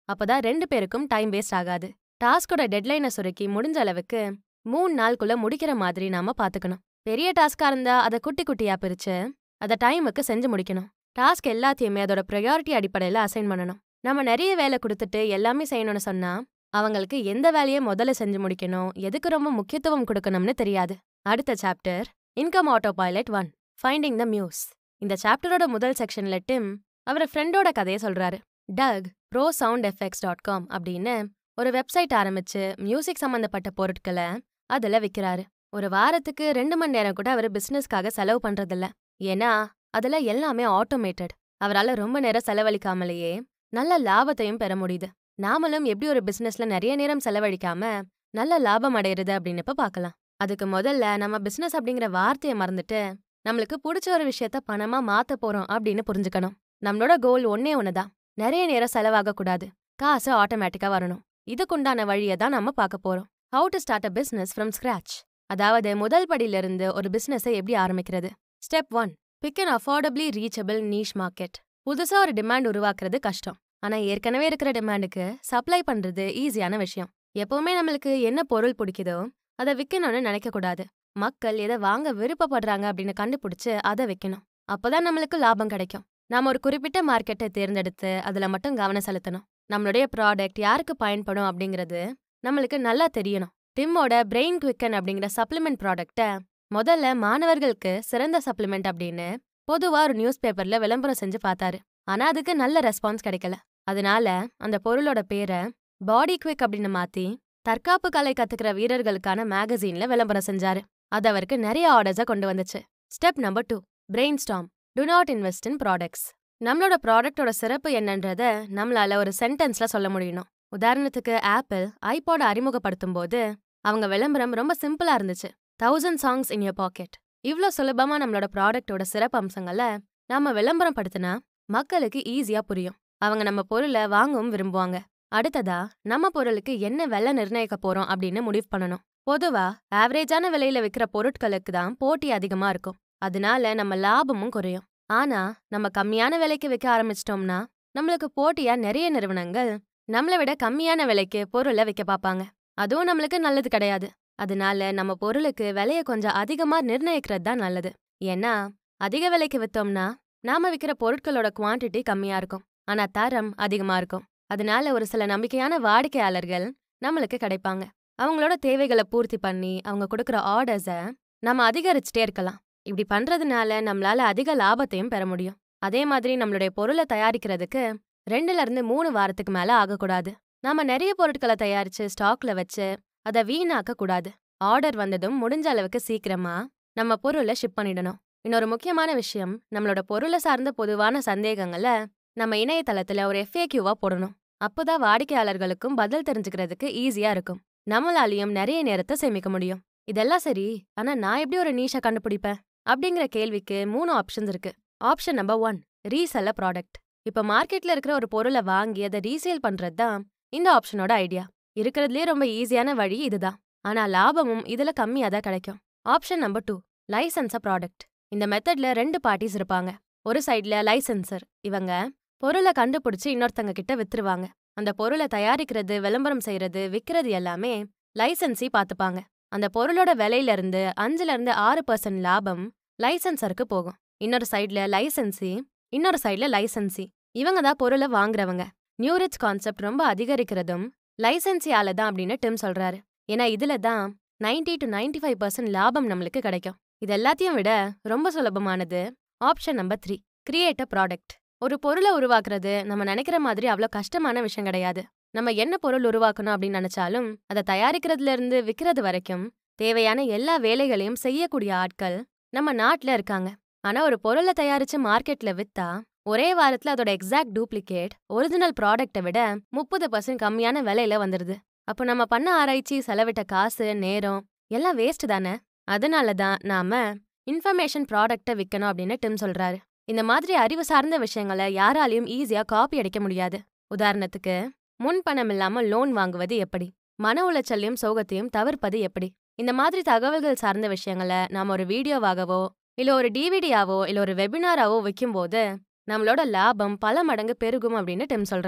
அப்பதான் ரெண்டு பேருக்கும் டைம் வேஸ்ட் ஆகாது டாஸ்கோட டெட்லைனை சுருக்கி முடிஞ்ச அளவுக்கு மூணு நாளுக்குள்ள முடிக்கிற மாதிரி நாம பாத்துக்கணும் பெரிய டாஸ்கா இருந்தா அதை குட்டி குட்டியா பிரிச்சு அதை டைமுக்கு செஞ்சு முடிக்கணும் டாஸ்க் எல்லாத்தையுமே அதோட ப்ரையாரிட்டி அடிப்படையில அசைன் பண்ணணும் நம்ம நிறைய வேலை கொடுத்துட்டு எல்லாமே செய்யணும்னு சொன்னா அவங்களுக்கு எந்த வேலையை முதல்ல செஞ்சு முடிக்கணும் எதுக்கு ரொம்ப முக்கியத்துவம் கொடுக்கணும்னு தெரியாது அடுத்த chapter income autopilot one finding the muse இந்த சாப்டரோட முதல் செக்ஷன்ல டிம் அவர் ஃப்ரெண்டோட கதையை சொல்றாரு Doug pro sound effects dot com அப்படின்னு ஒரு வெப்சைட் ஆரம்பிச்சு மியூசிக் சம்பந்தப்பட்ட பொருட்களை அதுல விக்கிறாரு ஒரு வாரத்துக்கு ரெண்டு மணி நேரம் கூட அவர் பிசினஸ்க்காக செலவு பண்றதில்ல ஏன்னா அதுல எல்லாமே ஆட்டோமேட்டட் அவரால ரொம்ப நேரம் செலவழிக்காமலேயே நல்ல லாபத்தையும் பெற முடியுது நாமளும் எப்படி ஒரு பிசினஸ்ல நிறைய நேரம் செலவழிக்காம நல்ல லாபம் அடையிறது அப்படின்னு இப்ப பார்க்கலாம் அதுக்கு முதல்ல நம்ம பிசினஸ் அப்படிங்கிற வார்த்தையை மறந்துட்டு நம்மளுக்கு பிடிச்ச ஒரு விஷயத்த பணமா மாத்த போறோம் அப்படின்னு புரிஞ்சுக்கணும் நம்மளோட கோல் ஒன்னே ஒண்ணுதான் நிறைய நேரம் செலவாக கூடாது காசு ஆட்டோமேட்டிக்கா வரணும் இதுக்குண்டான வழியை தான் நம்ம பார்க்க போறோம் how to start a business from scratch அதாவது முதல் படியிலிருந்து ஒரு பிசினஸை எப்படி ஆரம்பிக்கிறது step one pick an affordably reachable niche market புதுசா ஒரு டிமாண்ட் உருவாக்குறது கஷ்டம் ஆனா ஏற்கனவே இருக்கிற டிமாண்டுக்கு சப்ளை பண்றது ஈஸியான விஷயம் எப்பவுமே நம்மளுக்கு என்ன பொருள் பிடிக்குதோ அதை விற்கணும்னு நினைக்க கூடாது மக்கள் எதை வாங்க விருப்பப்படுறாங்க அப்படின்னு கண்டுபிடிச்சு அதை விற்கணும் அப்பதான் நம்மளுக்கு லாபம் கிடைக்கும் நாம ஒரு குறிப்பிட்ட மார்க்கெட்டை தேர்ந்தெடுத்து அதுல மட்டும் கவனம் செலுத்தணும் நம்மளுடைய ப்ராடக்ட் யாருக்கு பயன்படும் அப்படிங்கிறது நம்மளுக்கு நல்லா தெரியணும் டிம்மோட பிரெயின் குவிக்கன் அப்படிங்கிற சப்ளிமெண்ட் ப்ராடக்ட்டை முதல்ல மாணவர்களுக்கு சிறந்த சப்ளிமெண்ட் அப்படின்னு பொதுவா ஒரு நியூஸ் பேப்பர்ல விளம்பரம் செஞ்சு பார்த்தாரு ஆனா அதுக்கு நல்ல ரெஸ்பான்ஸ் கிடைக்கல அதனால அந்த பொருளோட பேரை பாடி குவிக் அப்படின்னு மாத்தி தற்காப்பு கலை கத்துக்கிற வீரர்களுக்கான மேகசீன்ல விளம்பரம் செஞ்சாரு அது அவருக்கு நிறைய ஆர்டர்ஸை கொண்டு வந்துச்சு step number two brainstorm do not invest in products நம்மளோட ப்ராடக்டோட சிறப்பு என்னன்றத நம்மளால ஒரு சென்டென்ஸ்ல சொல்ல முடியணும் உதாரணத்துக்கு ஆப்பிள் ஐபாட் அறிமுகப்படுத்தும் போது அவங்க விளம்பரம் ரொம்ப சிம்பிளா இருந்துச்சு thousand songs in your pocket இவ்ளோ சுலபமா நம்மளோட ப்ராடக்டோட சிறப்பு அம்சங்களை நாம விளம்பரம் படுத்தினா மக்களுக்கு ஈஸியா புரியும் அவங்க நம்ம பொருளை வாங்கவும் விரும்புவாங்க அடுத்ததா நம்ம பொருளுக்கு என்ன விலை நிர்ணயிக்க போறோம் அப்படின்னு முடிவு பண்ணணும் பொதுவா ஆவரேஜான விலையில விற்கிற பொருட்களுக்கு தான் போட்டி அதிகமா இருக்கும் அதனால நம்ம லாபமும் குறையும் ஆனா நம்ம கம்மியான விலைக்கு விற்க ஆரம்பிச்சிட்டோம்னா நம்மளுக்கு போட்டியா நிறைய நிறுவனங்கள் நம்மளை விட கம்மியான விலைக்கு பொருளை விற்க பார்ப்பாங்க அதுவும் நம்மளுக்கு நல்லது கிடையாது அதனால நம்ம பொருளுக்கு விலையை கொஞ்சம் அதிகமா நிர்ணயிக்கிறது தான் நல்லது ஏன்னா அதிக விலைக்கு வித்தோம்னா நாம விற்கிற பொருட்களோட குவாண்டிட்டி கம்மியா இருக்கும் ஆனா தரம் அதிகமா இருக்கும் அதனால ஒரு சில நம்பிக்கையான வாடிக்கையாளர்கள் நம்மளுக்கு கிடைப்பாங்க அவங்களோட தேவைகளை பூர்த்தி பண்ணி அவங்க கொடுக்குற ஆர்டர்ஸை நம்ம அதிகரிச்சுட்டே இருக்கலாம் இப்படி பண்றதுனால நம்மளால அதிக லாபத்தையும் பெற முடியும் அதே மாதிரி நம்மளுடைய பொருளை தயாரிக்கிறதுக்கு ரெண்டுல இருந்து மூணு வாரத்துக்கு மேல ஆகக்கூடாது நாம நிறைய பொருட்களை தயாரிச்சு ஸ்டாக்ல வச்சு அதை வீணாக்க கூடாது ஆர்டர் வந்ததும் முடிஞ்ச அளவுக்கு சீக்கிரமா நம்ம பொருளை ஷிப் பண்ணிடணும் இன்னொரு முக்கியமான விஷயம் நம்மளோட பொருளை சார்ந்த பொதுவான சந்தேகங்களை நம்ம இணையதளத்துல ஒரு எஃப்ஏக்யூவா போடணும் அப்போதான் வாடிக்கையாளர்களுக்கும் பதில் தெரிஞ்சுக்கிறதுக்கு ஈஸியா இருக்கும் நம்மளாலையும் நிறைய நேரத்தை சேமிக்க முடியும் இதெல்லாம் சரி ஆனா நான் எப்படி ஒரு நீஷை கண்டுபிடிப்பேன் அப்படிங்கிற கேள்விக்கு மூணு ஆப்ஷன்ஸ் இருக்கு option number one resell a product இப்ப மார்க்கெட்ல இருக்கிற ஒரு பொருளை வாங்கி அதை ரீசேல் பண்றது தான் இந்த ஆப்ஷனோட ஐடியா இருக்கிறதுலே ரொம்ப ஈஸியான வழி இதுதான் ஆனா லாபமும் இதுல கம்மியா தான் கிடைக்கும் option number two license product இந்த மெத்தட்ல ரெண்டு பார்ட்டிஸ் இருப்பாங்க ஒரு சைட்ல லைசன்சர் இவங்க பொருளை கண்டுபிடிச்சு இன்னொருத்தங்க கிட்ட வித்துருவாங்க அந்த பொருளை தயாரிக்கிறது விளம்பரம் செய்யறது விக்கிறது எல்லாமே லைசன்சி பார்த்துப்பாங்க அந்த பொருளோட விலையில இருந்து அஞ்சுல இருந்து ஆறு பர்சன்ட் லாபம் லைசன்சருக்கு போகும் இன்னொரு சைட்ல லைசன்சி இன்னொரு சைட்ல லைசன்சி இவங்க தான் பொருளை வாங்குறவங்க நியூரிச் கான்செப்ட் ரொம்ப அதிகரிக்கிறதும் லைசன்சியால தான் அப்படின்னு டிம் சொல்றாரு ஏன்னா இதுல தான் ninety to ninety five percent லாபம் நம்மளுக்கு கிடைக்கும் இது எல்லாத்தையும் விட ரொம்ப சுலபமானது option number three create a product ஒரு பொருளை உருவாக்குறது நம்ம நினைக்கிற மாதிரி அவ்வளோ கஷ்டமான விஷயம் கிடையாது நம்ம என்ன பொருள் உருவாக்கணும் அப்படின்னு நினைச்சாலும் அதை தயாரிக்கிறதுல இருந்து விற்கிறது வரைக்கும் தேவையான எல்லா வேலைகளையும் செய்யக்கூடிய ஆட்கள் நம்ம நாட்டுல இருக்காங்க ஆனா ஒரு பொருளை தயாரிச்சு மார்க்கெட்ல வித்தா ஒரே வாரத்துல அதோட எக்ஸாக்ட் டூப்ளிகேட் ஒரிஜினல் ப்ராடக்ட்டை விட முப்பது பர்சன்ட் கம்மியான விலையில வந்துருது அப்போ நம்ம பண்ண ஆராய்ச்சி செலவிட்ட காசு நேரம் எல்லாம் வேஸ்ட் தானே அதனால தான் நாம இன்ஃபர்மேஷன் ப்ராடக்ட்டை விற்கணும் அப்படின்னு டிம் சொல்றாரு இந்த மாதிரி அறிவு சார்ந்த விஷயங்களை யாராலையும் ஈஸியா காப்பி அடிக்க முடியாது உதாரணத்துக்கு முன் பணம் இல்லாம லோன் வாங்குவது எப்படி மன உளைச்சலையும் சோகத்தையும் தவிர்ப்பது எப்படி இந்த மாதிரி தகவல்கள் சார்ந்த விஷயங்களை நாம ஒரு வீடியோவாகவோ இல்ல ஒரு டிவிடியாவோ இல்ல ஒரு வெபினாராவோ விற்கும்போது நம்மளோட லாபம் பல மடங்கு பெருகும் அப்படின்னு டிம் சொல்றாரு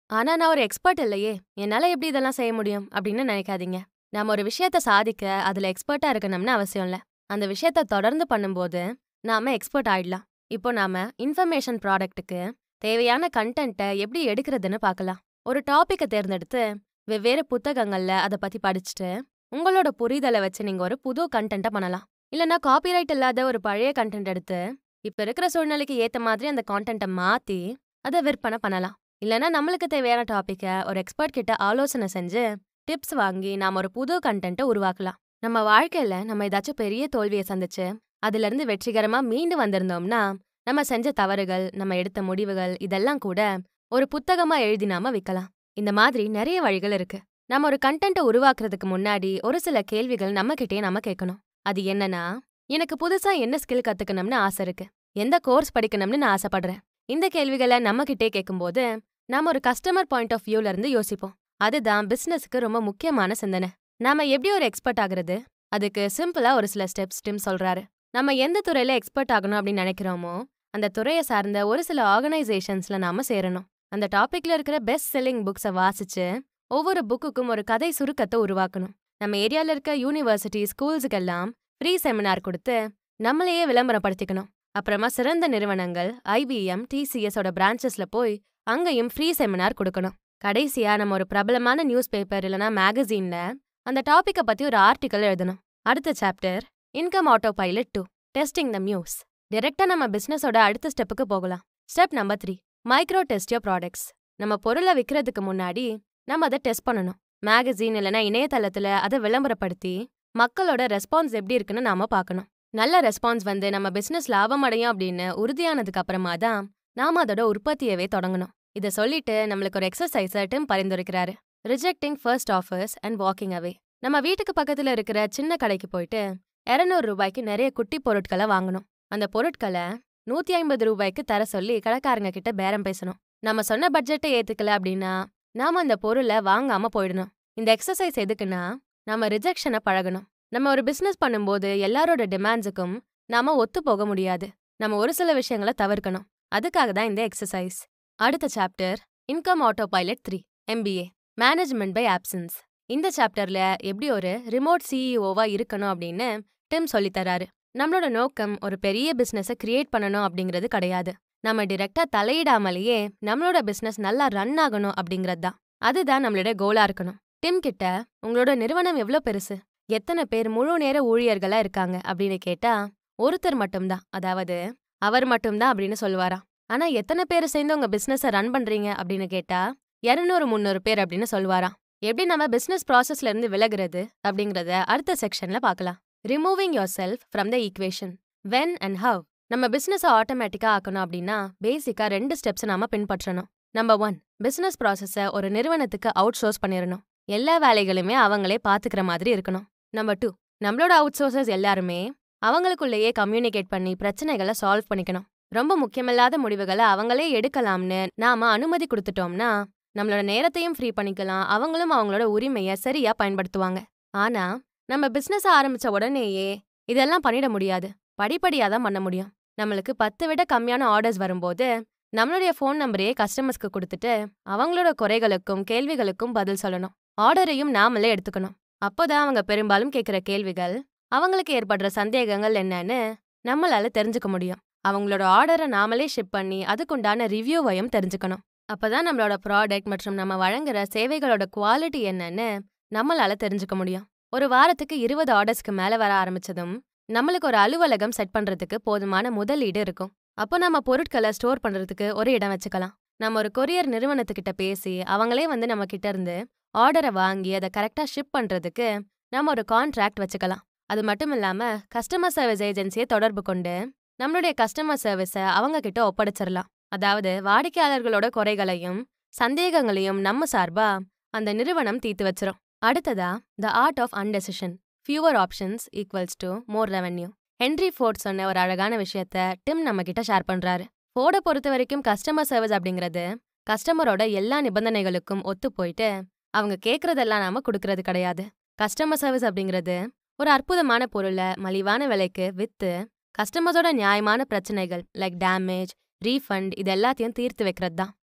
ஆனா நான் ஒரு எக்ஸ்பர்ட் இல்லையே என்னால எப்படி இதெல்லாம் செய்ய முடியும் அப்படின்னு நினைக்காதீங்க நாம ஒரு விஷயத்த சாதிக்க அதுல எக்ஸ்பர்ட்டா இருக்கணும்னு அவசியம் இல்ல அந்த விஷயத்த தொடர்ந்து பண்ணும்போது நாம எக்ஸ்பர்ட் ஆயிடலாம் இப்போ நாம இன்ஃபர்மேஷன் ப்ராடக்ட்டுக்கு தேவையான கண்டென்ட்டை எப்படி எடுக்கிறதுன்னு பார்க்கலாம் ஒரு டாபிக்கை தேர்ந்தெடுத்து வெவ்வேறு புத்தகங்கள்ல அதை பத்தி படிச்சுட்டு உங்களோட புரிதலை வச்சு நீங்க ஒரு புது கண்டென்ட்டை பண்ணலாம் இல்லைன்னா காப்பிரைட் இல்லாத ஒரு பழைய கண்டென்ட் எடுத்து இப்ப இருக்கிற சூழ்நிலைக்கு ஏத்த மாதிரி அந்த கான்டென்ட்டை மாத்தி அதை விற்பனை பண்ணலாம் இல்லைன்னா நம்மளுக்கு தேவையான டாபிக்கை ஒரு எக்ஸ்பர்ட் கிட்ட ஆலோசனை செஞ்சு டிப்ஸ் வாங்கி நாம ஒரு புது கண்டென்ட்டை உருவாக்கலாம் நம்ம வாழ்க்கையில நம்ம ஏதாச்சும் பெரிய தோல்வியை சந்திச்சு அதுல இருந்து வெற்றிகரமா மீண்டு வந்திருந்தோம்னா நம்ம செஞ்ச தவறுகள் நம்ம எடுத்த முடிவுகள் இதெல்லாம் கூட ஒரு புத்தகமா எழுதி நாம விற்கலாம் இந்த மாதிரி நிறைய வழிகள் இருக்கு நம்ம ஒரு கண்டென்ட்டை உருவாக்குறதுக்கு முன்னாடி ஒரு சில கேள்விகள் நம்ம கிட்டே நம்ம கேட்கணும் அது என்னன்னா எனக்கு புதுசா என்ன ஸ்கில் கத்துக்கணும்னு ஆசை இருக்கு எந்த கோர்ஸ் படிக்கணும்னு நான் ஆசைப்படுறேன் இந்த கேள்விகளை நம்ம கிட்டே கேட்கும்போது நாம ஒரு கஸ்டமர் பாயிண்ட் ஆஃப் வியூல இருந்து யோசிப்போம் அதுதான் பிசினஸ்க்கு ரொம்ப முக்கியமான சிந்தனை நாம எப்படி ஒரு எக்ஸ்பர்ட் ஆகுறது அதுக்கு சிம்பிளா ஒரு சில ஸ்டெப்ஸ் டிம் சொல்றாரு நம்ம எந்த துறையில எக்ஸ்பர்ட் ஆகணும் அப்படின்னு நினைக்கிறோமோ அந்த துறையை சார்ந்த ஒரு சில ஆர்கனைசேஷன்ஸ்ல நாம சேரணும் அந்த டாபிக்ல இருக்கிற பெஸ்ட் செல்லிங் புக்ஸை வாசிச்சு ஒவ்வொரு புக்குக்கும் ஒரு கதை சுருக்கத்தை உருவாக்கணும் நம்ம ஏரியால இருக்க யூனிவர்சிட்டி ஸ்கூல்ஸுக்கெல்லாம் ஃப்ரீ செமினார் கொடுத்து நம்மளையே விளம்பரப்படுத்திக்கணும் அப்புறமா சிறந்த நிறுவனங்கள் ஐபிஎம் டிசிஎஸோட பிரான்ச்சஸ்ல போய் அங்கேயும் ஃப்ரீ செமினார் கொடுக்கணும் கடைசியா நம்ம ஒரு பிரபலமான நியூஸ் பேப்பர் இல்லனா மேகசீன்ல அந்த டாபிக்கை பத்தி ஒரு ஆர்டிக்கல் எழுதணும் அடுத்த chapter income autopilot two testing the muse டிரெக்டா நம்ம பிசினஸோட அடுத்த ஸ்டெப்புக்கு போகலாம் step number three micro test your products நம்ம பொருளை விற்கிறதுக்கு முன்னாடி நம்ம அதை டெஸ்ட் பண்ணணும் மேகசீன் இல்லைனா இணையதளத்துல அதை விளம்பரப்படுத்தி மக்களோட ரெஸ்பான்ஸ் எப்படி இருக்குன்னு நாம பார்க்கணும் நல்ல ரெஸ்பான்ஸ் வந்து நம்ம பிசினஸ் லாபம் அடையும் அப்படின்னு உறுதியானதுக்கு அப்புறமா தான் நாம அதோட உற்பத்தியவே தொடங்கணும் இதை சொல்லிட்டு நம்மளுக்கு ஒரு எக்ஸசைஸை டிம் பரிந்துரைக்கிறாரு rejecting first offers and walking away நம்ம வீட்டுக்கு பக்கத்துல இருக்கிற சின்ன கடைக்கு போயிட்டு இரநூறு ரூபாய்க்கு நிறைய குட்டி பொருட்களை வாங்கணும் அந்த பொருட்களை நூத்தி ஐம்பது ரூபாய்க்கு தர சொல்லி கடைக்காரங்க கிட்ட பேரம் பேசணும் நம்ம சொன்ன பட்ஜெட்டை ஏத்துக்கல அப்படின்னா நாம அந்த பொருளை வாங்காம போயிடணும் இந்த எக்ஸசைஸ் எதுக்குன்னா நம்ம ரிஜெக்ஷனை பழகணும் நம்ம ஒரு பிசினஸ் பண்ணும்போது எல்லாரோட டிமாண்ட்ஸுக்கும் நாம ஒத்து போக முடியாது நம்ம ஒரு சில விஷயங்களை தவிர்க்கணும் அதுக்காக தான் இந்த எக்ஸசைஸ் அடுத்த chapter income autopilot three MBA management by absence இந்த சாப்டர்ல எப்படி ஒரு ரிமோட் சிஇஓவா இருக்கணும் அப்படின்னு டிம் சொல்லித்தராரு நம்மளோட நோக்கம் ஒரு பெரிய பிசினஸை கிரியேட் பண்ணணும் அப்படிங்கிறது கிடையாது நம்ம டிரெக்டா தலையிடாமலேயே நம்மளோட பிசினஸ் நல்லா ரன் ஆகணும் அப்படிங்கிறது தான் அதுதான் நம்மளோட கோலா இருக்கணும் டிம் கிட்ட உங்களோட நிறுவனம் எவ்வளோ பெருசு எத்தனை பேர் முழு நேர ஊழியர்களா இருக்காங்க அப்படின்னு கேட்டா ஒருத்தர் மட்டும்தான் அதாவது அவர் மட்டும்தான் அப்படின்னு சொல்லுவாராம் ஆனா எத்தனை பேர் சேர்ந்து உங்க பிசினஸை ரன் பண்றீங்க அப்படின்னு கேட்டா இரநூறு முந்நூறு பேர் அப்படின்னு சொல்லுவாராம் எப்படி நம்ம பிசினஸ் ப்ராசஸ்ல இருந்து விலகுறது அப்படிங்கறத அடுத்த செக்ஷன்ல பார்க்கலாம் removing yourself from the equation when and how நம்ம பிசினஸை ஆட்டோமேட்டிக்கா ஆக்கணும் அப்படின்னா பேசிக்கா ரெண்டு ஸ்டெப்ஸ் நாம பின்பற்றணும் நம்பர் ஒன் பிசினஸ் ப்ராசஸை ஒரு நிறுவனத்துக்கு அவுட் சோர்ஸ் பண்ணிடணும் எல்லா வேலைகளுமே அவங்களே பாத்துக்கிற மாதிரி இருக்கணும் நம்பர் டூ நம்மளோட அவுட் சோர்சஸ் எல்லாருமே அவங்களுக்குள்ளேயே கம்யூனிகேட் பண்ணி பிரச்சனைகளை சால்வ் பண்ணிக்கணும் ரொம்ப முக்கியமில்லாத முடிவுகளை அவங்களே எடுக்கலாம்னு நாம அனுமதி கொடுத்துட்டோம்னா நம்மளோட நேரத்தையும் ஃப்ரீ பண்ணிக்கலாம் அவங்களும் அவங்களோட உரிமையை சரியா பயன்படுத்துவாங்க ஆனா நம்ம பிசினஸ் ஆரம்பிச்ச உடனேயே இதெல்லாம் பண்ணிட முடியாது படிப்படியா தான் பண்ண முடியும் நம்மளுக்கு பத்து விட கம்மியான ஆர்டர்ஸ் வரும்போது நம்மளுடைய ஃபோன் நம்பரையே கஸ்டமர்ஸ்க்கு கொடுத்துட்டு அவங்களோட குறைகளுக்கும் கேள்விகளுக்கும் பதில் சொல்லணும் ஆர்டரையும் நாமளே எடுத்துக்கணும் அப்போதான் அவங்க பெரும்பாலும் கேட்குற கேள்விகள் அவங்களுக்கு ஏற்படுற சந்தேகங்கள் என்னன்னு நம்மளால தெரிஞ்சுக்க முடியும் அவங்களோட ஆர்டரை நாமளே ஷிப் பண்ணி அதுக்குண்டான ரிவ்யூவையும் தெரிஞ்சுக்கணும் அப்பதான் நம்மளோட ப்ராடக்ட் மற்றும் நம்ம வழங்குற சேவைகளோட குவாலிட்டி என்னன்னு நம்மளால தெரிஞ்சுக்க முடியும் ஒரு வாரத்துக்கு இருபது ஆர்டர்ஸ்க்கு மேல வர ஆரம்பிச்சதும் நம்மளுக்கு ஒரு அலுவலகம் செட் பண்றதுக்கு போதுமான முதலீடு இருக்கும் அப்போ நம்ம பொருட்களை ஸ்டோர் பண்றதுக்கு ஒரு இடம் வச்சுக்கலாம் நம்ம ஒரு கொரியர் நிறுவனத்துக்கிட்ட பேசி அவங்களே வந்து நம்ம கிட்ட இருந்து ஆர்டரை வாங்கி அதை கரெக்டா ஷிப் பண்றதுக்கு நம்ம ஒரு கான்ட்ராக்ட் வச்சுக்கலாம் அது மட்டும் இல்லாம கஸ்டமர் சர்வீஸ் ஏஜென்சியை தொடர்பு கொண்டு நம்மளுடைய கஸ்டமர் சர்வீஸை அவங்க கிட்ட ஒப்படைச்சிடலாம் அதாவது வாடிக்கையாளர்களோட குறைகளையும் சந்தேகங்களையும் நம்ம சார்பா அந்த நிறுவனம் தீர்த்து வச்சிரும் அடுத்ததா the art of undecision fewer options equals to more revenue Henry Ford சொன்ன ஒரு அழகான விஷயத்த டிம் நம்ம கிட்ட ஷேர் பண்றாரு ஃபோர்டை பொறுத்த வரைக்கும் கஸ்டமர் சர்வீஸ் அப்படிங்கிறது கஸ்டமரோட எல்லா நிபந்தனைகளுக்கும் ஒத்து போயிட்டு அவங்க கேட்கறதெல்லாம் நாம கொடுக்கறது கிடையாது கஸ்டமர் சர்வீஸ் அப்படிங்கிறது ஒரு அற்புதமான பொருளை மலிவான விலைக்கு வித்து கஸ்டமர்ஸோட நியாயமான பிரச்சனைகள் லைக் டேமேஜ் ரீஃபண்ட் இது எல்லாத்தையும் தீர்த்து வைக்கிறது தான்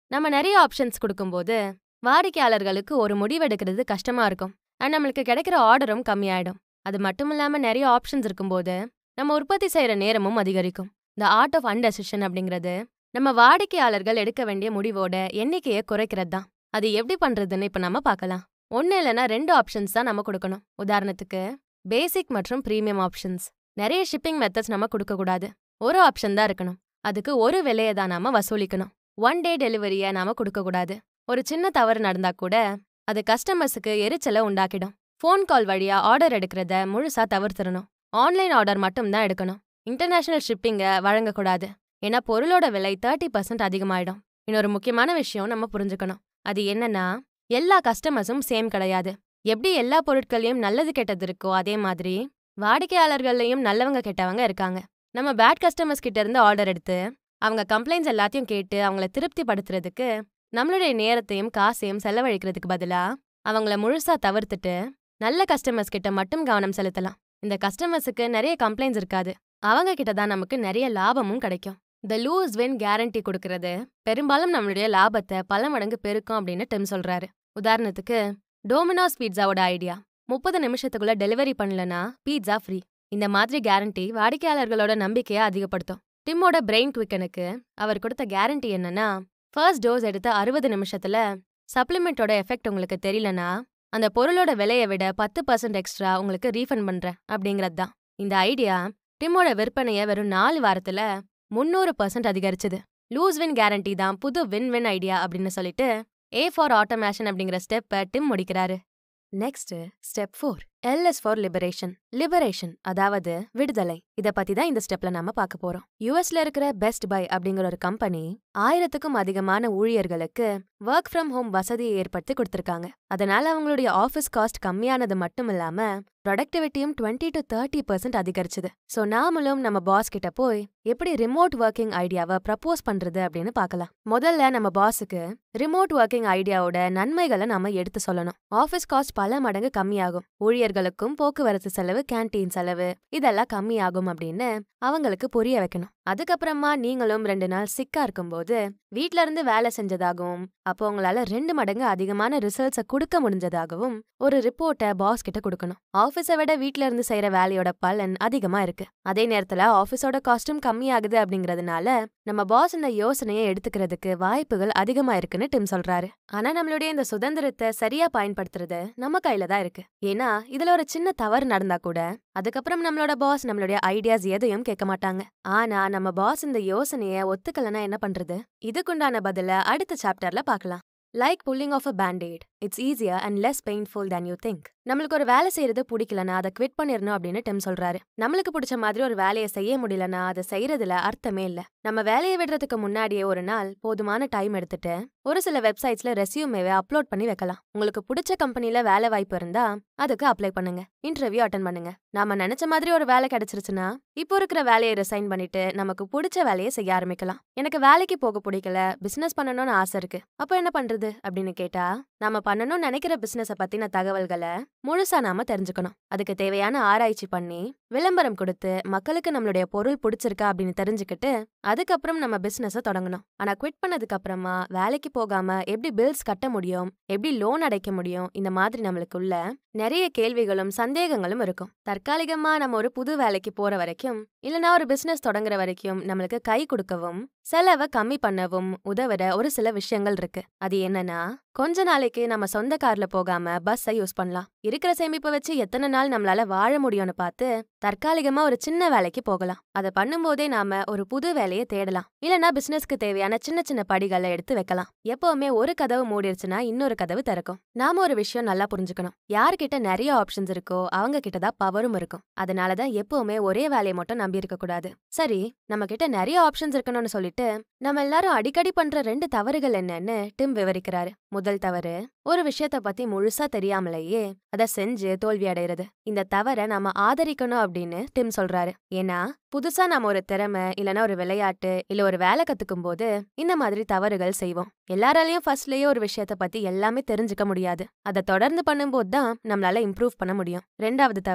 நம்ம நிறைய ஆப்ஷன்ஸ் கொடுக்கும்போது வாடிக்கையாளர்களுக்கு ஒரு முடிவெடுக்கிறது கஷ்டமா இருக்கும் அண்ட் நம்மளுக்கு கிடைக்கிற ஆர்டரும் கம்மியாயிடும் அது மட்டும் இல்லாம நிறைய ஆப்ஷன்ஸ் இருக்கும்போது நம்ம உற்பத்தி செய்யற நேரமும் அதிகரிக்கும் த ஆர்ட் ஆஃப் அன்டெசிஷன் அப்படிங்கிறது நம்ம வாடிக்கையாளர்கள் எடுக்க வேண்டிய முடிவோட எண்ணிக்கையை குறைக்கிறது தான் அது எப்படி பண்றதுன்னு இப்ப நம்ம பார்க்கலாம் ஒன்னு இல்லைன்னா ரெண்டு ஆப்ஷன்ஸ் தான் நம்ம கொடுக்கணும் உதாரணத்துக்கு பேசிக் மற்றும் ப்ரீமியம் ஆப்ஷன்ஸ் நிறைய ஷிப்பிங் மெத்தட்ஸ் நம்ம கொடுக்கக்கூடாது ஒரு ஆப்ஷன் தான் இருக்கணும் அதுக்கு ஒரு விலையை தான் நாம வசூலிக்கணும் ஒன் டே டெலிவரியை நாம கொடுக்கக்கூடாது ஒரு சின்ன தவறு நடந்தா கூட அது கஸ்டமர்ஸுக்கு எரிச்சலை உண்டாக்கிடும் ஃபோன் கால் வழியா ஆர்டர் எடுக்கிறத முழுசா தவிர்த்திடணும் ஆன்லைன் ஆர்டர் மட்டும் தான் எடுக்கணும் இன்டர்நேஷனல் ஷிப்பிங்கை வழங்கக்கூடாது ஏன்னா பொருளோட விலை தேர்ட்டி பர்சன்ட் அதிகமாயிடும் இன்னொரு முக்கியமான விஷயம் நம்ம புரிஞ்சுக்கணும் அது என்னன்னா எல்லா கஸ்டமர்ஸும் சேம் கிடையாது எப்படி எல்லா பொருட்களையும் நல்லது கெட்டது இருக்கோ அதே மாதிரி வாடிக்கையாளர்கள்லையும் நல்லவங்க கெட்டவங்க இருக்காங்க நம்ம பேட் கஸ்டமர்ஸ் கிட்ட இருந்து ஆர்டர் எடுத்து அவங்க கம்ப்ளைண்ட்ஸ் எல்லாத்தையும் கேட்டு அவங்கள திருப்திப்படுத்துறதுக்கு நம்மளுடைய நேரத்தையும் காசையும் செலவழிக்கிறதுக்கு பதிலா அவங்கள முழுசா தவிர்த்துட்டு நல்ல கஸ்டமர்ஸ் கிட்ட மட்டும் கவனம் செலுத்தலாம் இந்த கஸ்டமர்ஸுக்கு நிறைய கம்ப்ளைண்ட்ஸ் இருக்காது அவங்க கிட்ட தான் நமக்கு நிறைய லாபமும் கிடைக்கும் த லூஸ் வின் கேரண்டி கொடுக்கறது பெரும்பாலும் நம்மளுடைய லாபத்தை பல மடங்கு பெருக்கும் அப்படின்னு டிம் சொல்றாரு உதாரணத்துக்கு டோமினோஸ் பீட்சாவோட ஐடியா முப்பது நிமிஷத்துக்குள்ள டெலிவரி பண்ணலனா பீட்சா ஃப்ரீ இந்த மாதிரி கேரண்டி வாடிக்கையாளர்களோட நம்பிக்கையை அதிகப்படுத்தும் டிம்மோட பிரெயின் குவிக்கனுக்கு அவர் கொடுத்த கேரண்டி என்னன்னா ஃபர்ஸ்ட் டோஸ் எடுத்த அறுபது நிமிஷத்துல சப்ளிமெண்ட்டோட எஃபெக்ட் உங்களுக்கு தெரியலனா அந்த பொருளோட விலையை விட பத்து பர்சன்ட் எக்ஸ்ட்ரா உங்களுக்கு ரீஃபண்ட் பண்றேன் அப்படிங்கிறது தான் இந்த ஐடியா டிம்மோட விற்பனையை வெறும் நாலு வாரத்துல முந்நூறு பர்சன்ட் அதிகரிச்சது லூஸ் வின் கேரண்டி தான் புது வின் வின் ஐடியா அப்படின்னு சொல்லிட்டு ஏ ஃபார் ஆட்டோமேஷன் அப்படிங்கிற ஸ்டெப்பை டிம் முடிக்கிறாரு next step four L S for liberation liberation அதாவது விடுதலை இத பத்தி தான் இந்த ஸ்டெப்ல நாம பார்க்க போறோம் யூஎஸ்ல இருக்கிற பெஸ்ட் பை அப்படிங்கிற ஒரு கம்பெனி ஆயிரத்துக்கும் அதிகமான ஊழியர்களுக்கு ஒர்க் ஃப்ரம் ஹோம் வசதியை ஏற்படுத்தி கொடுத்திருக்காங்க அதனால அவங்களுடைய ஆஃபீஸ் காஸ்ட் கம்மியானது மட்டும் இல்லாம ப்ரொடக்டிவிட்டியும் டுவெண்ட்டி டு தேர்ட்டி பர்சன்ட் அதிகரிச்சது ஸோ நாமளும் நம்ம பாஸ் கிட்ட போய் எப்படி ரிமோட் ஒர்க்கிங் ஐடியாவை ப்ரப்போஸ் பண்றது அப்படின்னு பார்க்கலாம் முதல்ல நம்ம பாஸுக்கு ரிமோட் ஒர்க்கிங் ஐடியாவோட நன்மைகளை நாம எடுத்து சொல்லணும் ஆஃபீஸ் காஸ்ட் பல மடங்கு கம்மியாகும் ஊழியர்களுக்கும் போக்குவரத்து செலவு கேன்டீன் செலவு இதெல்லாம் கம்மியாகும் அப்படின்னு அவங்களுக்கு புரிய வைக்கணும் அதுக்கப்புறமா நீங்களும் ரெண்டு நாள் சிக்கா இருக்கும்போது வீட்ல இருந்து வேலை செஞ்சதாகவும் அப்போ உங்களால ரெண்டு மடங்கு அதிகமான ரிசல்ட்ஸை கொடுக்க முடிஞ்சதாகவும் ஒரு ரிப்போர்ட்டை பாஸ் கிட்ட கொடுக்கணும் ஆஃபீஸை விட வீட்ல இருந்து செய்யற வேலையோட பலன் அதிகமா இருக்கு அதே நேரத்துல ஆஃபீஸோட காஸ்டும் கம்மியாகுது அப்படிங்கறதுனால நம்ம பாஸ் இந்த யோசனையை எடுத்துக்கிறதுக்கு வாய்ப்புகள் அதிகமா இருக்குன்னு டிம் சொல்றாரு ஆனா நம்மளுடைய இந்த சுதந்திரத்தை சரியா பயன்படுத்துறது நம்ம கையில தான் இருக்கு ஏன்னா இதுல ஒரு சின்ன தவறு நடந்தா கூட அதுக்கப்புறம் நம்மளோட பாஸ் நம்மளுடைய ஐடியாஸ் எதையும் கேட்க மாட்டாங்க ஆனா நம்ம பாஸ் இந்த யோசனைய ஒத்துக்கலனா என்ன பண்றது இதுக்குண்டான பதில அடுத்த சாப்டர்ல பார்க்கலாம் like pulling off a bandaid it's easier and less painful than you think நம்மளுக்கு ஒரு வேலை செய்யறது பிடிக்கலனா அதை குவிட் பண்ணிடணும் அப்படின்னு டிம் சொல்றாரு நம்மளுக்கு பிடிச்ச மாதிரி ஒரு வேலையை செய்ய முடியலனா அதை செய்யறதுல அர்த்தமே இல்ல நம்ம வேலையை விடுறதுக்கு முன்னாடியே ஒரு நாள் போதுமான டைம் எடுத்துட்டு ஒரு சில வெப்சைட்ஸ்ல ரெசியூமேவை அப்லோட் பண்ணி வைக்கலாம் உங்களுக்கு பிடிச்ச கம்பெனில வேலை வாய்ப்பு இருந்தா அதுக்கு அப்ளை பண்ணுங்க இன்டர்வியூ அட்டன் பண்ணுங்க நாம நினைச்ச மாதிரி ஒரு வேலை கிடைச்சிருச்சுன்னா இப்போ இருக்கிற வேலையை ரிசைன் பண்ணிட்டு நமக்கு பிடிச்ச வேலையை செய்ய ஆரம்பிக்கலாம் எனக்கு வேலைக்கு போக பிடிக்கல பிசினஸ் பண்ணணும்னு ஆசை இருக்கு அப்போ என்ன பண்றது அப்படின்னு கேட்டா நாம பண்ணணும்னு நினைக்கிற பிசினஸ பத்தின தகவல்களை முழுசா நாம தெரிஞ்சுக்கணும் அதுக்கு தேவையான ஆராய்ச்சி பண்ணி விளம்பரம் கொடுத்து மக்களுக்கு நம்மளுடைய பொருள் பிடிச்சிருக்கா அப்படின்னு தெரிஞ்சுக்கிட்டு அதுக்கப்புறம் நம்ம பிசினஸ தொடங்கணும் ஆனா குவிட் பண்ணதுக்கு அப்புறமா வேலைக்கு போகாம எப்படி பில்ஸ் கட்ட முடியும் எப்படி லோன் அடைக்க முடியும் இந்த மாதிரி நம்மளுக்குள்ள நிறைய கேள்விகளும் சந்தேகங்களும் இருக்கும் தற்காலிகமா நம்ம ஒரு புது வேலைக்கு போற வரைக்கும் இல்லனா ஒரு பிசினஸ் தொடங்குற வரைக்கும் நம்மளுக்கு கை கொடுக்கவும் செலவை கம்மி பண்ணவும் உதவுற ஒரு சில விஷயங்கள் இருக்கு அது என்னன்னா கொஞ்ச நாளைக்கு நம்ம சொந்த கார்ல போகாம பஸ்ஸை யூஸ் பண்ணலாம் இருக்கிற சேமிப்பை வச்சு எத்தனை நாள் நம்மளால வாழ முடியும்னு பார்த்து தற்காலிகமா ஒரு சின்ன வேலைக்கு போகலாம் அதை பண்ணும்போதே நாம ஒரு புது வேலையை தேடலாம் இல்லனா பிசினஸ்க்கு தேவையான சின்ன சின்ன படிகளை எடுத்து வைக்கலாம் எப்பவுமே ஒரு கதவு மூடிருச்சுன்னா இன்னொரு கதவு திறக்கும் நாம ஒரு விஷயம் நல்லா புரிஞ்சுக்கணும் யார்கிட்ட நிறைய ஆப்ஷன்ஸ் இருக்கோ அவங்க கிட்ட தான் பவரும் இருக்கும் அதனாலதான் எப்பவுமே ஒரே வேலையை மட்டும் நம்பி இருக்க கூடாது சரி நம்ம கிட்ட நிறைய ஆப்ஷன்ஸ் இருக்கணும்னு சொல்லிட்டு நம்ம எல்லாரும் அடிக்கடி பண்ற ரெண்டு தவறுகள் என்னன்னு டிம் விவரிக்கிறாரு முதல் தவறு ஒரு விஷயத்த பத்தி முழுசா தெரியாமலேயே அத செஞ்சு தோல்வி அடைறது இந்த தவற நாம ஆதரிக்கணும் அப்படின்னு டிம் சொல்றாரு ஏன்னா புதுசா நாம ஒரு திறமை இல்லனா ஒரு விளையாட்டு இல்ல ஒரு வேலை கத்துக்கும் போது இந்த மாதிரி தவறுகள் செய்வோம் எல்லாராலையும் ஃபர்ஸ்ட்லயே ஒரு விஷயத்த பத்தி எல்லாமே தெரிஞ்சுக்க முடியாது அதை தொடர்ந்து பண்ணும்போது தான் நம்மளால இம்ப்ரூவ் பண்ண முடியும் ரெண்டாவது தவறு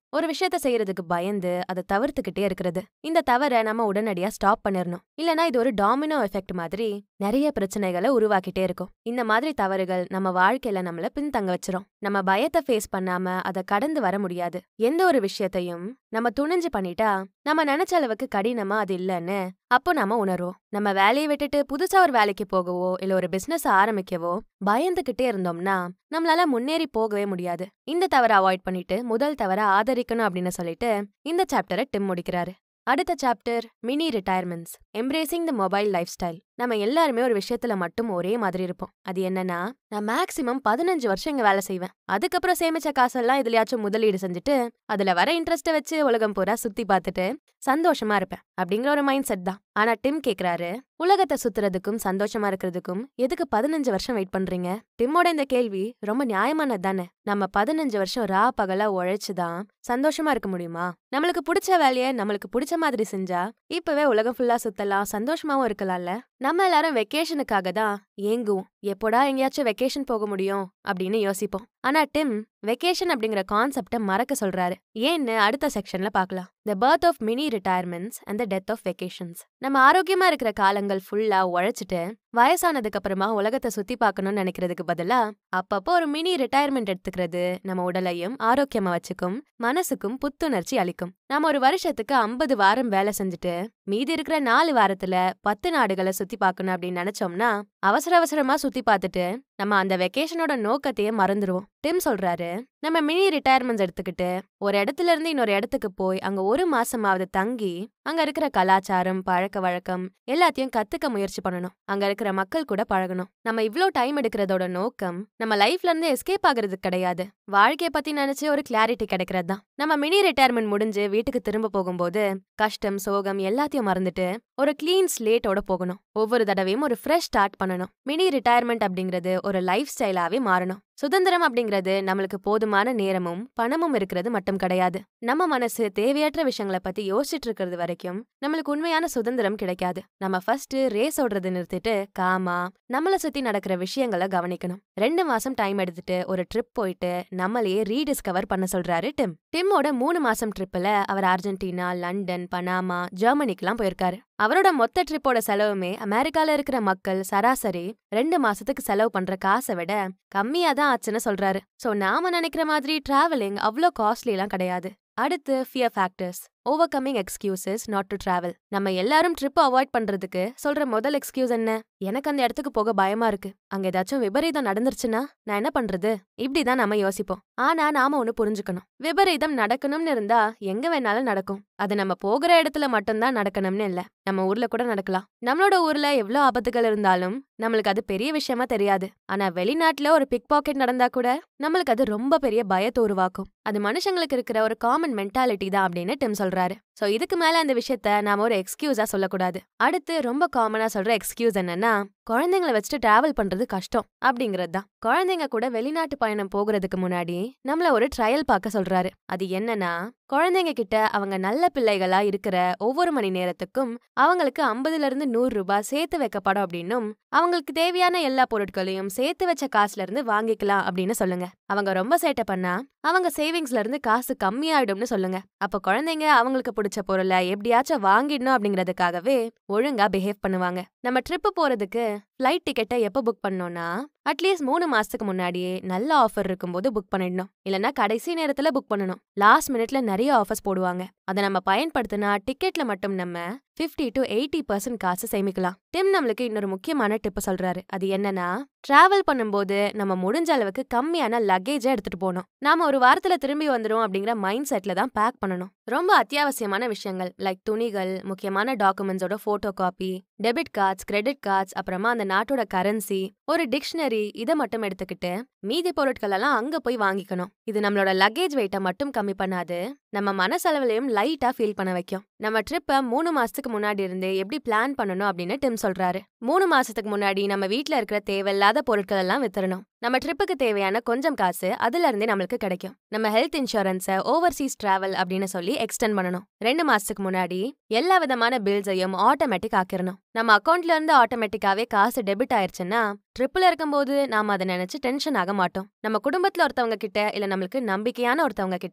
ஒரு விஷயத்த செய்யறதுக்கு பயந்து அதை தவிர்த்துக்கிட்டே இருக்கிறது இந்த தவறை நம்ம உடனடியா ஸ்டாப் பண்ணிடணும் இல்லனா இது ஒரு டாமினோ எஃபெக்ட் மாதிரி நிறைய பிரச்சனைகளை உருவாக்கிட்டே இருக்கும் இந்த மாதிரி தவறுகள் நம்ம வாழ்க்கையில நம்மள பின்தங்க வச்சிரும் நம்ம பயத்தை ஃபேஸ் பண்ணாம அதை கடந்து வர முடியாது எந்த ஒரு விஷயத்தையும் நம்ம துணிஞ்சு பண்ணிட்டா நம்ம நினைச்ச அளவுக்கு கடினமா அது இல்லைன்னு அப்போ நாம உணர்வோம் நம்ம வேலையை விட்டுட்டு புதுசா ஒரு வேலைக்கு போகவோ இல்ல ஒரு பிசினஸ் ஆரம்பிக்கவோ பயந்துகிட்டே இருந்தோம்னா நம்மளால முன்னேறி போகவே முடியாது இந்த தவறை அவாய்ட் பண்ணிட்டு முதல் தவறை ஆதரிக்கணும் அப்படின்னு சொல்லிட்டு இந்த சாப்டரை டிம் முடிக்கிறாரு அடுத்த chapter mini retirements embracing the mobile lifestyle நம்ம எல்லாருமே ஒரு விஷயத்துல மட்டும் ஒரே மாதிரி இருப்போம் அது என்னன்னா நான் மேக்சிமம் பதினஞ்சு வருஷம் இங்க வேலை செய்வேன் அதுக்கப்புறம் சேமிச்ச காசெல்லாம் இதுலயாச்சும் முதலீடு செஞ்சுட்டு அதுல வர இன்ட்ரெஸ்ட்டை வச்சு உலகம் பூரா சுத்தி பார்த்துட்டு சந்தோஷமா இருப்பேன் அப்படிங்கிற ஒரு மைண்ட் செட் தான் ஆனா டிம் கேக்குறாரு உலகத்தை சுத்துறதுக்கும் சந்தோஷமா இருக்கிறதுக்கும் எதுக்கு பதினஞ்சு வருஷம் வெயிட் பண்றீங்க டிம்மோட இந்த கேள்வி ரொம்ப நியாயமானது தானே நம்ம பதினஞ்சு வருஷம் ரா பகலா உழைச்சுதான் சந்தோஷமா இருக்க முடியுமா நம்மளுக்கு பிடிச்ச வேலையை நம்மளுக்கு பிடிச்ச மாதிரி செஞ்சா இப்பவே உலகம் ஃபுல்லா சுத்தலாம் சந்தோஷமாவும் இருக்கலாம்ல நம்ம எல்லாரும் வெக்கேஷனுக்காக தான் ஏங்குவோம் எப்போடா எங்கேயாச்சும் வெக்கேஷன் போக முடியும் அப்படின்னு யோசிப்போம் ஆனா டிம் வெக்கேஷன் அப்படிங்கிற கான்செப்டை மறக்க சொல்றாரு ஏன்னு அடுத்த செக்ஷன்ல பார்க்கலாம் the birth of mini retirements and the death of vacations நம்ம ஆரோக்கியமா இருக்கிற காலங்கள் ஃபுல்லா உழைச்சிட்டு வயசானதுக்கு அப்புறமா உலகத்தை சுத்தி பார்க்கணும்னு நினைக்கிறதுக்கு பதிலா அப்பப்போ ஒரு மினி ரிட்டையர்மெண்ட் எடுத்துக்கிறது நம்ம உடலையும் ஆரோக்கியமா வச்சுக்கும் மனசுக்கும் புத்துணர்ச்சி அளிக்கும் நாம ஒரு வருஷத்துக்கு ஐம்பது வாரம் வேலை செஞ்சுட்டு மீதி இருக்கிற நாலு வாரத்துல பத்து நாடுகளை சுத்தி பார்க்கணும் அப்படின்னு நினைச்சோம்னா அவசர அவசரமா சுத்தி பார்த்துட்டு நம்ம அந்த வெக்கேஷனோட நோக்கத்தையே மறந்துருவோம் டிம் சொல்றாரு நம்ம மினி ரிட்டையர்மெண்ட்ஸ் எடுத்துக்கிட்டு ஒரு இடத்துல இருந்து இன்னொரு இடத்துக்கு போய் அங்க ஒரு மாசமாவது தங்கி அங்க இருக்கிற கலாச்சாரம் பழக்க வழக்கம் எல்லாத்தையும் கத்துக்க முயற்சி பண்ணணும் அங்க இருக்கிற மக்கள் கூட பழகணும் நம்ம இவ்ளோ டைம் எடுக்கிறதோட நோக்கம் நம்ம லைஃப்ல இருந்து எஸ்கேப் ஆகுறது கிடையாது வாழ்க்கைய பத்தி நினைச்சு ஒரு கிளாரிட்டி கிடைக்கிறது தான் நம்ம மினி ரிட்டையர்மெண்ட் முடிஞ்சு வீட்டுக்கு திரும்ப போகும்போது கஷ்டம் சோகம் எல்லாத்தையும் மறந்துட்டு ஒரு கிளீன் ஸ்லேட்டோட போகணும் ஒவ்வொரு தடவையும் ஒரு ஃப்ரெஷ் ஸ்டார்ட் பண்ணணும் மினி ரிட்டையர்மெண்ட் அப்படிங்கிறது ஒரு லைஃப் ஸ்டைலாவே மாறணும் சுதந்திரம் அப்படிங்கிறது நம்மளுக்கு போதுமான நேரமும் பணமும் இருக்கிறது மட்டும் கிடையாது நம்ம மனசு தேவையற்ற விஷயங்களை பத்தி யோசிச்சுட்டு இருக்கிறது வரைக்கும் நம்மளுக்கு உண்மையான சுதந்திரம் கிடைக்காது நம்ம ஃபர்ஸ்ட் ரேஸ் ஓடுறது நிறுத்திட்டு காமா நம்மள சுத்தி நடக்கிற விஷயங்களை கவனிக்கணும் ரெண்டு மாசம் டைம் எடுத்துட்டு ஒரு ட்ரிப் போயிட்டு நம்மளையே ரீடிஸ்கவர் பண்ண சொல்றாரு டிம் டிம்மோட மூணு மாசம் ட்ரிப்ல அவர் அர்ஜென்டினா லண்டன் பனாமா ஜெர்மனிக்கெல்லாம் போயிருக்காரு அவரோட மொத்த ட்ரிப்போட செலவுமே அமெரிக்கால இருக்கிற மக்கள் சராசரி ரெண்டு மாசத்துக்கு செலவு பண்ற காசை விட கம்மியா தான் ஆச்சுன்னு சொல்றாரு சோ நாம நினைக்கிற மாதிரி டிராவலிங் அவ்வளோ காஸ்ட்லிலாம் கிடையாது அடுத்து fear factors overcoming excuses not to travel நம்ம எல்லாரும் ட்ரிப் அவாய்ட் பண்றதுக்கு சொல்ற முதல் எக்ஸ்கியூஸ் என்ன எனக்கு அந்த இடத்துக்கு போக பயமா இருக்கு அங்க ஏதாச்சும் விபரீதம் நடந்துருச்சுன்னா நான் என்ன பண்றது இப்படிதான் நாம யோசிப்போம் ஆனா நாம ஒண்ணு புரிஞ்சுக்கணும் விபரீதம் நடக்கணும்னு இருந்தா எங்க வேணாலும் நடக்கும் அது நம்ம போகிற இடத்துல மட்டும்தான் நடக்கணும்னு இல்ல நம்ம ஊர்ல கூட நடக்கலாம் நம்மளோட ஊர்ல எவ்வளவு ஆபத்துகள் இருந்தாலும் நம்மளுக்கு அது பெரிய விஷயமா தெரியாது ஆனா வெளிநாட்டுல ஒரு பிக் பாக்கெட் நடந்தா கூட நம்மளுக்கு அது ரொம்ப பெரிய பயத்தை உருவாக்கும் அது மனுஷங்களுக்கு இருக்கிற ஒரு காமன் மென்டாலிட்டி தான் அப்படின்னு டிம் சொல்றாரு சோ இதுக்கு மேல அந்த விஷயத்த நாம ஒரு எக்ஸ்கியூஸா சொல்லக்கூடாது அடுத்து ரொம்ப காமனா சொல்ற எக்ஸ்கியூஸ் என்னன்னா குழந்தைங்களை வச்சுட்டு டிராவல் பண்றது கஷ்டம் அப்படிங்கிறது தான் குழந்தைங்க கூட வெளிநாட்டு பயணம் போகிறதுக்கு முன்னாடி நம்மள ஒரு ட்ரையல் பார்க்க சொல்றாரு அது என்னன்னா குழந்தைங்க கிட்ட அவங்க நல்ல பிள்ளைகளா இருக்கிற ஒவ்வொரு மணி நேரத்துக்கும் அவங்களுக்கு ஐம்பதுல இருந்து நூறு ரூபாய் சேர்த்து வைக்கப்படும் அப்படின்னும் அவங்களுக்கு தேவையான எல்லா பொருட்களையும் சேர்த்து வச்ச காசுல இருந்து வாங்கிக்கலாம் அப்படின்னு சொல்லுங்க அவங்க ரொம்ப சேட்டை பண்ணா அவங்க சேவிங்ஸ்ல இருந்து காசு கம்மியாயிடும்னு சொல்லுங்க அப்ப குழந்தைங்க அவங்களுக்கு பிடிச்ச பொருளை எப்படியாச்சும் வாங்கிடணும் அப்படிங்கறதுக்காகவே ஒழுங்கா பிஹேவ் பண்ணுவாங்க நம்ம ட்ரிப்பு போறதுக்கு ஃப்ளைட் டிக்கெட்டை எப்போ புக் பண்ணோம்னா அட்லீஸ்ட் மூணு மாசத்துக்கு முன்னாடியே நல்ல ஆஃபர் இருக்கும்போது புக் பண்ணிடணும் இல்லனா கடைசி நேரத்துல புக் பண்ணணும் லாஸ்ட் மினிட்ல நிறைய ஆஃபர்ஸ் போடுவாங்க அதை நம்ம பயன்படுத்தினா டிக்கெட்ல மட்டும் நம்ம ஃபிஃப்டி டு எயிட்டி பர்சன்ட் காசு சேமிக்கலாம் டிம் நம்மளுக்கு இன்னொரு முக்கியமான டிப் சொல்றாரு அது என்னன்னா டிராவல் பண்ணும்போது நம்ம முடிஞ்ச அளவுக்கு கம்மியான லக்கேஜை எடுத்துட்டு போகணும் நாம ஒரு வாரத்துல திரும்பி வந்துடும் அப்படிங்கிற மைண்ட் செட்ல தான் பேக் பண்ணணும் ரொம்ப அத்தியாவசியமான விஷயங்கள் லைக் துணிகள் முக்கியமான டாக்குமெண்ட்ஸோட photocopy debit cards credit cards அப்புறமா அந்த நாட்டோட கரன்சி ஒரு டிக்ஷனரி இதை மட்டும் எடுத்துக்கிட்டு மீதி பொருட்கள் எல்லாம் அங்க போய் வாங்கிக்கணும் இது நம்மளோட லக்கேஜ் வெயிட்டை மட்டும் கம்மி பண்ணாது நம்ம மனசளவுலயும் லைட்டா ஃபீல் பண்ண வைக்கும் நம்ம ட்ரிப்பை மூணு மாசத்துக்கு முன்னாடி இருந்தே எப்படி பிளான் பண்ணணும் அப்படின்னு டிம் சொல்றாரு மூணு மாசத்துக்கு முன்னாடி நம்ம வீட்ல இருக்கிற தேவையில்லாத பொருட்கள் எல்லாம் வித்துறணும் நம்ம ட்ரிப்புக்கு தேவையான கொஞ்சம் காசு அதுல இருந்தே நம்மளுக்கு கிடைக்கும் நம்ம ஹெல்த் இன்சூரன்ஸை ஓவர்சீஸ் டிராவல் அப்படின்னு சொல்லி எக்ஸ்டெண்ட் பண்ணணும் ரெண்டு மாசத்துக்கு முன்னாடி எல்லா விதமான பில்ஸையும் ஆட்டோமேட்டிக் ஆக்கிரணும் நம்ம அக்கௌண்ட்ல இருந்து ஆட்டோமேட்டிக்காவே காசு டெபிட் ஆயிருச்சுன்னா ட்ரிப்பில் இருக்கும்போது நாம அதை நினைச்சு டென்ஷன் ஆக மாட்டோம் நம்ம குடும்பத்துல ஒருத்தவங்க கிட்ட இல்ல நம்மளுக்கு நம்பிக்கையான ஒருத்தவங்க கிட்ட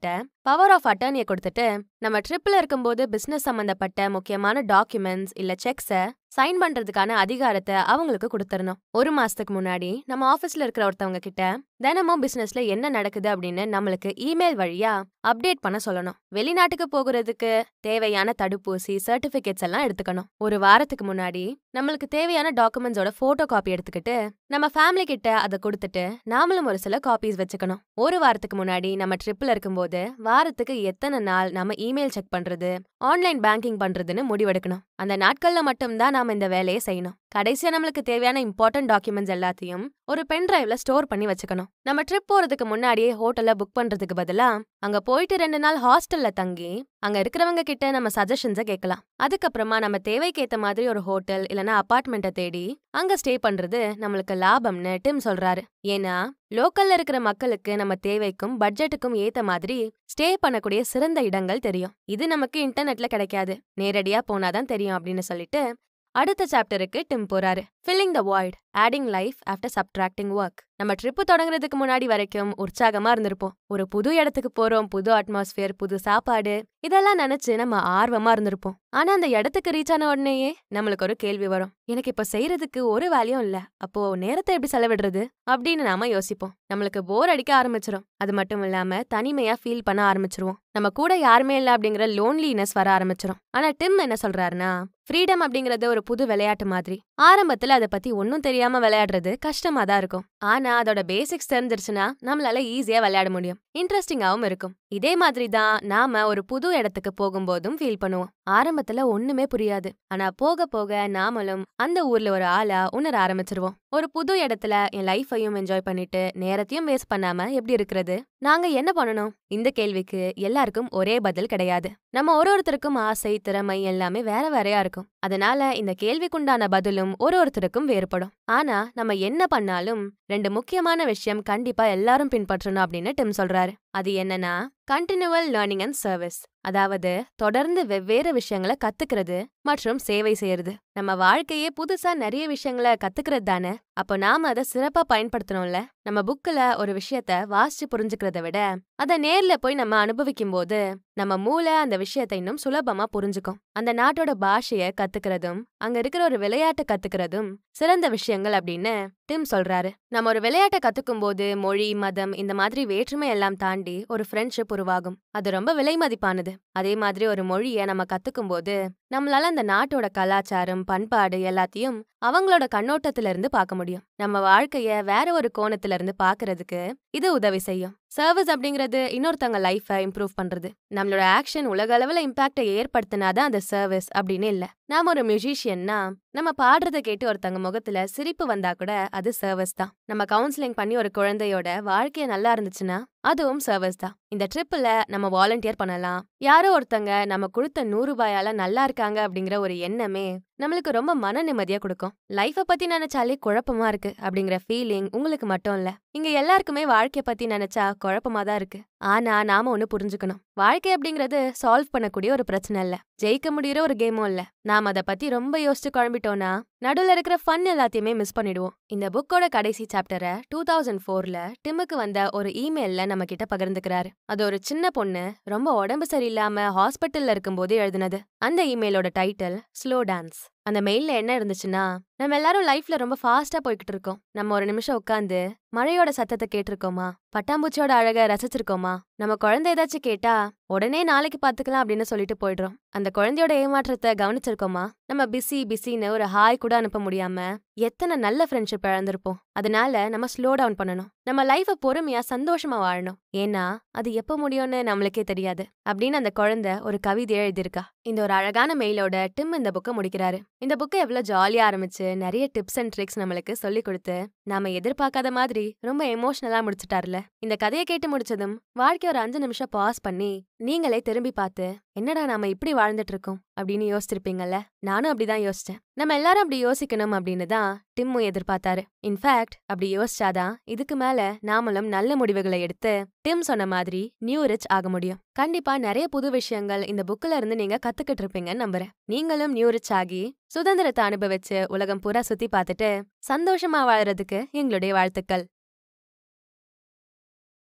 பவர் ஆஃப் அட்டர்னியை கொடுத்துட்டு நம்ம ட்ரிப்ல இருக்கும்போது பிசினஸ் சம்பந்தப்பட்ட முக்கியமான டாக்குமெண்ட்ஸ் இல்ல செக்ஸை சைன் பண்றதுக்கான அதிகாரத்தை அவங்களுக்கு கொடுத்துடணும் ஒரு மாசத்துக்கு முன்னாடி நம்ம ஆபீஸ்ல இருக்கிற ஒருத்தவங்க கிட்ட தினமும் பிசினஸ்ல என்ன நடக்குது அப்படின்னு நம்மளுக்கு இமெயில் வழியா அப்டேட் பண்ண சொல்லணும் வெளிநாட்டுக்கு போகிறதுக்கு தேவையான தடுப்பூசி சர்டிபிகேட்ஸ் எல்லாம் எடுத்துக்கணும் ஒரு வாரத்துக்கு முன்னாடி நம்மளுக்கு தேவையான டாக்குமெண்ட்ஸோட போட்டோ காப்பி எடுத்துக்கிட்டு நம்ம ஃபேமிலி கிட்ட அதை கொடுத்துட்டு நாமளும் ஒரு சில காப்பீஸ் வச்சுக்கணும் ஒரு வாரத்துக்கு முன்னாடி நம்ம ட்ரிப்ல இருக்கும்போது வாரத்துக்கு எத்தனை நாள் நம்ம இமெயில் செக் பண்றது ஆன்லைன் பேங்கிங் பண்றதுன்னு முடிவெடுக்கணும் அந்த நாட்கள்ல மட்டும்தான் நாம இந்த வேலையை செய்யணும் கடைசியா நம்மளுக்கு தேவையான இம்பார்ட்டன்ட் டாக்குமெண்ட்ஸ் எல்லாத்தையும் ஒரு பென் டிரைவ்ல ஸ்டோர் பண்ணி வச்சுக்கணும் நம்ம ட்ரிப் போறதுக்கு முன்னாடியே ஹோட்டல்ல புக் பண்றதுக்கு பதிலா அங்க போயிட்டு ரெண்டு நாள் ஹாஸ்டல்ல தங்கி அங்க இருக்கிறவங்க கிட்ட நம்ம சஜஷன்ஸை கேட்கலாம் அதுக்கப்புறமா நம்ம தேவைக்கு ஏத்த மாதிரி ஒரு ஹோட்டல் இல்லனா அபார்ட்மெண்ட்டை தேடி அங்க ஸ்டே பண்றது நம்மளுக்கு லாபம்னு டிம் சொல்றாரு ஏன்னா லோக்கல்ல இருக்கிற மக்களுக்கு நம்ம தேவைக்கும் பட்ஜெட்டுக்கும் ஏத்த மாதிரி ஸ்டே பண்ணக்கூடிய சிறந்த இடங்கள் தெரியும் இது நமக்கு இன்டர்நெட்ல கிடைக்காது நேரடியா போனாதான் தெரியும் அப்படின்னு சொல்லிட்டு அடுத்த சாப்டருக்கு டிம் போறாரு filling the void adding life after subtracting work நம்ம ட்ரிப்பு தொடங்குறதுக்கு முன்னாடி வரைக்கும் உற்சாகமா இருந்திருப்போம் ஒரு புது இடத்துக்கு போறோம் புது அட்மாஸ்பியர் புது சாப்பாடு இதெல்லாம் நினைச்சு நம்ம ஆர்வமா இருந்திருப்போம் ஆனா அந்த இடத்துக்கு ரீச் ஆன உடனேயே நம்மளுக்கு ஒரு கேள்வி வரும் எனக்கு இப்ப செய்யறதுக்கு ஒரு வேலையும் இல்ல அப்போ நேரத்தை எப்படி செலவிடுறது அப்படின்னு நாம யோசிப்போம் நம்மளுக்கு போர் அடிக்க ஆரம்பிச்சிரும் அது மட்டும் இல்லாம தனிமையா ஃபீல் பண்ண ஆரம்பிச்சிருவோம் நம்ம கூட யாருமே இல்ல அப்படிங்கிற லோன்லினஸ் வர ஆரம்பிச்சிரும் ஆனா டிம் என்ன சொல்றாருன்னா ஃப்ரீடம் அப்படிங்கறது ஒரு புது விளையாட்டு மாதிரி ஆரம்பத்துல அதை பத்தி ஒன்னும் தெரியாம விளையாடுறது கஷ்டமா தான் இருக்கும் ஆனா அதோட பேசிக்ஸ் தெரிஞ்சிருச்சுன்னா நம்மளால ஈஸியா விளையாட முடியும் இன்ட்ரெஸ்டிங்காவும் இருக்கும் இதே மாதிரி தான் நாம ஒரு புது இடத்துக்கு போகும்போதும் ஃபீல் பண்ணுவோம் ஆரம்பத்துல ஒண்ணுமே புரியாது ஆனா போக போக நாமளும் அந்த ஊர்ல ஒரு ஆளா உணர ஆரம்பிச்சிருவோம் ஒரு புது இடத்துல என் லைஃபையும் என்ஜாய் பண்ணிட்டு நேரத்தையும் வேஸ்ட் பண்ணாம எப்படி இருக்கிறது நாங்க என்ன பண்ணணும் இந்த கேள்விக்கு எல்லாருக்கும் ஒரே பதில் கிடையாது நம்ம ஒரு ஒருத்தருக்கும் ஆசை திறமை எல்லாமே வேற வேறையா இருக்கும் அதனால இந்த கேள்விக்குண்டான பதிலும் ஒரு ஒருத்தருக்கும் வேறுபடும் ஆனா நம்ம என்ன பண்ணாலும் ரெண்டு முக்கியமான விஷயம் கண்டிப்பா எல்லாரும் பின்பற்றணும் அப்படின்னு டிம் சொல்றாரு அது என்னன்னா கண்டினியூவல் லேர்னிங் அண்ட் சர்வீஸ் அதாவது தொடர்ந்து வெவ்வேறு விஷயங்களை கத்துக்கிறது மற்றும் சேவை செய்யறது நம்ம வாழ்க்கையே புதுசா நிறைய விஷயங்களை கத்துக்கிறது தானே அப்போ நாம அதை சிறப்பா பயன்படுத்தணும்ல நம்ம புக்ல ஒரு விஷயத்த வாசிச்சு புரிஞ்சுக்கிறத விட அதை நேர்ல போய் நம்ம அனுபவிக்கும் போது நம்ம மூளை அந்த விஷயத்தை இன்னும் சுலபமா புரிஞ்சுக்கும் அந்த நாட்டோட பாஷைய கத்துக்கிறதும் அங்க இருக்கிற ஒரு விளையாட்டை கத்துக்கிறதும் சிறந்த விஷயங்கள் அப்படின்னு டிம் சொல்றாரு நம்ம ஒரு விளையாட்டை கத்துக்கும் போது மொழி மதம் இந்த மாதிரி வேற்றுமை எல்லாம் தாண்டி ஒரு ஃப்ரெண்ட்ஷிப் உருவாகும் அது ரொம்ப விலை மதிப்பானது அதே மாதிரி ஒரு மொழியை நம்ம கத்துக்கும் போது நம்மளால அந்த நாட்டோட கலாச்சாரம் பண்பாடு எல்லாத்தையும் அவங்களோட கண்ணோட்டத்துல இருந்து பார்க்க முடியும் நம்ம வாழ்க்கைய வேற ஒரு கோணத்துல இருந்து பாக்குறதுக்கு இது உதவி செய்யும் சர்வீஸ் அப்படிங்கிறது இன்னொருத்தவங்க லைஃபை இம்ப்ரூவ் பண்றது நம்மளோட ஆக்ஷன் உலக அளவுல இம்பாக்டை ஏற்படுத்தினாதான் அந்த சர்வீஸ் அப்படின்னு இல்ல நாம ஒரு மியூசிஷியன்னா நம்ம பாடுறத கேட்டு ஒருத்தங்க முகத்துல சிரிப்பு வந்தா கூட அது சர்வீஸ் தான் நம்ம கவுன்சிலிங் பண்ணி ஒரு குழந்தையோட வாழ்க்கைய நல்லா இருந்துச்சுன்னா அதுவும் சர்வீஸ் தான் இந்த ட்ரிப்ல நம்ம வாலண்டியர் பண்ணலாம் யாரோ ஒருத்தங்க நம்ம கொடுத்த நூறு ரூபாயால நல்லா இருக்காங்க அப்படிங்கிற ஒரு எண்ணமே நம்மளுக்கு ரொம்ப மன நிம்மதியா கொடுக்கும் லைஃப பத்தி நினைச்சாலே குழப்பமா இருக்கு அப்படிங்கிற ஃபீலிங் உங்களுக்கு மட்டும் இல்ல இங்க எல்லாருக்குமே வாழ்க்கைய பத்தி நினைச்சா குழப்பமா தான் இருக்கு ஆனா நாம ஒண்ணு புரிஞ்சுக்கணும் வாழ்க்கை அப்படிங்கிறது சால்வ் பண்ணக்கூடிய ஒரு பிரச்சனை இல்ல ஜெயிக்க முடியற ஒரு கேமும் இல்ல நாம அதை பத்தி ரொம்ப யோசிச்சு குழம்பிட்டோம்னா நடுவுல இருக்கிற ஃபன் எல்லாத்தையுமே மிஸ் பண்ணிடுவோம் இந்த புக்கோட கடைசி சாப்டரை டூ தௌசண்ட் ஃபோர்ல டிம்முக்கு வந்த ஒரு இமெயில்ல நம்ம கிட்ட பகிர்ந்துக்கிறாரு அது ஒரு சின்ன பொண்ணு ரொம்ப உடம்பு சரியில்லாம ஹாஸ்பிட்டல்ல இருக்கும்போது எழுதுனது அந்த இமெயிலோட டைட்டில் ஸ்லோ டான்ஸ் அந்த மெயில்ல என்ன இருந்துச்சுன்னா நம்ம எல்லாரும் லைஃப்ல ரொம்ப ஃபாஸ்டா போய்கிட்டு இருக்கோம் நம்ம ஒரு நிமிஷம் உட்காந்து மழையோட சத்தத்தை கேட்டிருக்கோமா பட்டாம்பூச்சியோட அழக ரசிச்சிருக்கோமா நம்ம குழந்தை ஏதாச்சும் கேட்டா உடனே நாளைக்கு பாத்துக்கலாம் அப்படின்னு சொல்லிட்டு போயிடுறோம் அந்த குழந்தையோட ஏமாற்றத்தை கவனிச்சிருக்கோமா நம்ம பிஸி பிஸின்னு ஒரு ஹாய் கூட அனுப்ப முடியாம எத்தனை நல்ல ஃப்ரெண்ட்ஷிப் இழந்திருப்போம் அதனால நம்ம ஸ்லோ டவுன் பண்ணணும் நம்ம லைஃப பொறுமையா சந்தோஷமா வாழணும் ஏன்னா அது எப்ப முடியும்னு நம்மளுக்கே தெரியாது அப்படின்னு அந்த குழந்தை ஒரு கவிதை எழுதியிருக்கா இந்த ஒரு அழகான மெயிலோட டிம் இந்த புக்கை முடிக்கிறாரு இந்த புக்கை எவ்வளவு ஜாலியா ஆரம்பிச்சு நிறைய டிப்ஸ் அண்ட் ட்ரிக்ஸ் நம்மளுக்கு சொல்லி கொடுத்து நாம எதிர்பார்க்காத மாதிரி ரொம்ப எமோஷனலா முடிச்சிட்டாருல இந்த கதையை கேட்டு முடிச்சதும் வாழ்க்கை ஒரு அஞ்சு நிமிஷம் பாஸ் பண்ணி நீங்களே திரும்பி பார்த்து என்னடா நாம இப்படி வாழ்ந்துட்டு இருக்கோம் அப்படின்னு யோசிச்சிருப்பீங்கல்ல நானும் அப்படிதான் யோசிச்சேன் நம்ம எல்லாரும் அப்படி யோசிக்கணும் அப்படின்னு தான் டிம்மும் எதிர்பார்த்தாரு இன்ஃபேக்ட் அப்படி யோசிச்சாதான் இதுக்கு மேல நாமளும் நல்ல முடிவுகளை எடுத்து டிம் சொன்ன மாதிரி நியூ ரிச் ஆக முடியும் கண்டிப்பா நிறைய புது விஷயங்கள் இந்த புக்ல இருந்து நீங்க கத்துக்கிட்டு இருப்பீங்கன்னு நம்புறேன் நீங்களும் நியூ ரிச் ஆகி சுதந்திரத்தை அனுபவிச்சு உலகம் பூரா சுத்தி பார்த்துட்டு சந்தோஷமா வாழறதுக்கு எங்களுடைய வாழ்த்துக்கள்